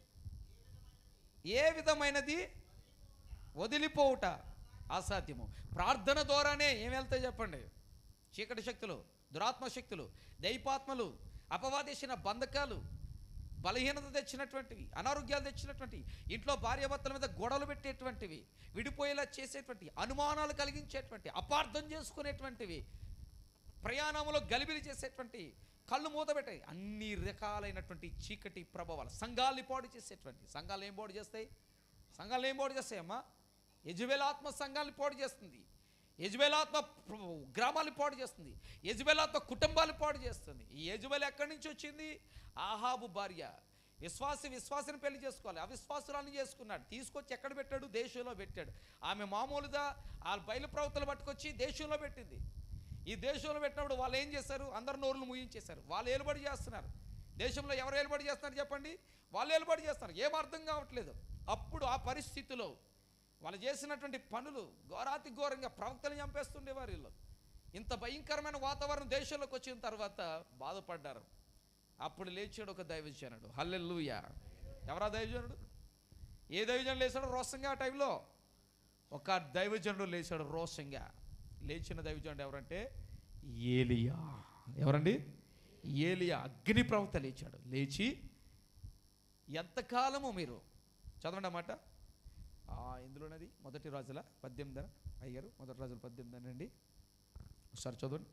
ఏ విధమైనది వదిలిపోవుట అసాధ్యము ప్రార్థన ద్వారానే ఏం వెళ్తాయి చెప్పండి చీకటి శక్తులు దురాత్మ శక్తులు దైపాత్మలు అపవాదేసిన బంధకాలు బలహీనత తెచ్చినటువంటివి అనారోగ్యాలు తెచ్చినటువంటివి ఇంట్లో భార్యాభర్తల మీద గొడవలు పెట్టేటువంటివి విడిపోయేలా చేసేటువంటి అనుమానాలు కలిగించేటువంటి అపార్థం చేసుకునేటువంటివి ప్రయాణంలో గలిబిలి చేసేటువంటి కళ్ళు మూతబెట్టాయి అన్ని రకాలైనటువంటి చీకటి ప్రభావాలు సంఘాలని పాడు చేసేటువంటి సంఘాలు ఏం పాడు చేస్తాయి సంఘాలు ఏం పాడు చేస్తాయమ్మా యజుబేలాత్మ సంఘాన్ని పాడు చేస్తుంది యజుబేలాత్మ ప్ర- గ్రామాన్ని పాడు చేస్తుంది యజుబేలాత్మ కుటుంబాన్ని పాడు చేస్తుంది ఈ యజుబేల్ ఎక్కడి నుంచి వచ్చింది ఆహాబు భార్య విశ్వాసి విశ్వాసిని పెళ్లి చేసుకోవాలి అవిశ్వాసురాన్ని చేసుకున్నాడు తీసుకొచ్చి ఎక్కడ పెట్టాడు దేశంలో పెట్టాడు ఆమె మామూలుగా ఆ బయలు ప్రవక్తలు పట్టుకొచ్చి దేశంలో పెట్టింది ఈ దేశంలో పెట్టినప్పుడు వాళ్ళు ఏం చేశారు అందరు నోరులు ముగించేశారు వాళ్ళు ఏలుబడి చేస్తున్నారు దేశంలో ఎవరు ఏలుబడి చేస్తున్నారు చెప్పండి వాళ్ళు ఏలుబడి చేస్తారు ఏం అర్థం కావట్లేదు అప్పుడు ఆ పరిస్థితిలో వాళ్ళు చేసినటువంటి పనులు ఘోరాతి ఘోరంగా ప్రవక్తలు చంపేస్తుండేవారు వీళ్ళు ఇంత భయంకరమైన వాతావరణం దేశంలోకి వచ్చిన తర్వాత బాధపడ్డారు అప్పుడు లేచాడు ఒక దైవజనుడు హల్లెలూయా ఎవరా దైవజనుడు ఏ దైవజనుడు లేచాడు రోషంగా ఆ టైంలో ఒక దైవజనుడు లేచాడు రోషంగా లేచిన దైవజనుడు ఎవరంటే ఏలియా ఎవరండి ఏలియా అగ్ని ప్రవక్త లేచాడు లేచి ఎంతకాలము మీరు చదవండి అన్నమాట ఇందులోనది మొదటి రాజుల పద్దెనిమిది అయ్యారు మొదటి రాజుల పద్దెనిమిది అండి ఒకసారి చదవండి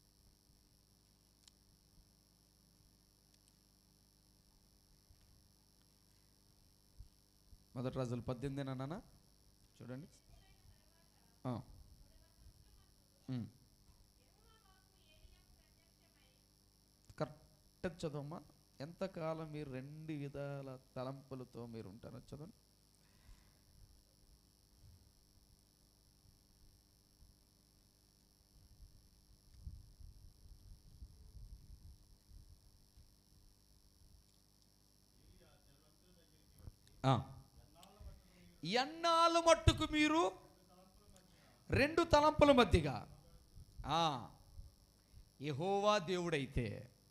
మొదటి రాజులు పద్దెనిమిది నాన్న చూడండి ఆ. ఉమ్. కరెక్ట్ చదవమ్మా ఎంతకాలం మీరు రెండు విధాల తలంపులతో మీరు ఉంటారో చదవండి ఆ. ఎన్నాళ్ళు మట్టుకు మీరు రెండు తలంపుల మధ్యగా ఆ, యెహోవా దేవుడైతే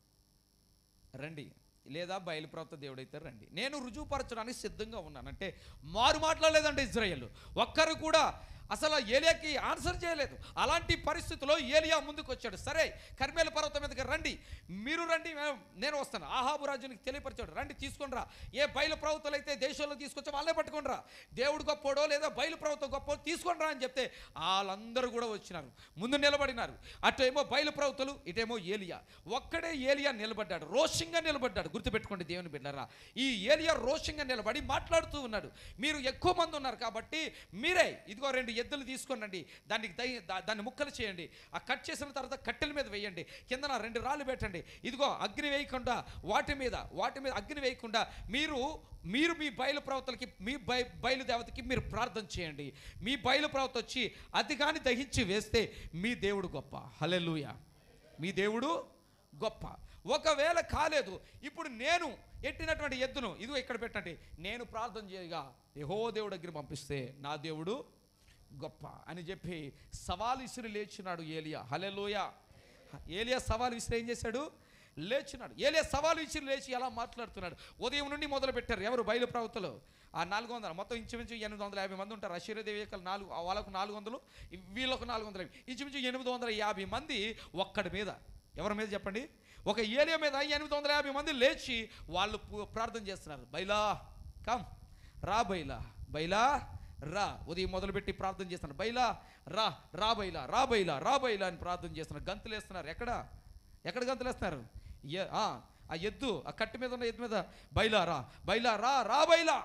రండి లేదా బయలుప్రాప్త దేవుడైతే రండి నేను రుజువుపరచడానికి సిద్ధంగా ఉన్నాను అంటే మారు మాట్లాడలేదంటే ఇజ్రాయేల్ ఒక్కరు కూడా అసలు ఏలియాకి ఆన్సర్ చేయలేదు అలాంటి పరిస్థితిలో ఏలియా ముందుకు వచ్చాడు సరే కర్మేల పర్వతం మీదకి రండి మీరు రండి మే- నేను వస్తాను ఆహాబు రాజునికి తెలియపరిచాడు రండి తీసుకొని రా ఏ బయలు ప్రవక్తలు అయితే దేశంలో తీసుకొచ్చి వాళ్ళే పట్టుకొని రా దేవుడు గొప్పోడో లేదా బయలు ప్రవక్త గొప్ప తీసుకొని రా అని చెప్తే వాళ్ళందరూ కూడా వచ్చినారు ముందు నిలబడినారు అటు ఏమో బయలు ప్రవక్తలు ఇటేమో ఏలియా ఒక్కడే ఏలియా నిలబడ్డాడు రోషంగా నిలబడ్డాడు గుర్తుపెట్టుకోండి దేవుని బిడ్డరా ఈ ఏలియా రోషంగా నిలబడి మాట్లాడుతూ ఉన్నాడు మీరు ఎక్కువ మంది ఉన్నారు కాబట్టి మీరే ఇదిగో రెండు ఎద్దులు తీసుకొనండి దానికి దై దా- దాన్ని ముక్కలు చేయండి ఆ కట్ చేసిన తర్వాత కట్టెల మీద వేయండి కిందన రెండు రాళ్ళు పెట్టండి ఇదిగో అగ్ని వేయకుండా వాటి మీద వాటి మీద అగ్ని వేయకుండా మీరు మీరు మీ బయలు ప్రవక్తలకి మీ బయ బయలుదేవతకి మీరు ప్రార్థన చేయండి మీ బయలు ప్రవక్త వచ్చి అది కానీ దహించి వేస్తే మీ దేవుడు గొప్ప హలెలుయ మీ దేవుడు గొప్ప ఒకవేళ కాలేదు ఇప్పుడు నేను ఎట్టినటువంటి ఎద్దును ఇదిగో ఇక్కడ పెట్టండి నేను ప్రార్థన చేయగా యహో దేవుడు దగ్గర పంపిస్తే నా దేవుడు గొప్ప అని చెప్పి సవాలు ఇసురు లేచినాడు ఏలియా హలెలోయ ఏలియా సవాలు విసిరి ఏం చేశాడు లేచినాడు ఏలియా సవాలు ఇసురు లేచి ఎలా మాట్లాడుతున్నాడు ఉదయం నుండి మొదలు పెట్టారు ఎవరు బయలు ప్రవక్తలు ఆ నాలుగు వందలు మొత్తం ఇంచుమించు ఎనిమిది వందల యాభై మంది ఉంటారు అశ్వర్యదేవి యొక్క నాలుగు వాళ్ళకు నాలుగు వందలు వీళ్ళకు నాలుగు వందల యాభై ఇంచుమించు ఎనిమిది వందల యాభై మంది ఒక్కడి మీద ఎవరి మీద చెప్పండి ఒక ఏరియా మీద ఎనిమిది వందల యాభై మంది లేచి వాళ్ళు పు- ప్రార్థన చేస్తున్నారు బైలా కమ్ రా బైలా బైలా రా ఉదయం మొదలుపెట్టి ప్రార్థన చేస్తున్నారు బైలా రా రా బైలా రా బైలా రా బైలా అని ప్రార్థన చేస్తున్నారు గంతులు వేస్తున్నారు ఎక్కడ ఎక్కడ గంతులు వేస్తున్నారు ఏ- ఆ ఆ ఎద్దు ఆ కట్టు మీద ఉన్న ఎద్దు మీద బైలా రా బైలా రా రా బైలా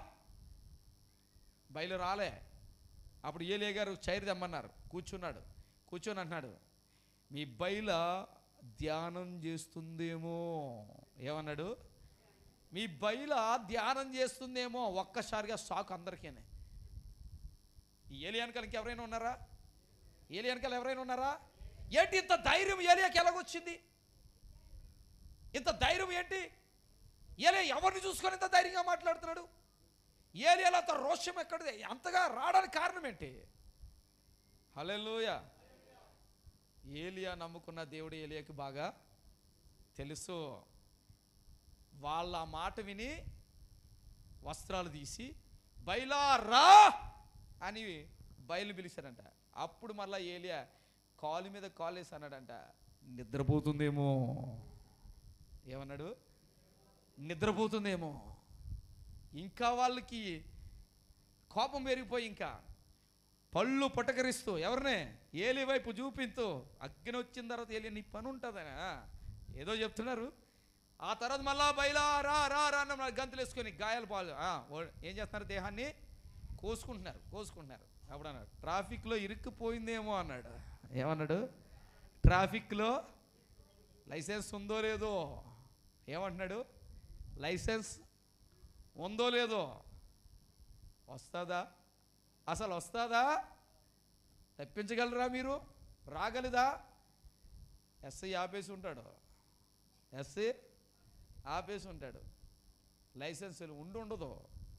బయలు రాలే అప్పుడు ఏలే గారు చైర్ తెమ్మన్నారు కూర్చున్నాడు కూర్చొని అంటున్నాడు మీ బయల ధ్యానం చేస్తుందేమో ఏమన్నాడు మీ బయల ధ్యానం చేస్తుందేమో ఒక్కసారిగా షాక్ అందరికీనే ఈ ఏలి వెనకాల ఇంకెవరైనా ఉన్నారా ఏలి వెనకాల ఎవరైనా ఉన్నారా ఏంటి ఇంత ధైర్యం ఏలియాకి ఎలాగొచ్చింది ఇంత ధైర్యం ఏంటి ఏలియా ఎవరిని చూసుకొని ఇంత ధైర్యంగా మాట్లాడుతున్నాడు ఏలియాలో అంత రోషం ఎక్కడిది అంతగా రావడానికి కారణం ఏంటి హలెలూయ ఏలియా నమ్ముకున్న దేవుడు ఏలియాకి బాగా తెలుసు వాళ్ళ మాట విని వస్త్రాలు తీసి బయలా రా అని బయలు పిలిచారంట అప్పుడు మళ్ళా ఏలియా కాలు మీద కాలు వేసి అన్నాడంట నిద్రపోతుందేమో ఏమన్నాడు నిద్రపోతుందేమో ఇంకా వాళ్ళకి కోపం పెరిగిపోయి ఇంకా పళ్ళు పటకరిస్తూ ఎవరినే ఏలి వైపు చూపిస్తూ అగ్ని వచ్చిన తర్వాత ఏలి నీ పని ఉంటుందనా ఏదో చెప్తున్నారు ఆ తర్వాత మళ్ళా బయలా రా రా రా అన్న గంతులు వేసుకొని గాయాలు పాలు ఆ, ఓ- ఏం చేస్తున్నారు దేహాన్ని కోసుకుంటున్నారు కోసుకుంటున్నారు అప్పుడు అన్నాడు ట్రాఫిక్లో ఇరుక్కుపోయిందేమో అన్నాడు ఏమన్నాడు ట్రాఫిక్లో లైసెన్స్ ఉందో లేదో ఏమంటున్నాడు లైసెన్స్ ఉందో లేదో వస్తుందా అసలు వస్తుందా తప్పించగలరా మీరు రాగలదా ఎస్ఐ ఆపేసి ఉంటాడు ఎస్ఐ ఆపేసి ఉంటాడు లైసెన్స్ ఉండి ఉండదు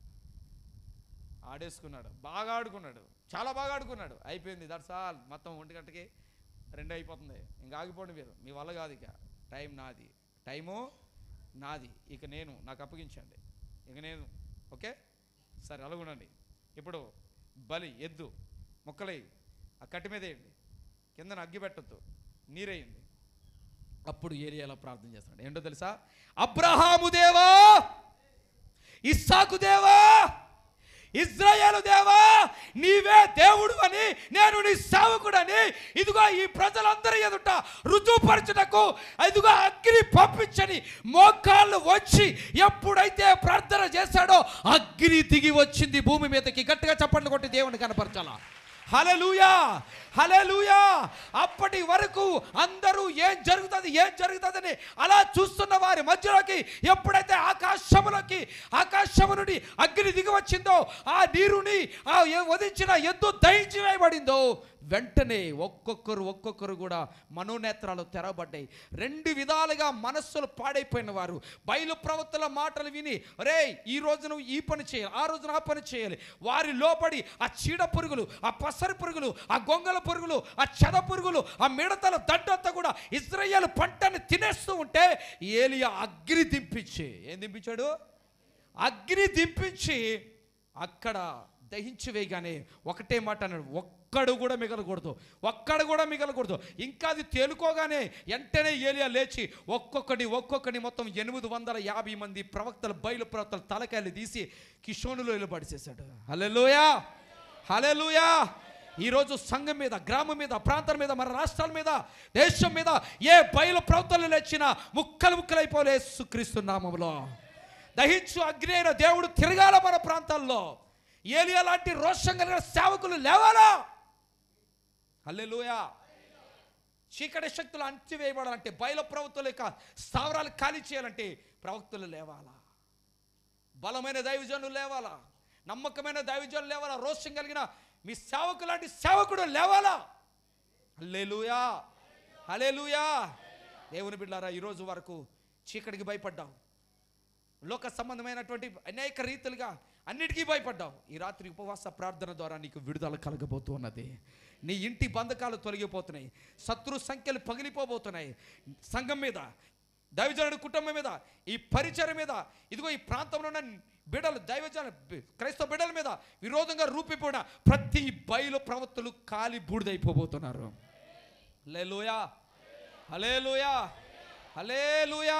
ఆడేసుకున్నాడు బాగా ఆడుకున్నాడు చాలా బాగా ఆడుకున్నాడు అయిపోయింది దట్స్ ఆల్ మొత్తం ఒంటి గంటకి రెండు అయిపోతుంది ఇంకా ఆగిపోండి మీరు మీ వల్ల కాదు ఇక టైం నాది టైము నాది ఇక నేను నాకు అప్పగించండి ఇక నేను ఓకే సరే అలాగుండండి ఇప్పుడు బలి ఎద్దు మొక్కలై ఆ కట్టి మీద వేయండి కిందన అగ్గి పెట్టద్దు నీరేయండి అప్పుడు ఏరియాలో ప్రార్థన చేస్తున్నాడు ఏంటో తెలుసా అబ్రహాము దేవా ఇస్సాకు దేవా ఇజ్రాయేలు దేవా నీవే దేవుడు అని నేను నీ సేవకుడని ఇదిగో ఈ ప్రజలందరి ఎదుట రుజువుపరచుటకు ఇదిగో అగ్ని పంపించని మోకాళ్ళు వచ్చి ఎప్పుడైతే ప్రార్థన చేశాడో అగ్ని దిగి వచ్చింది భూమి మీదకి గట్టిగా చప్పట్లు కొట్టి దేవుని కనపరచాలా హలలుయా హలలుయా అప్పటి వరకు అందరూ ఏం జరుగుతుంది ఏం జరుగుతుందని అలా చూస్తున్న వారి మధ్యలోకి ఎప్పుడైతే ఆకాశములోకి ఆకాశము నుండి అగ్ని దిగి వచ్చిందో ఆ నీరుని ఆ ఎ- వధించిన ఎద్దు దహించి వేయబడిందో వెంటనే ఒక్కొక్కరు ఒక్కొక్కరు కూడా మనోనేత్రాలు తెరవబడ్డాయి రెండు విధాలుగా మనస్సులు పాడైపోయిన వారు బయలు ప్రవక్తల మాటలు విని రే ఈ రోజు నువ్వు ఈ పని చేయాలి ఆ రోజున ఆ పని చేయాలి వారి లోపడి ఆ చీడ పురుగులు ఆ పసరి పురుగులు ఆ గొంగల పురుగులు ఆ చెద పురుగులు ఆ మిడతల దడ్డంతా కూడా ఇజ్రాయేల్ పంటని తినేస్తూ ఉంటే ఏలియా అగ్ని దింపించి ఏం దింపించాడు అగ్ని దింపించి అక్కడ దహించి వేయగానే ఒకటే మాట అన్నాడు ఒక్కడు కూడా మిగలకూడదు ఒక్కడు కూడా మిగలకూడదు ఇంకా అది తేలుకోగానే వెంటనే ఏలియా లేచి ఒక్కొక్కటి ఒక్కొక్కటి మొత్తం ఎనిమిది వందల యాభై మంది ప్రవక్తలు బయలు ప్రవక్తలు తలకాయలు తీసి కిషోనులో నిలబడిచేశాడు హలెలుయా హలెలుయా ఈరోజు సంఘం మీద గ్రామం మీద ప్రాంతం మీద మన రాష్ట్రాల మీద దేశం మీద ఏ బయలు ప్రవక్తలు లేచినా ముక్కలు ముక్కలైపోలే సుక్రీస్తు నామంలో దహించు అగ్ని అయిన దేవుడు తిరగాల మన ప్రాంతాల్లో ఏలియా లాంటి రోషం కలిగిన సేవకులు లేవాలా హల్లెలూయా చీకటి శక్తులు అంచివేయబడాలంటే బయలు ప్రవక్తుల యొక్క స్థావరాలు ఖాళీ చేయాలంటే ప్రవక్తులు లేవాలా బలమైన దైవజనులు లేవాలా నమ్మకమైన దైవజనులు లేవాలా రోషం కలిగిన మీ సేవకు లాంటి సేవకుడు లేవాలా హల్లెలూయా హల్లెలూయా దేవుని బిడ్డారా ఈరోజు వరకు చీకటికి భయపడ్డావు లోక సంబంధమైనటువంటి అనేక రీతులుగా అన్నిటికీ భయపడ్డావు ఈ రాత్రి ఉపవాస ప్రార్థన ద్వారా నీకు విడుదల కలగబోతూ ఉన్నది నీ ఇంటి బంధకాలు తొలగిపోతున్నాయి శత్రు సంఖ్యలు పగిలిపోబోతున్నాయి సంఘం మీద దైవజనుడి కుటుంబం మీద ఈ పరిచయం మీద ఇదిగో ఈ ప్రాంతంలో ఉన్న బిడలు దైవజన క్రైస్తవ బిడల మీద విరోధంగా రూపిపోయిన ప్రతి బయలు ప్రవక్తలు కాలి బూడిదైపోబోతున్నారు హలేలుయా హలేలుయా హలేలుయా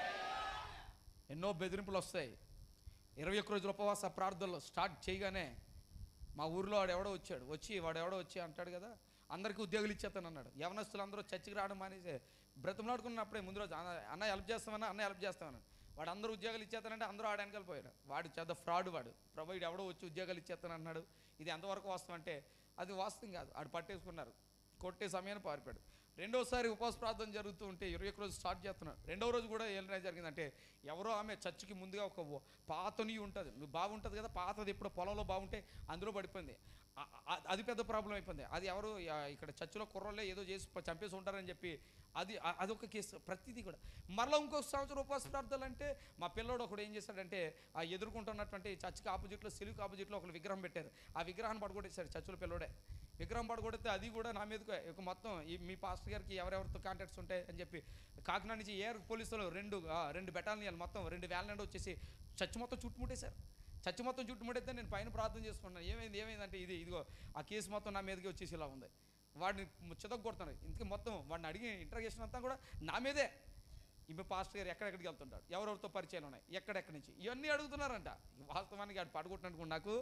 ఎన్నో బెదిరింపులు వస్తాయి ఇరవై ఒక్క రోజుల ఉపవాస ప్రార్థనలో స్టార్ట్ చేయగానే మా ఊర్లో వాడు ఎవడో వచ్చాడు వచ్చి వాడు ఎవడో వచ్చి అంటాడు కదా అందరికీ ఉద్యోగులు ఇచ్చేస్తాను అన్నాడు యవనస్తులు అందరూ చర్చికి రావడం మానేసి బ్రతిమలాడుకున్నప్పుడే ముందు రోజు అన్న అన్న హెల్ప్ చేస్తామన్నా అన్న హెల్ప్ చేస్తామన్నాడు వాడు అందరూ ఉద్యోగాలు ఇచ్చేస్తానంటే అందరూ ఆడ వెనకాల పోయాడు వాడు చేద్ద ఫ్రాడ్ వాడు ప్రభు వీడు ఎవడో వచ్చి ఉద్యోగాలు ఇచ్చేస్తాను అన్నాడు ఇది ఎంతవరకు వాస్తవం అంటే అది వాస్తవం కాదు ఆడు పట్టేసుకున్నారు కొట్టే సమయాన్ని పారిపోయాడు రెండోసారి ఉపవాస ప్రార్థన జరుగుతూ ఉంటే ఇరవై ఒక్క రోజు స్టార్ట్ చేస్తున్నాడు రెండో రోజు కూడా ఏం జరిగిందంటే ఎవరో ఆమె చర్చికి ముందుగా ఒక వ- పాతని ఉంటుంది నువ్వు బాగుంటుంది కదా పాతది ఎప్పుడో పొలంలో బాగుంటే అందులో పడిపోయింది ఆ- ఆ- అది పెద్ద ప్రాబ్లం అయిపోయింది అది ఎవరు ఆ, ఇక్కడ చర్చిలో కుర్రోళ్ళే ఏదో చేసి ప- చంపేసి ఉంటారని చెప్పి అది ఆ- అదొక కేసు ప్రతిదీ కూడా మరలా ఇంకొక సంవత్సరం ఉపవాస ప్రార్థనలు అంటే మా పిల్లోడు ఒకడు ఏం చేశాడంటే ఆ ఎదుర్కొంటున్నటువంటి చర్చికి ఆపోజిట్లో సిలుకు ఆపోజిట్లో ఒక విగ్రహం పెట్టారు ఆ విగ్రహాన్ని పడగొట్టేశాడు చర్చిలో పిల్లోడే విగ్రహం పడగొడితే అది కూడా నా మీదకు ఒక మొత్తం ఈ మీ పాస్టర్ గారికి ఎవరెవరితో కాంటాక్ట్స్ ఉంటాయి అని చెప్పి కాకినాడ నుంచి ఏఆర్ పోలీసులు రెండు ఆ, రెండు బెటాలియన్లు మొత్తం రెండు వ్యాన్ నుండి వచ్చేసి చర్చి మొత్తం చుట్టుముట్టేశారు చర్చి మొత్తం చుట్టుముట్టేస్తే నేను పైన ప్రార్థన చేసుకున్నాను ఏమైంది ఏమైందంటే ఇది ఇదిగో ఆ కేసు మొత్తం నా మీదకి వచ్చేసి ఇలా ఉంది వాడిని చితగొడుతున్నాడు ఇంతకీ మొత్తం వాడిని అడిగి ఇంటర్గేషన్ అంతా కూడా నా మీదే ఇప్పుడు పాస్టర్ గారు ఎక్కడెక్కడికి వెళ్తుంటాడు ఎవరెవరితో పరిచయాలు ఉన్నాయి ఎక్కడెక్కడి నుంచి ఇవన్నీ అడుగుతున్నారంట వాస్తవానికి ఆడు పడగొట్టినట్టు నాకు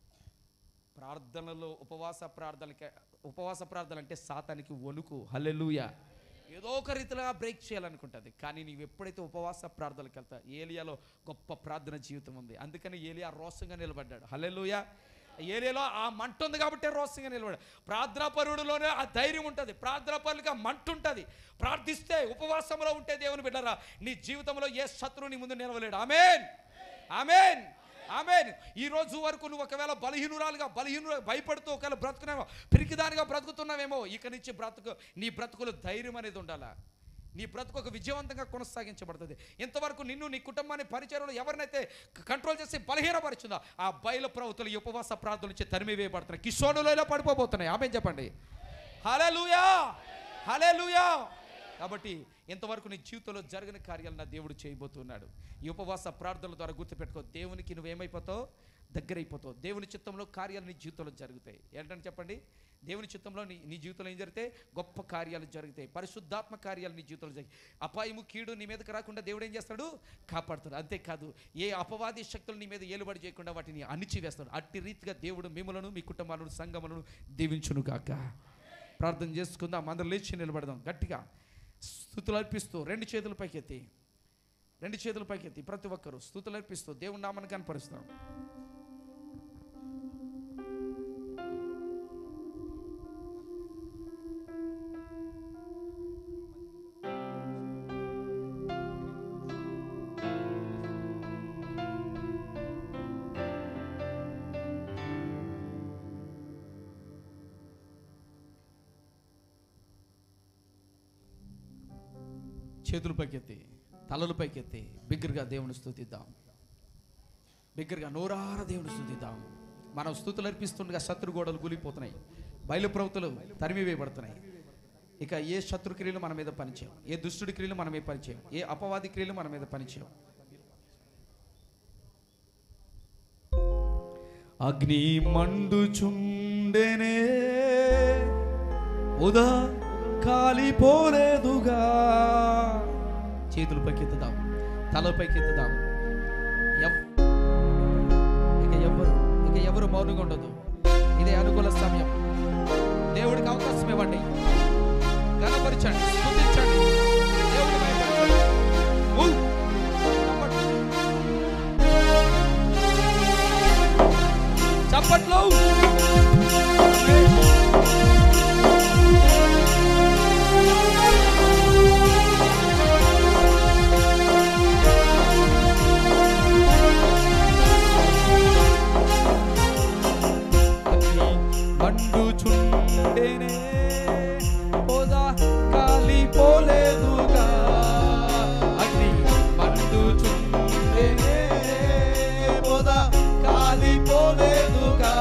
ప్రార్థనలో ఉపవాస ప్రార్థనలకి ఉపవాస ప్రార్థన అంటే సాతానికి వణుకు హల్లెలూయ ఏదో ఒక రీతిలో బ్రేక్ చేయాలనుకుంటుంది కానీ నీవు ఎప్పుడైతే ఉపవాస ప్రార్థనలకు వెళ్తా ఏలియాలో గొప్ప ప్రార్థన జీవితం ఉంది అందుకని ఏలియా రోషంగా నిలబడ్డాడు హల్లెలూయ ఏరియాలో ఆ మంట ఉంది కాబట్టి రోసంగా నిలబడాడు ప్రార్థనాపరుడులోనే ఆ ధైర్యం ఉంటుంది ప్రార్థనాపరులుగా మంట ఉంటుంది ప్రార్థిస్తే ఉపవాసంలో ఉంటే దేవుని బిడ్డరా నీ జీవితంలో ఏ శత్రువు నీ ముందు నిలవలేడు ఆమెన్ ఆమెన్ ఆమెన్ ఈ రోజు వరకు నువ్వు ఒకవేళ బలహీనురాలుగా బలహీను భయపడుతూ ఒకవేళ బ్రతుకునేమో పిరికిదానిగా బ్రతుకుతున్నావేమో ఇక నుంచి బ్రతుకు నీ బ్రతుకులు ధైర్యం అనేది ఉండాలా నీ బ్రతుకు ఒక విజయవంతంగా కొనసాగించబడుతుంది ఇంతవరకు నిన్ను నీ కుటుంబాన్ని పరిచయంలో ఎవరినైతే కంట్రోల్ చేసి బలహీనపరిచిందో ఆ బయలు ప్రవృత్తులు ఈ ఉపవాస ప్రార్థన నుంచి తరిమి వేయబడుతున్నాయి కిషోనులలో పడిపోబోతున్నాయి ఆమె చెప్పండి హలే లూయా హలే కాబట్టి ఇంతవరకు నీ జీవితంలో జరగని కార్యాలు నా దేవుడు చేయబోతున్నాడు ఈ ఉపవాస ప్రార్థనల ద్వారా గుర్తుపెట్టుకో దేవునికి నువ్వేమైపోతావు దగ్గర అయిపోతావు దేవుని చిత్తంలో కార్యాలు నీ జీవితంలో జరుగుతాయి ఏంటని చెప్పండి దేవుని చిత్తంలో నీ నీ జీవితంలో ఏం జరిగితే గొప్ప కార్యాలు జరుగుతాయి పరిశుద్ధాత్మ కార్యాలు నీ జీవితంలో జరిగాయి అపాయము కీడు నీ మీదకి రాకుండా దేవుడు ఏం చేస్తాడు కాపాడుతాడు అంతేకాదు ఏ అపవాది శక్తులు నీ మీద ఏలుబడి చేయకుండా వాటిని అణిచివేస్తాడు అట్టి రీతిగా దేవుడు మిమ్మలను మీ కుటుంబాలను సంగములను దీవించును గాక ప్రార్థన చేసుకుందాం అందరూ లేచి నిలబడదాం గట్టిగా స్థుతులు అర్పిస్తూ రెండు చేతుల పైకెత్తి రెండు చేతుల పైకెత్తి ప్రతి ఒక్కరు స్థుతులు అర్పిస్తూ దేవుని నామాన్ని కనపరుస్తాం చేతుల పైకెత్తి తలల పైకెత్తి బిగ్గరగా దేవుని స్థుతిద్దాం బిగ్గరగా నోరార దేవుని స్థుతిద్దాం మనం స్థుతులు అర్పిస్తుండగా శత్రు గోడలు కూలిపోతున్నాయి బయలు ప్రవృత్తులు తరిమి వేయబడుతున్నాయి ఇక ఏ శత్రు క్రియలు మన మీద పనిచేయం ఏ దుష్టుడి క్రియలు మన మీద పనిచేయం ఏ అపవాది క్రియలు మన మీద పనిచేయం అగ్ని మండుచుండెనే ఉదా కాలిపోలేదుగా చేతులు పైకెత్తుదాం తల పైకెత్తుదాం ఎవ్- ఇక ఎవరు ఇక ఎవరు మౌనంగా ఉండదు ఇదే అనుకూల సమయం దేవుడికి అవకాశం ఇవ్వండి గణపరచండి స్తుతించండి దేవుని భయపరచండి ఊ! చప్పట్లు అగ్ని మండుచుండెనే పోదా కాలిపోలేదుగా అగ్ని మండుచుండెనే పోదా కాలిపోలేదుగా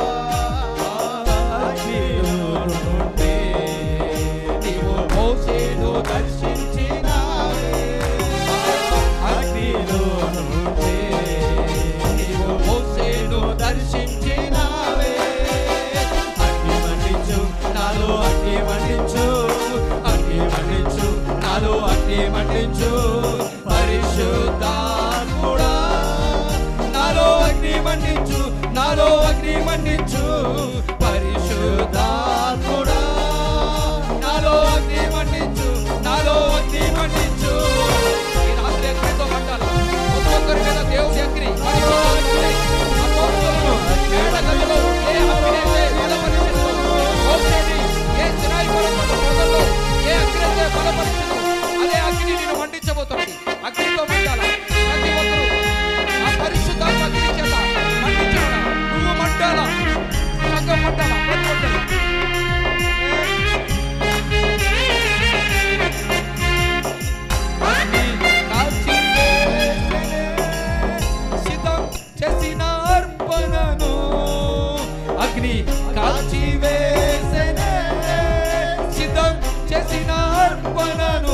అగ్నిలో నుండి నీవు మోసేను దర్శించినావే అగ్నిలో నుండి నీవు మోసేను దర్శించినావే అగ్ని మండించు నాలో అగ్ని మండించు అగ్ని మండించు నాలో అగ్ని మండించు పరిశుద్ధాత్ముడా నాలో అగ్ని మండించు నాలో అగ్ని మండించు పరిశుద్ధాత్ముడా నాలో అగ్ని మండించు నాలో అగ్ని మండించు ఈ రాత్రి అగ్నితో మండాలి ఒక్కొక్కరి మీద దేవుడి అగ్ని పరిశుద్ధాత్ముడే అపోస్తలులు మేడ గదిలో ఏ అగ్ని అయితే బలపరిచిందో, మోసేని ఏ సినాయి పర్వతం మొదల్లో ఏ అగ్ని అయితే బలపరిచిందో, అదే అగ్ని నిన్ను మండించబోతోంది అగ్నితో మండాల ప్రతి ఒక్కరూ ఆ పరిశుద్ధాత్మ అగ్ని చేత మండించాలా నువ్వు మండాలా సంఘం మండాలా ప్రతి ఒక్కరు అగ్ని కాల్చి వేసెనే, సిద్ధం చేసిన అర్పణను అగ్ని కాల్చి వేసెనే, సిద్ధం చేసిన అర్పణను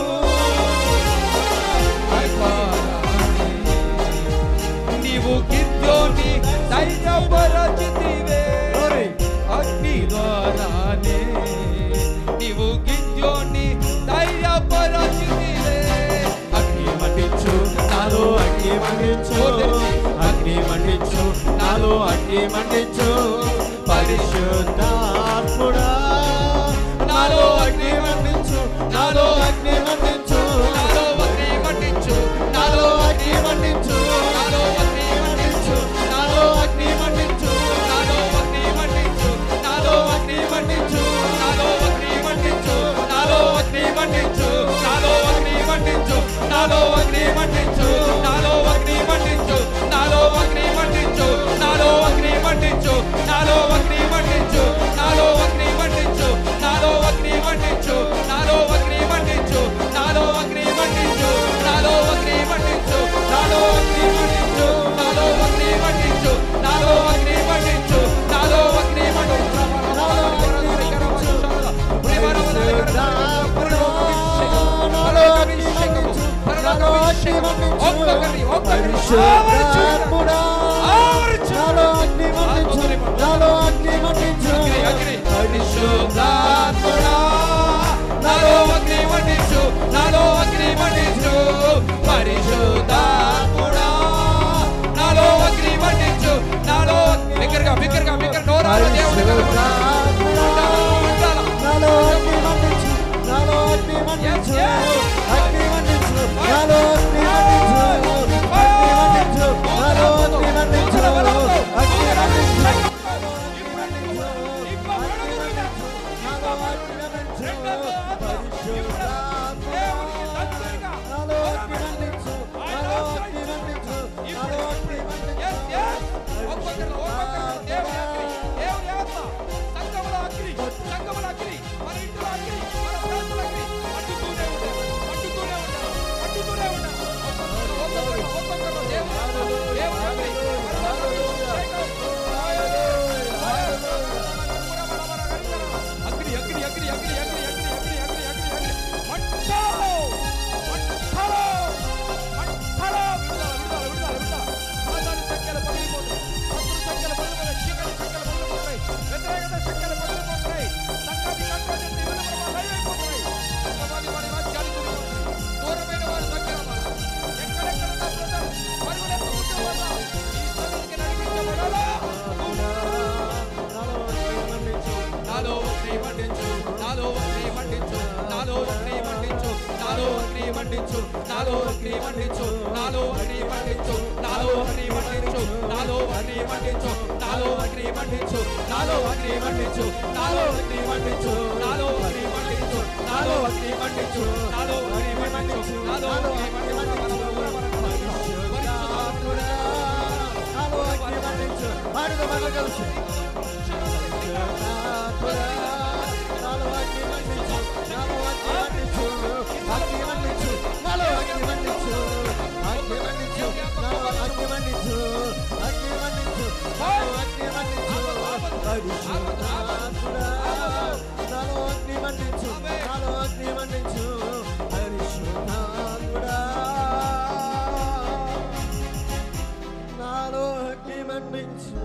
అర్పణని నీవు గిద్యోని ధైర్యపరచితివే అగ్ని ద్వారానే నీవు గిద్యోని ధైర్యపరచితివే అగ్ని మండించు నాలో అగ్ని మండించు అగ్ని మండించు నాలో అగ్ని మండించు పరిశుద్ధాత్ముడా నాలో అగ్ని మండించు నాలో అగ్ని మండించు నాలో అగ్ని మండించు నాలో అగ్ని మండించు నాలో అగ్ని మండించు నాలో అగ్ని మండించు నాలో ఒక్కొక్కరిని ఆవరించు. పరిశుద్ధాత్ముడా ఆవరించు. నాలో అగ్ని మండించు నాలో అగ్ని మండించు అగ్ని, అగ్ని. పరిశుద్ధాత్ముడా, నాలో అగ్ని మండించు, నాలో అగ్ని మండించు. పరిశుద్ధాత్ముడా, నాలో అగ్ని మండించు, నాలో బిగ్గరగా బిగ్గరగా బిగ్గర నోరారా దేవుని కనపడు. Mandala, mandala. నాలో అగ్ని మండించు నాలో అగ్ని మండించు Yes, yes. అగ్ని మండించు నాలో అగ్ని మండించు అగ్ని మండించు నాలో అగ్ని మండించు అగ్ని మండించు నాలో అగ్ని మండించు పరిశుద్ధాత్ముడా నాలో అగ్ని మండించు నాలో అగ్ని మండించు నాలో అగ్ని మండించు అగ్ని అగ్ని అగ్ని అగ్ని అగ్ని అగ్ని అగ్ని అగ్ని అగ్ని అగ్ని మంటలో మంటలో మంటలో విడుదల విడుదల విడుదల విడుదల సాతాను సంఖ్యలు పగిలిపోతాయి శత్రు సంఖ్యలు పగిలిపోతాయి చీకటి సంఖ్యలు పగిలిపోతాయి వ్యతిరేకత సంఖ్యలు పగిలిపోతాయి సంఘాన్ని కంట్రోల్ చేసి విడుదల లైవైపోతాయి కొంతమంది వారి వాక్యాలు కూలిపోతాయి దూరమైన వారి దగ్గర వారు. ఎక్కడెక్కడ నా బ్రదర్ పరుగులెత్తుకుంటూ వల్ల ఈ సభకి నడిపించబడాలా నాలో అగ్ని మండించు నాలో అగ్ని మండించు నాలో అగ్ని మండించు నాలో అగ్ని మండించు నాలో అగ్ని మండించు నాలో అగ్ని మండించు నాలో అగ్ని మండించు నాలో అగ్ని మండించు నాలో అగ్ని మండించు నాలో అగ్ని మండించు నాలో అగ్ని మండించు నాలో అగ్ని మండించు నాలో అగ్ని మండించు నాలో అగ్ని మండించు నాలో అగ్ని పరిశుద్ధాత్ముడా నాలో అగ్ని మండించు పాడుగా మనం కలిసి పరిశుద్ధాత్ముడా నాలో అగ్ని మండించు నాలో అగ్ని మండించు అగ్ని మండించు నాలో అగ్ని మండించు అగ్ని మండించు నాలో అగ్ని మండించు అగ్ని మండించు నాలో అగ్ని మండించు పరిశుద్ధాత్ముడా నాలో అగ్ని మండించు నాలో అగ్ని మండించు పరిశుద్ధాత్ముడా నాలో అగ్ని మండించు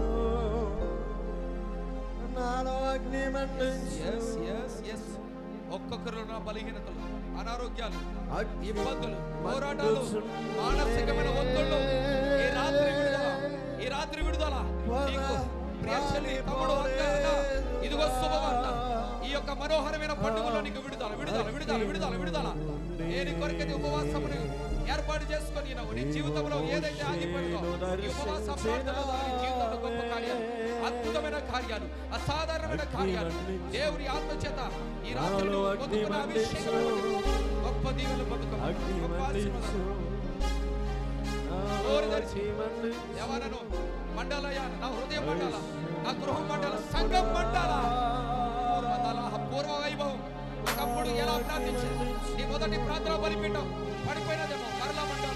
నాలో అగ్ని మండించు yes yes yes ఒక్కొక్కరిలో నా బలహీనతలు అనారోగ్యాలు ఇబ్బందులు పోరాటాలు మానసికమైన ఒత్తిళ్ళు ఈ రాత్రి విడుదల ఈ రాత్రి విడుదల నీకు ప్రియ చెల్లి తమ్ముడు అక్క అన్న, ఇదిగో శుభవార్త ఈ యొక్క మనోహరమైన పండుగలో నీకు విడుదల విడుదల విడుదల విడుదల విడుదల నేను కొరకది ఉపవాసమును ఏర్పాటు చేసుకొని నువ్వు నీ జీవితంలో ఏదైతే ఆగిపోయిందో ఈ ఉపవాస ప్రార్థనలో నీ జీవితంలో గొప్ప కార్యాలు అద్భుతమైన కార్యాలు అసాధారణమైన కార్యాలు దేవుని ఆత్మ చేత ఈ రాత్రి నువ్వు పొందుకున్న అభిషేకం గొప్ప దీవెనలు పొందుకో అగ్ని గొప్ప మండించు ఆశీర్వాదాలు. నోరు తెరిచి దేవాలను మండలయ నా హృదయం మండల నా గృహం మండల సంఘం మండల పూర్వతల పూర్వ వైభవం ఒకప్పుడు ఎలా ప్రార్థించింది నీ మొదటి ప్రార్థన బలిపీఠం పడిపోయినదేమో మరలా మండలం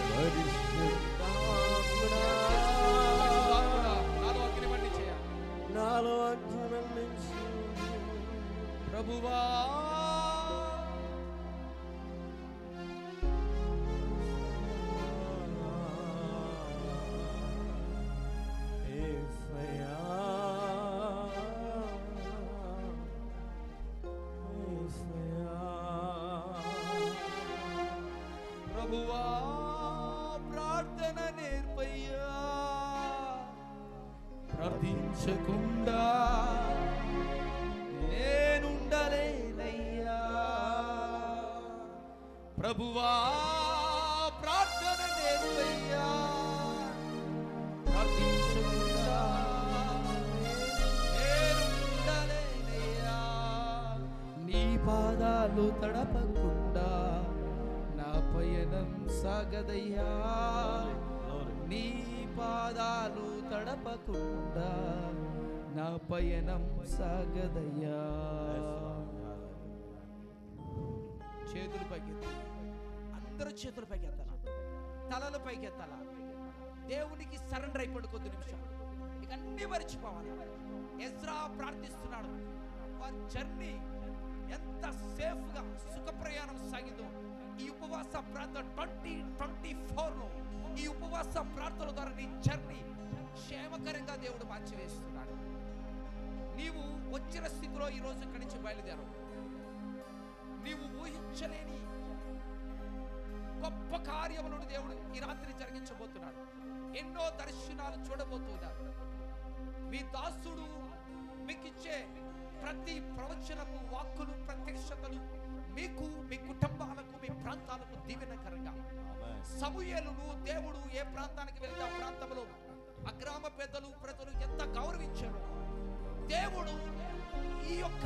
పరిశుద్ధాత్ముడా, నాలో అగ్ని మండి చేయ నాలో అగ్ని మండించు ప్రభువా యేసయ్యా యేసయ్యా ప్రభువా ప్రార్థన నేర్పయ్యా ప్రార్థించకుండా నేనుండలేనయ్యా ప్రభువా ప్రార్థన నేర్పయ్యా ప్రార్థించకుండా నేనుండలేనయ్యా నీ పాదాలు తడపకుండా నా పయనం సాగదయ్యా నీ పాదాలు తడపకుండా నా పయనం సాగదయ్యా చేతులు పైకెత్తి అందరూ చేతులు పైకెత్తాల తలలు పైకెత్తాల దేవునికి సరెండర్ అయిపోయి కొద్ది నిమిషాలు ఇక అన్ని మర్చిపోవాలి ఎజ్రా ప్రార్థిస్తున్నాడు వారి జర్నీ ఎంత సేఫ్ గా సుఖ ప్రయాణం సాగిందో ఈ ఉపవాస ప్రాంతం ట్వంటీ ట్వంటీ ఫోర్ లో ఈ ఉపవాస ప్రార్థనల ద్వారా నీ జర్నీ క్షేమకరంగా దేవుడు మార్చివేస్తున్నాడు నీవు వచ్చిన స్థితిలో ఈ రోజు ఇక్కడి నుంచి బయలుదేరవు నీవు ఊహించలేని గొప్ప కార్యములను దేవుడు ఈ రాత్రి జరిగించబోతున్నాడు ఎన్నో దర్శనాలు చూడబోతున్నాడు మీ దాసుడు మీకు ఇచ్చే ప్రతి ప్రవచనము వాక్కులు ప్రత్యక్షతలు మీకు మీ కుటుంబాలకు మీ ప్రాంతాలకు దీవెనకరంగా సమూయేలును దేవుడు ఏ ప్రాంతానికి వెళ్తే ఆ ప్రాంతంలో ఆ గ్రామ పెద్దలు ప్రజలు ఎంత గౌరవించారు దేవుడు ఈ యొక్క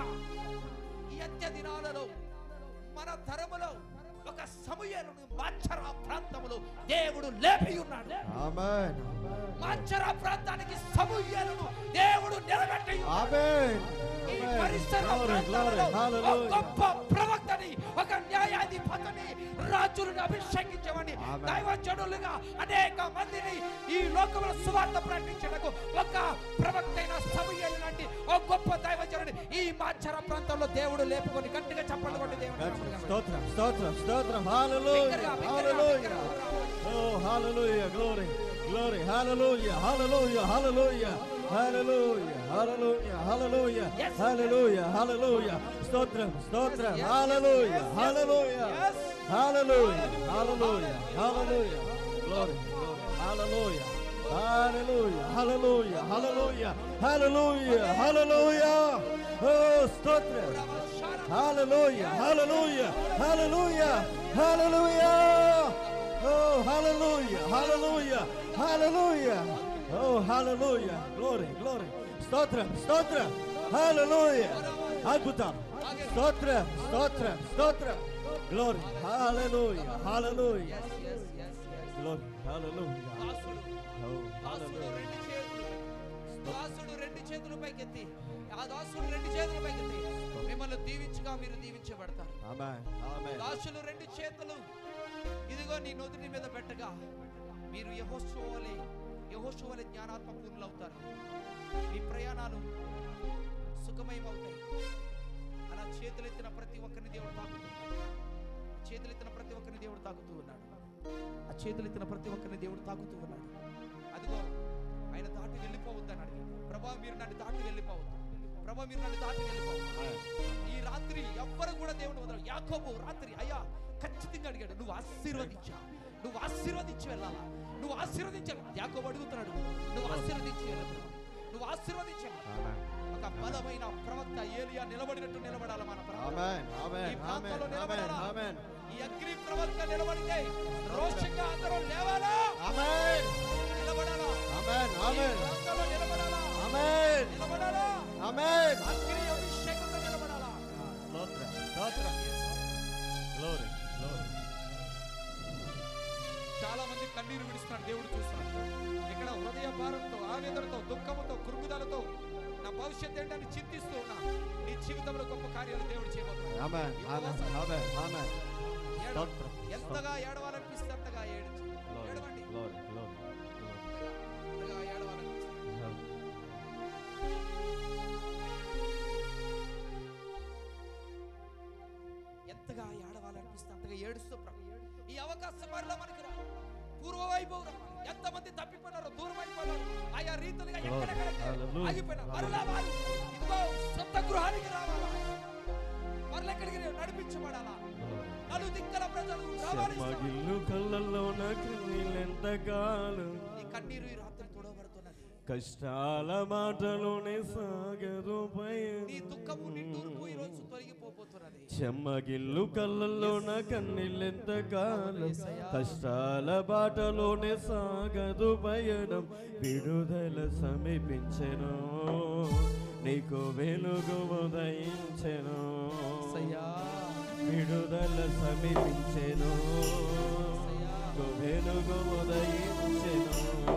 ఈ అంత్య దినాలలో మన తరములో ఒక సమూయేలును మాచరా ప్రాంతములో దేవుడు లేపి ఉన్నాడు ఆమేన్ మాచరా ప్రాంతానికి సమూయేలును దేవుడు నిలబెట్టి ఉన్నాడు. ఆమేన్ ఈ ఆమేన్ పరిసర గ్లోరీ గ్లోరీ ప్రాంతాలలో ఒక హల్లెలూయా గొప్ప ప్రవక్తని ఒక న్యాయాధిపతిని రాజులను అభిషేకించమని ఆమేన్. దైవజనులుగా అనేక మందిని ఈ లోకంలో సువార్త ప్రకటించడానికి ఒక ప్రవక్త అయిన సమూయేలు లాంటి ఒక గొప్ప దైవజనుని ఈ మాచర ప్రాంతంలో దేవుడు లేపుకొని గట్టిగా చప్పట్లు కొట్టి దేవుడు స్తోత్రం స్తోత్రం స్తోత్రం హల్లెలూయా హల్లెలూయా Oh, hallelujah, glory, glory, hallelujah, hallelujah, hallelujah, hallelujah, hallelujah, hallelujah, Yes. hallelujah, hallelujah, stotram, stotram, Yes, yes, hallelujah, yes, yes, hallelujah, yes. hallelujah, hallelujah, hallelujah, glory, glory, hallelujah. Hallelujah, hallelujah, hallelujah, hallelujah, hallelujah. Oh, stotram. Hallelujah, hallelujah, hallelujah, hallelujah. Oh, hallelujah, hallelujah, hallelujah. Oh, hallelujah. Glory, glory. Stotram, stotram. Hallelujah. Adbhutam. Stotram, stotram, stotram. Glory, hallelujah, hallelujah. Glory, hallelujah. Oh, దాసుడు hallelujah. రెండు చేతులు దాసుడు రెండు చేతులు పైకెత్తి ఆ దాసుడు రెండు చేతులు పైకెత్తి మిమ్మల్ని దీవించగా మీరు దీవించబడతారు Amen, amen. దాసులు రెండు చేతులు ఇదిగో నీ నుదుటి మీద పెట్టగా మీరు యహోశువలే యహోశువలే జ్ఞానాత్మ పూర్ణులు అవుతారు మీ ప్రయాణాలు సుఖమయమవుతాయి అలా చేతులెత్తిన ప్రతి ఒక్కరిని దేవుడు తాకుతూ చేతులెత్తిన ప్రతి ఒక్కరిని దేవుడు తాకుతూ ఉన్నాడు ఆ చేతులెత్తిన ప్రతి ఒక్కరిని దేవుడు తాకుతూ ఉన్నాడు అదిగో ఆయన దాటి వెళ్ళిపోవద్దన్నాడు ప్రభా మీరు నన్ను దాటి వెళ్ళిపోవద్దు ప్రభా మీరు నన్ను దాటి వెళ్ళిపోవద్దు ఈ రాత్రి ఎవ్వరు కూడా దేవుడు వదలరు యాకోబు రాత్రి అయ్యా ఖచ్చితంగా అడిగాడు నువ్వు ఆశీర్వదించా నువ్వు ఆశీర్వదించి వెళ్ళాలా నువ్వు ఆశీర్వదించాలి యాకోబు అడుగుతున్నాడు నువ్వు ఆశీర్వదించి వెళ్ళాలి నువ్వు ఆశీర్వదించాలి Amen. ఒక బలమైన ప్రవక్త ఏలియా నిలబడినట్టు నిలబడాలి మన ప్రవక్త Amen, amen, ఈ amen, ప్రాంతంలో amen, నిలబడాలా amen. ఈ అగ్ని ప్రవక్త నిలబడితే రోషంగా అందరూ లేవాలా Amen, నిలబడాలా amen, ఈ amen, ప్రాంతంలో నిలబడాలా amen, నిలబడాలా amen. అగ్ని అభిషేకంతో నిలబడాలా Stotra, stotra. Glory, glory. చాలా మంది కన్నీరు విడుస్తున్నాడు దేవుడు చూస్తున్నాడు ఇక్కడ హృదయ భారంతో ఆవేదనతో దుఃఖంతో కృంగుదలతో నా భవిష్యత్ ఏంటని చింతిస్తూ ఉన్నా నీ జీవితంలో గొప్ప కార్యాలు దేవుడు చేయబోతున్నాడు Amen, amen, amen, amen. ఏడవ- స్తోత్రం, ఎంతగా ఏడవాలనిపిస్తే అంతగా ఏడ్చి Glory, ఏడవండి glory, glory, glory. ఎంతగా ఏడవాలనిపిస్తే ఎంతగా ఏడవాలనిపిస్తే అంతగా ఏడుస్తూ ప్రభు ఈ అవకాశం మరలా మనకు రా పూర్వ వైభవం రా. ఎంతమంది తప్పిపోయినారో దూరం అయిపోయినారు ఆయా రీతులుగా ఎక్కడెక్కడికి Hallelujah. ఆగిపోయినారు మరలా వారు ఇదిగో సొంత గృహానికి రావాలా మరలా ఎక్కడికి నడిపించబడాలా నలు దిక్కల ప్రజలు రావాలి చెమ్మగిల్లు కళ్ళల్లోన కన్నీళ్ళెంతకాలం ఈ కన్నీరు ఈ రాత్రి తొడవబడుతున్నది కష్టాల మాటలోనే సాగదు నీ పయనం. దుఃఖము నిట్టూర్పు ఈ రోజు తొలగిపోబోతున్నది చెమ్మగిల్లు కళ్ళల్లోన కన్నీళ్ళెంతకాలం కష్టాల బాటలోనే సాగదు పయనం విడుదల సమీపించెను నీకు వెలుగు ఉదయించెను సయ్యా విడుదల సమీపించెను నీకు వెలుగు ఉదయించెను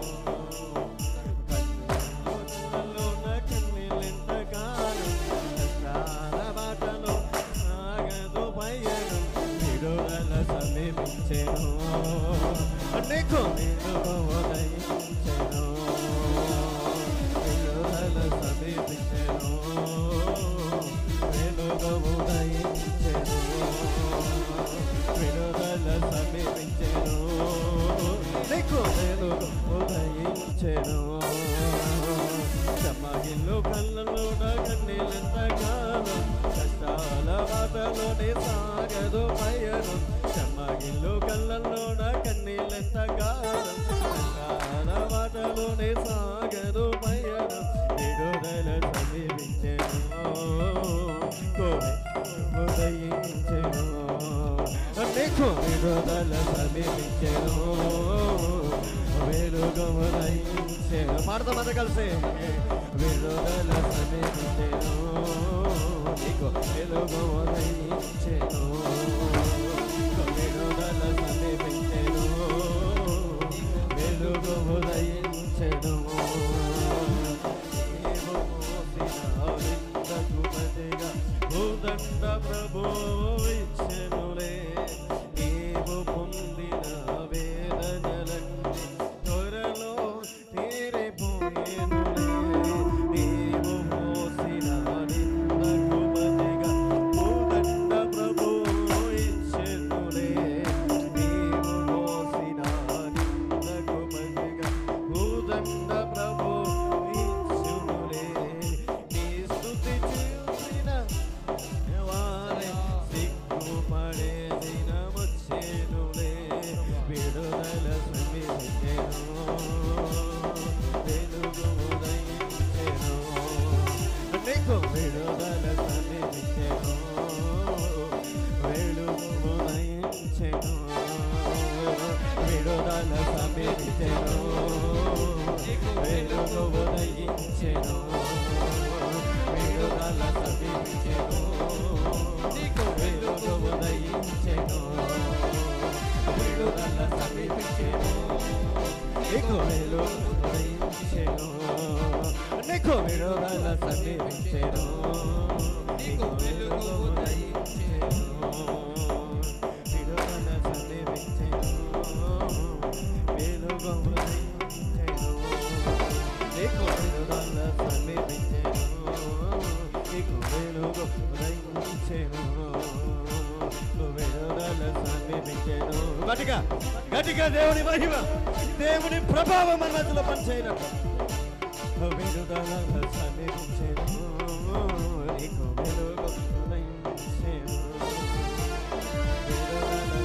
కన్నులలోన కన్నీళ్ళెంతకాలం కష్టాల బాటలో సాగదు పయనం విడుదల సమీపించెను నీకు వెలుగు ఉదయించెను విడుదల సమీపించెను వెలుగు ఉదయించెను విడుదల సమీపించెను నీకు ఉదయించెను చెమ్మగిల్లు కళ్ళలో కన్నీళ్ళెంత కాలం కష్టాల బాటలోనే సాగదు పయనం చెమ్మగిల్లు కళ్ళలో కన్నీళ్ళెంత కాలం కష్టాల బాటలోనే సాగదు పయనం విడుదల సమీపించెను కోరి ఉదయించెను నీకు విడుదల సమీపించెను వెలుగు ఉదయించెను పాడతామంత కలిసి విడుదల సమీపించెను నీకు వెలుగు ఉదయించెను విడుదల సమీపించెను వెలుగు ఉదయించెను నీవు మోసిన విందకు బతిగా భూదండ ప్రభు ఇచ్చెనులే నీవు పొందిన వేదనలన్నీ త్వరలో తీరిపోయేనులే నీవు మోసిన నిందకు బతిగా భూదండ ప్రభు ఇచ్చెనులే నీవు మోసిన నిందకు బతిగా భూదండ ప్రభు ఇచ్చునులే నీ స్తుతి చూసిన వారే సిగ్గుపడే దినమొచ్చేనులే విడుదల సమీపించెను వెలుగు ఉదయించెను నీకు విడుదల సమీపించెను వెలుగు ఉదయించెను విడుదల సమీపించెను వెలుగు ఉదయించెను విడుదల సమీపించెను నీకు వెలుగు ఉదయించెను విడుదల సమీపించెను నీకు వెలుగు ఉదయించెను నీకు విడుదల సమీపించెను నీకు వెలుగు ఉదయించెను విడుదల సమీపించెను వెలుగు ఉదయించెను నీకు విడుదల సమీపించెను నీకు వెలుగు ఉదయించెను విడుదల సమీపించెను గట్టిగా గట్టిగా దేవుని మహిమ దేవుని ప్రభావం మన మధ్యలో పనిచేయనట్టు విడుదల సమీపించెను నీకు వెలుగు ఉదయించెను విడుదల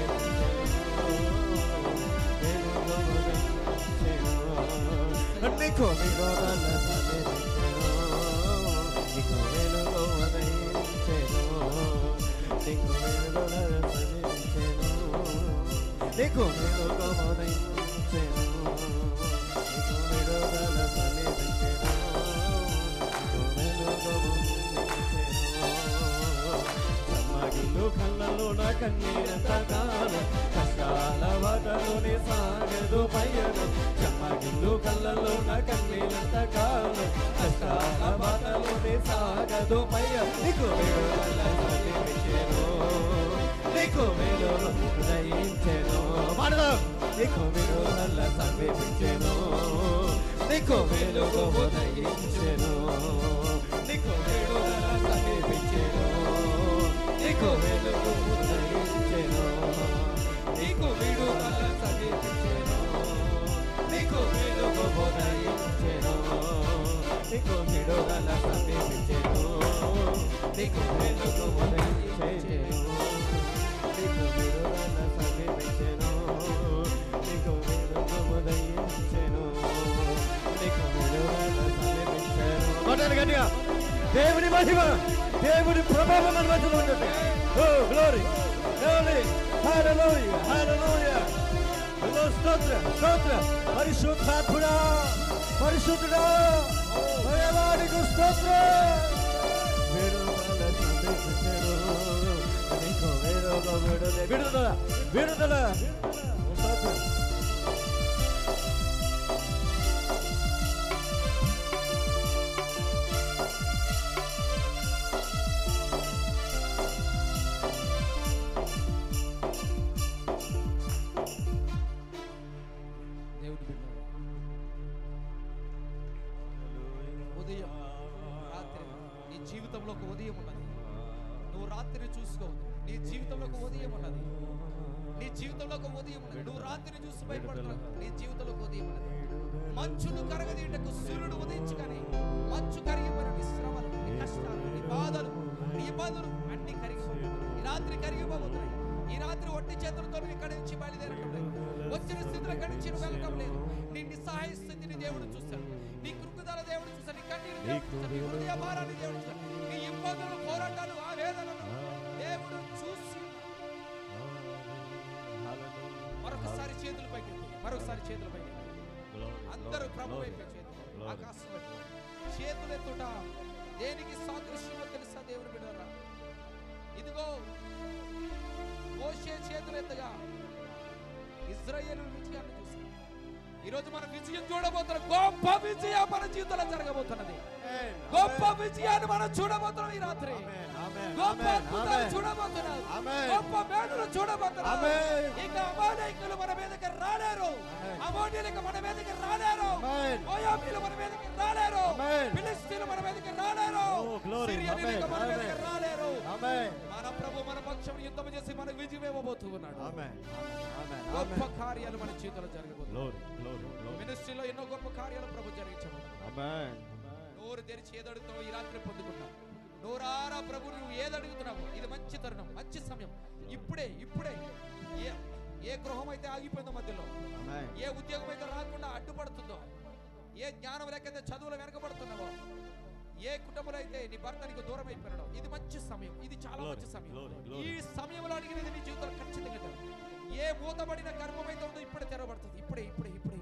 నీకు విరోధాల నీకు వెలుగు ఉదయించెను నీకు వెలుగుల సమీపించెను నీకు వెలుగు ఉదయించెను నీకు విరోధాల సమీపించెను నీకు వెలుగు ఉదయించెను సమ్మగిల్లు కళ్ళలో నా కన్నీరంత కాలం కష్టాల వాటలోనే సాగదు పయనం చెమ్మగిల్లు కళ్ళలో నా కన్నీరంత కాలం కష్టాల వాటలోనే సాగదు పయనం నీకు విడుదల సమీపించెను నీకు విడుదల ఉదయించెను పాడదాం నీకు విడుదల సమీపించెను నీకు వెలుగు ఉదయించెను నీకు విడుదల సమీపించెను నీకు వెలుగు ఉదయించెను నీకు విడుదల సమీపించెను నీకు వెలుగు ఉదయించెను నీకు విడుదల సమీపించెను నీకు వెలుగు ఉదయించెను నీకు విడుదల సమీపించెను నీకు వెలుగు ఉదయించెను నీకు విడుదల సమీపించెను కొట్టాలి గట్టిగా దేవుని మహిమ దేవుని ప్రభావం మన మధ్యలో ఉంటుంది oh glory glory hallelujah hallelujah hello స్తోత్ర స్తోత్ర పరిశుద్ధాత్ముడా పరిశుద్ధుడా భయవాడికి స్తోత్ర విడుదల సమీపించెను నీకు విడుదల విడుదల విడుదల విడుదల స్తోత్రం దేవుని బిడ్డ ఉదయం రాత్రి నీ జీవితంలో ఒక ఉదయం ఉన్నది నువ్వు రాత్రి చూసుకోవద్దు నీ జీవితంలో ఒక ఉదయం ఉన్నది నీ జీవితంలో ఒక ఉదయం ఉన్నది నువ్వు రాత్రి చూసి భయపడుతున్నావు నీ జీవితంలో ఒక ఉదయం ఉన్నది మంచును కరగదీయటకు సూర్యుడు ఉదయించగానే మంచు కరిగిపోయిన నీ శ్రమలు నీ కష్టాలు నీ బాధలు నీ ఇబ్బందులు అన్ని కరిగిపోతున్నాయి ఈ రాత్రి కరిగిపోతున్నాయి ఈ రాత్రి ఒట్టి చేతులతో నువ్వు ఇక్కడి నుంచి బయలుదేరటం లేదు వచ్చిన స్థితిలో ఇక్కడి నుంచి నువ్వు వెళ్ళటం లేదు నీ నిస్సహాయ స్థితిని దేవుడు చూస్తాడు నీ కృంగుదల దేవుడు చూస్తాడు నీ కన్నీరు దేవుడు చూస్తాడు నీ హృదయ భారాన్ని దేవుడు చూస్తాడు నీ ఇబ్బందులు పోరాటాలు ఆవేదనలు దేవుడు చూసి మరొకసారి చేతులు పైకి మరొకసారి చేతులు పైకి అందరూ ప్రభు వైపు చేతులు ఆకాశం వైపు చేతులు ఎత్తుట దేనికి సాదృశ్యమో తెలుసా దేవుడు బిడ్డరా ఇదిగో మోషే చేతులు ఎత్తగా ఇజ్రాయేలు విజయాన్ని చూసి ఈరోజు మనం విజయం చూడబోతున్నాం గొప్ప విజయం మన జీవితంలో జరగబోతున్నది గొప్ప విజయాన్ని మనం చూడబోతున్నాం ఈ రాత్రి గొప్ప అద్భుతాలు చూడబోతున్నాం ఆమేన్. గొప్ప మేలులు చూడబోతున్నాం ఆమేన్. ఇక అమాలేకులు మన మీదకి రాలేరు అమోనీయులకు మన మీదకి రాలేరు ఆమేన్. మోయాబీలు మన మీదకి రాలేరు ఆమేన్. ఫిలిస్తీన్లు మన మీదకి రాలేరు ఓ, glory. సిరియనీయులు ఇక మన ఆమేన్. మీదకి రాలేరు ఆమేన్ మన ప్రభు మన పక్షం యుద్ధం చేసి మనకు విజయం ఇవ్వబోతూ ఉన్నాడు ఆమేన్ ఆమేన్ గొప్ప ఆమేన్ కార్యాలు మన జీవితంలో జరగబోతున్నాయి గ్లోరీ గ్లోరీ గ్లోరీ మినిస్ట్రీలో ఎన్నో గొప్ప కార్యాలు ప్రభు జరిగించబోతున్నాడు ఆమేన్ నోరు తెరిచి ఏదడుగుతావు ఈ రాత్రి పొందుకుంటావు నోరారా ప్రభు నువ్వు ఏదడుగుతున్నావు ఇది మంచి తరుణం మంచి సమయం ఇప్పుడే ఇప్పుడే ఏ ఏ గృహం అయితే ఆగిపోయిందో మధ్యలో ఆమేన్ ఏ ఉద్యోగం అయితే రాకుండా అడ్డుపడుతుందో ఏ జ్ఞానం లేకపోతే చదువులు వెనకబడుతున్నావో ఏ కుటుంబంలో అయితే నీ భర్త నీకు దూరం అయిపోయినాడో ఇది మంచి సమయం ఇది చాలా Glory, మంచి సమయం glory, glory. ఈ సమయంలో అడిగినది నీ జీవితంలో ఖచ్చితంగా జరుగుతుంది. ఏ మూతబడిన గర్భం అయితే ఉందో ఇప్పుడే తెరవబడుతుంది ఇప్పుడే ఇప్పుడే ఇప్పుడే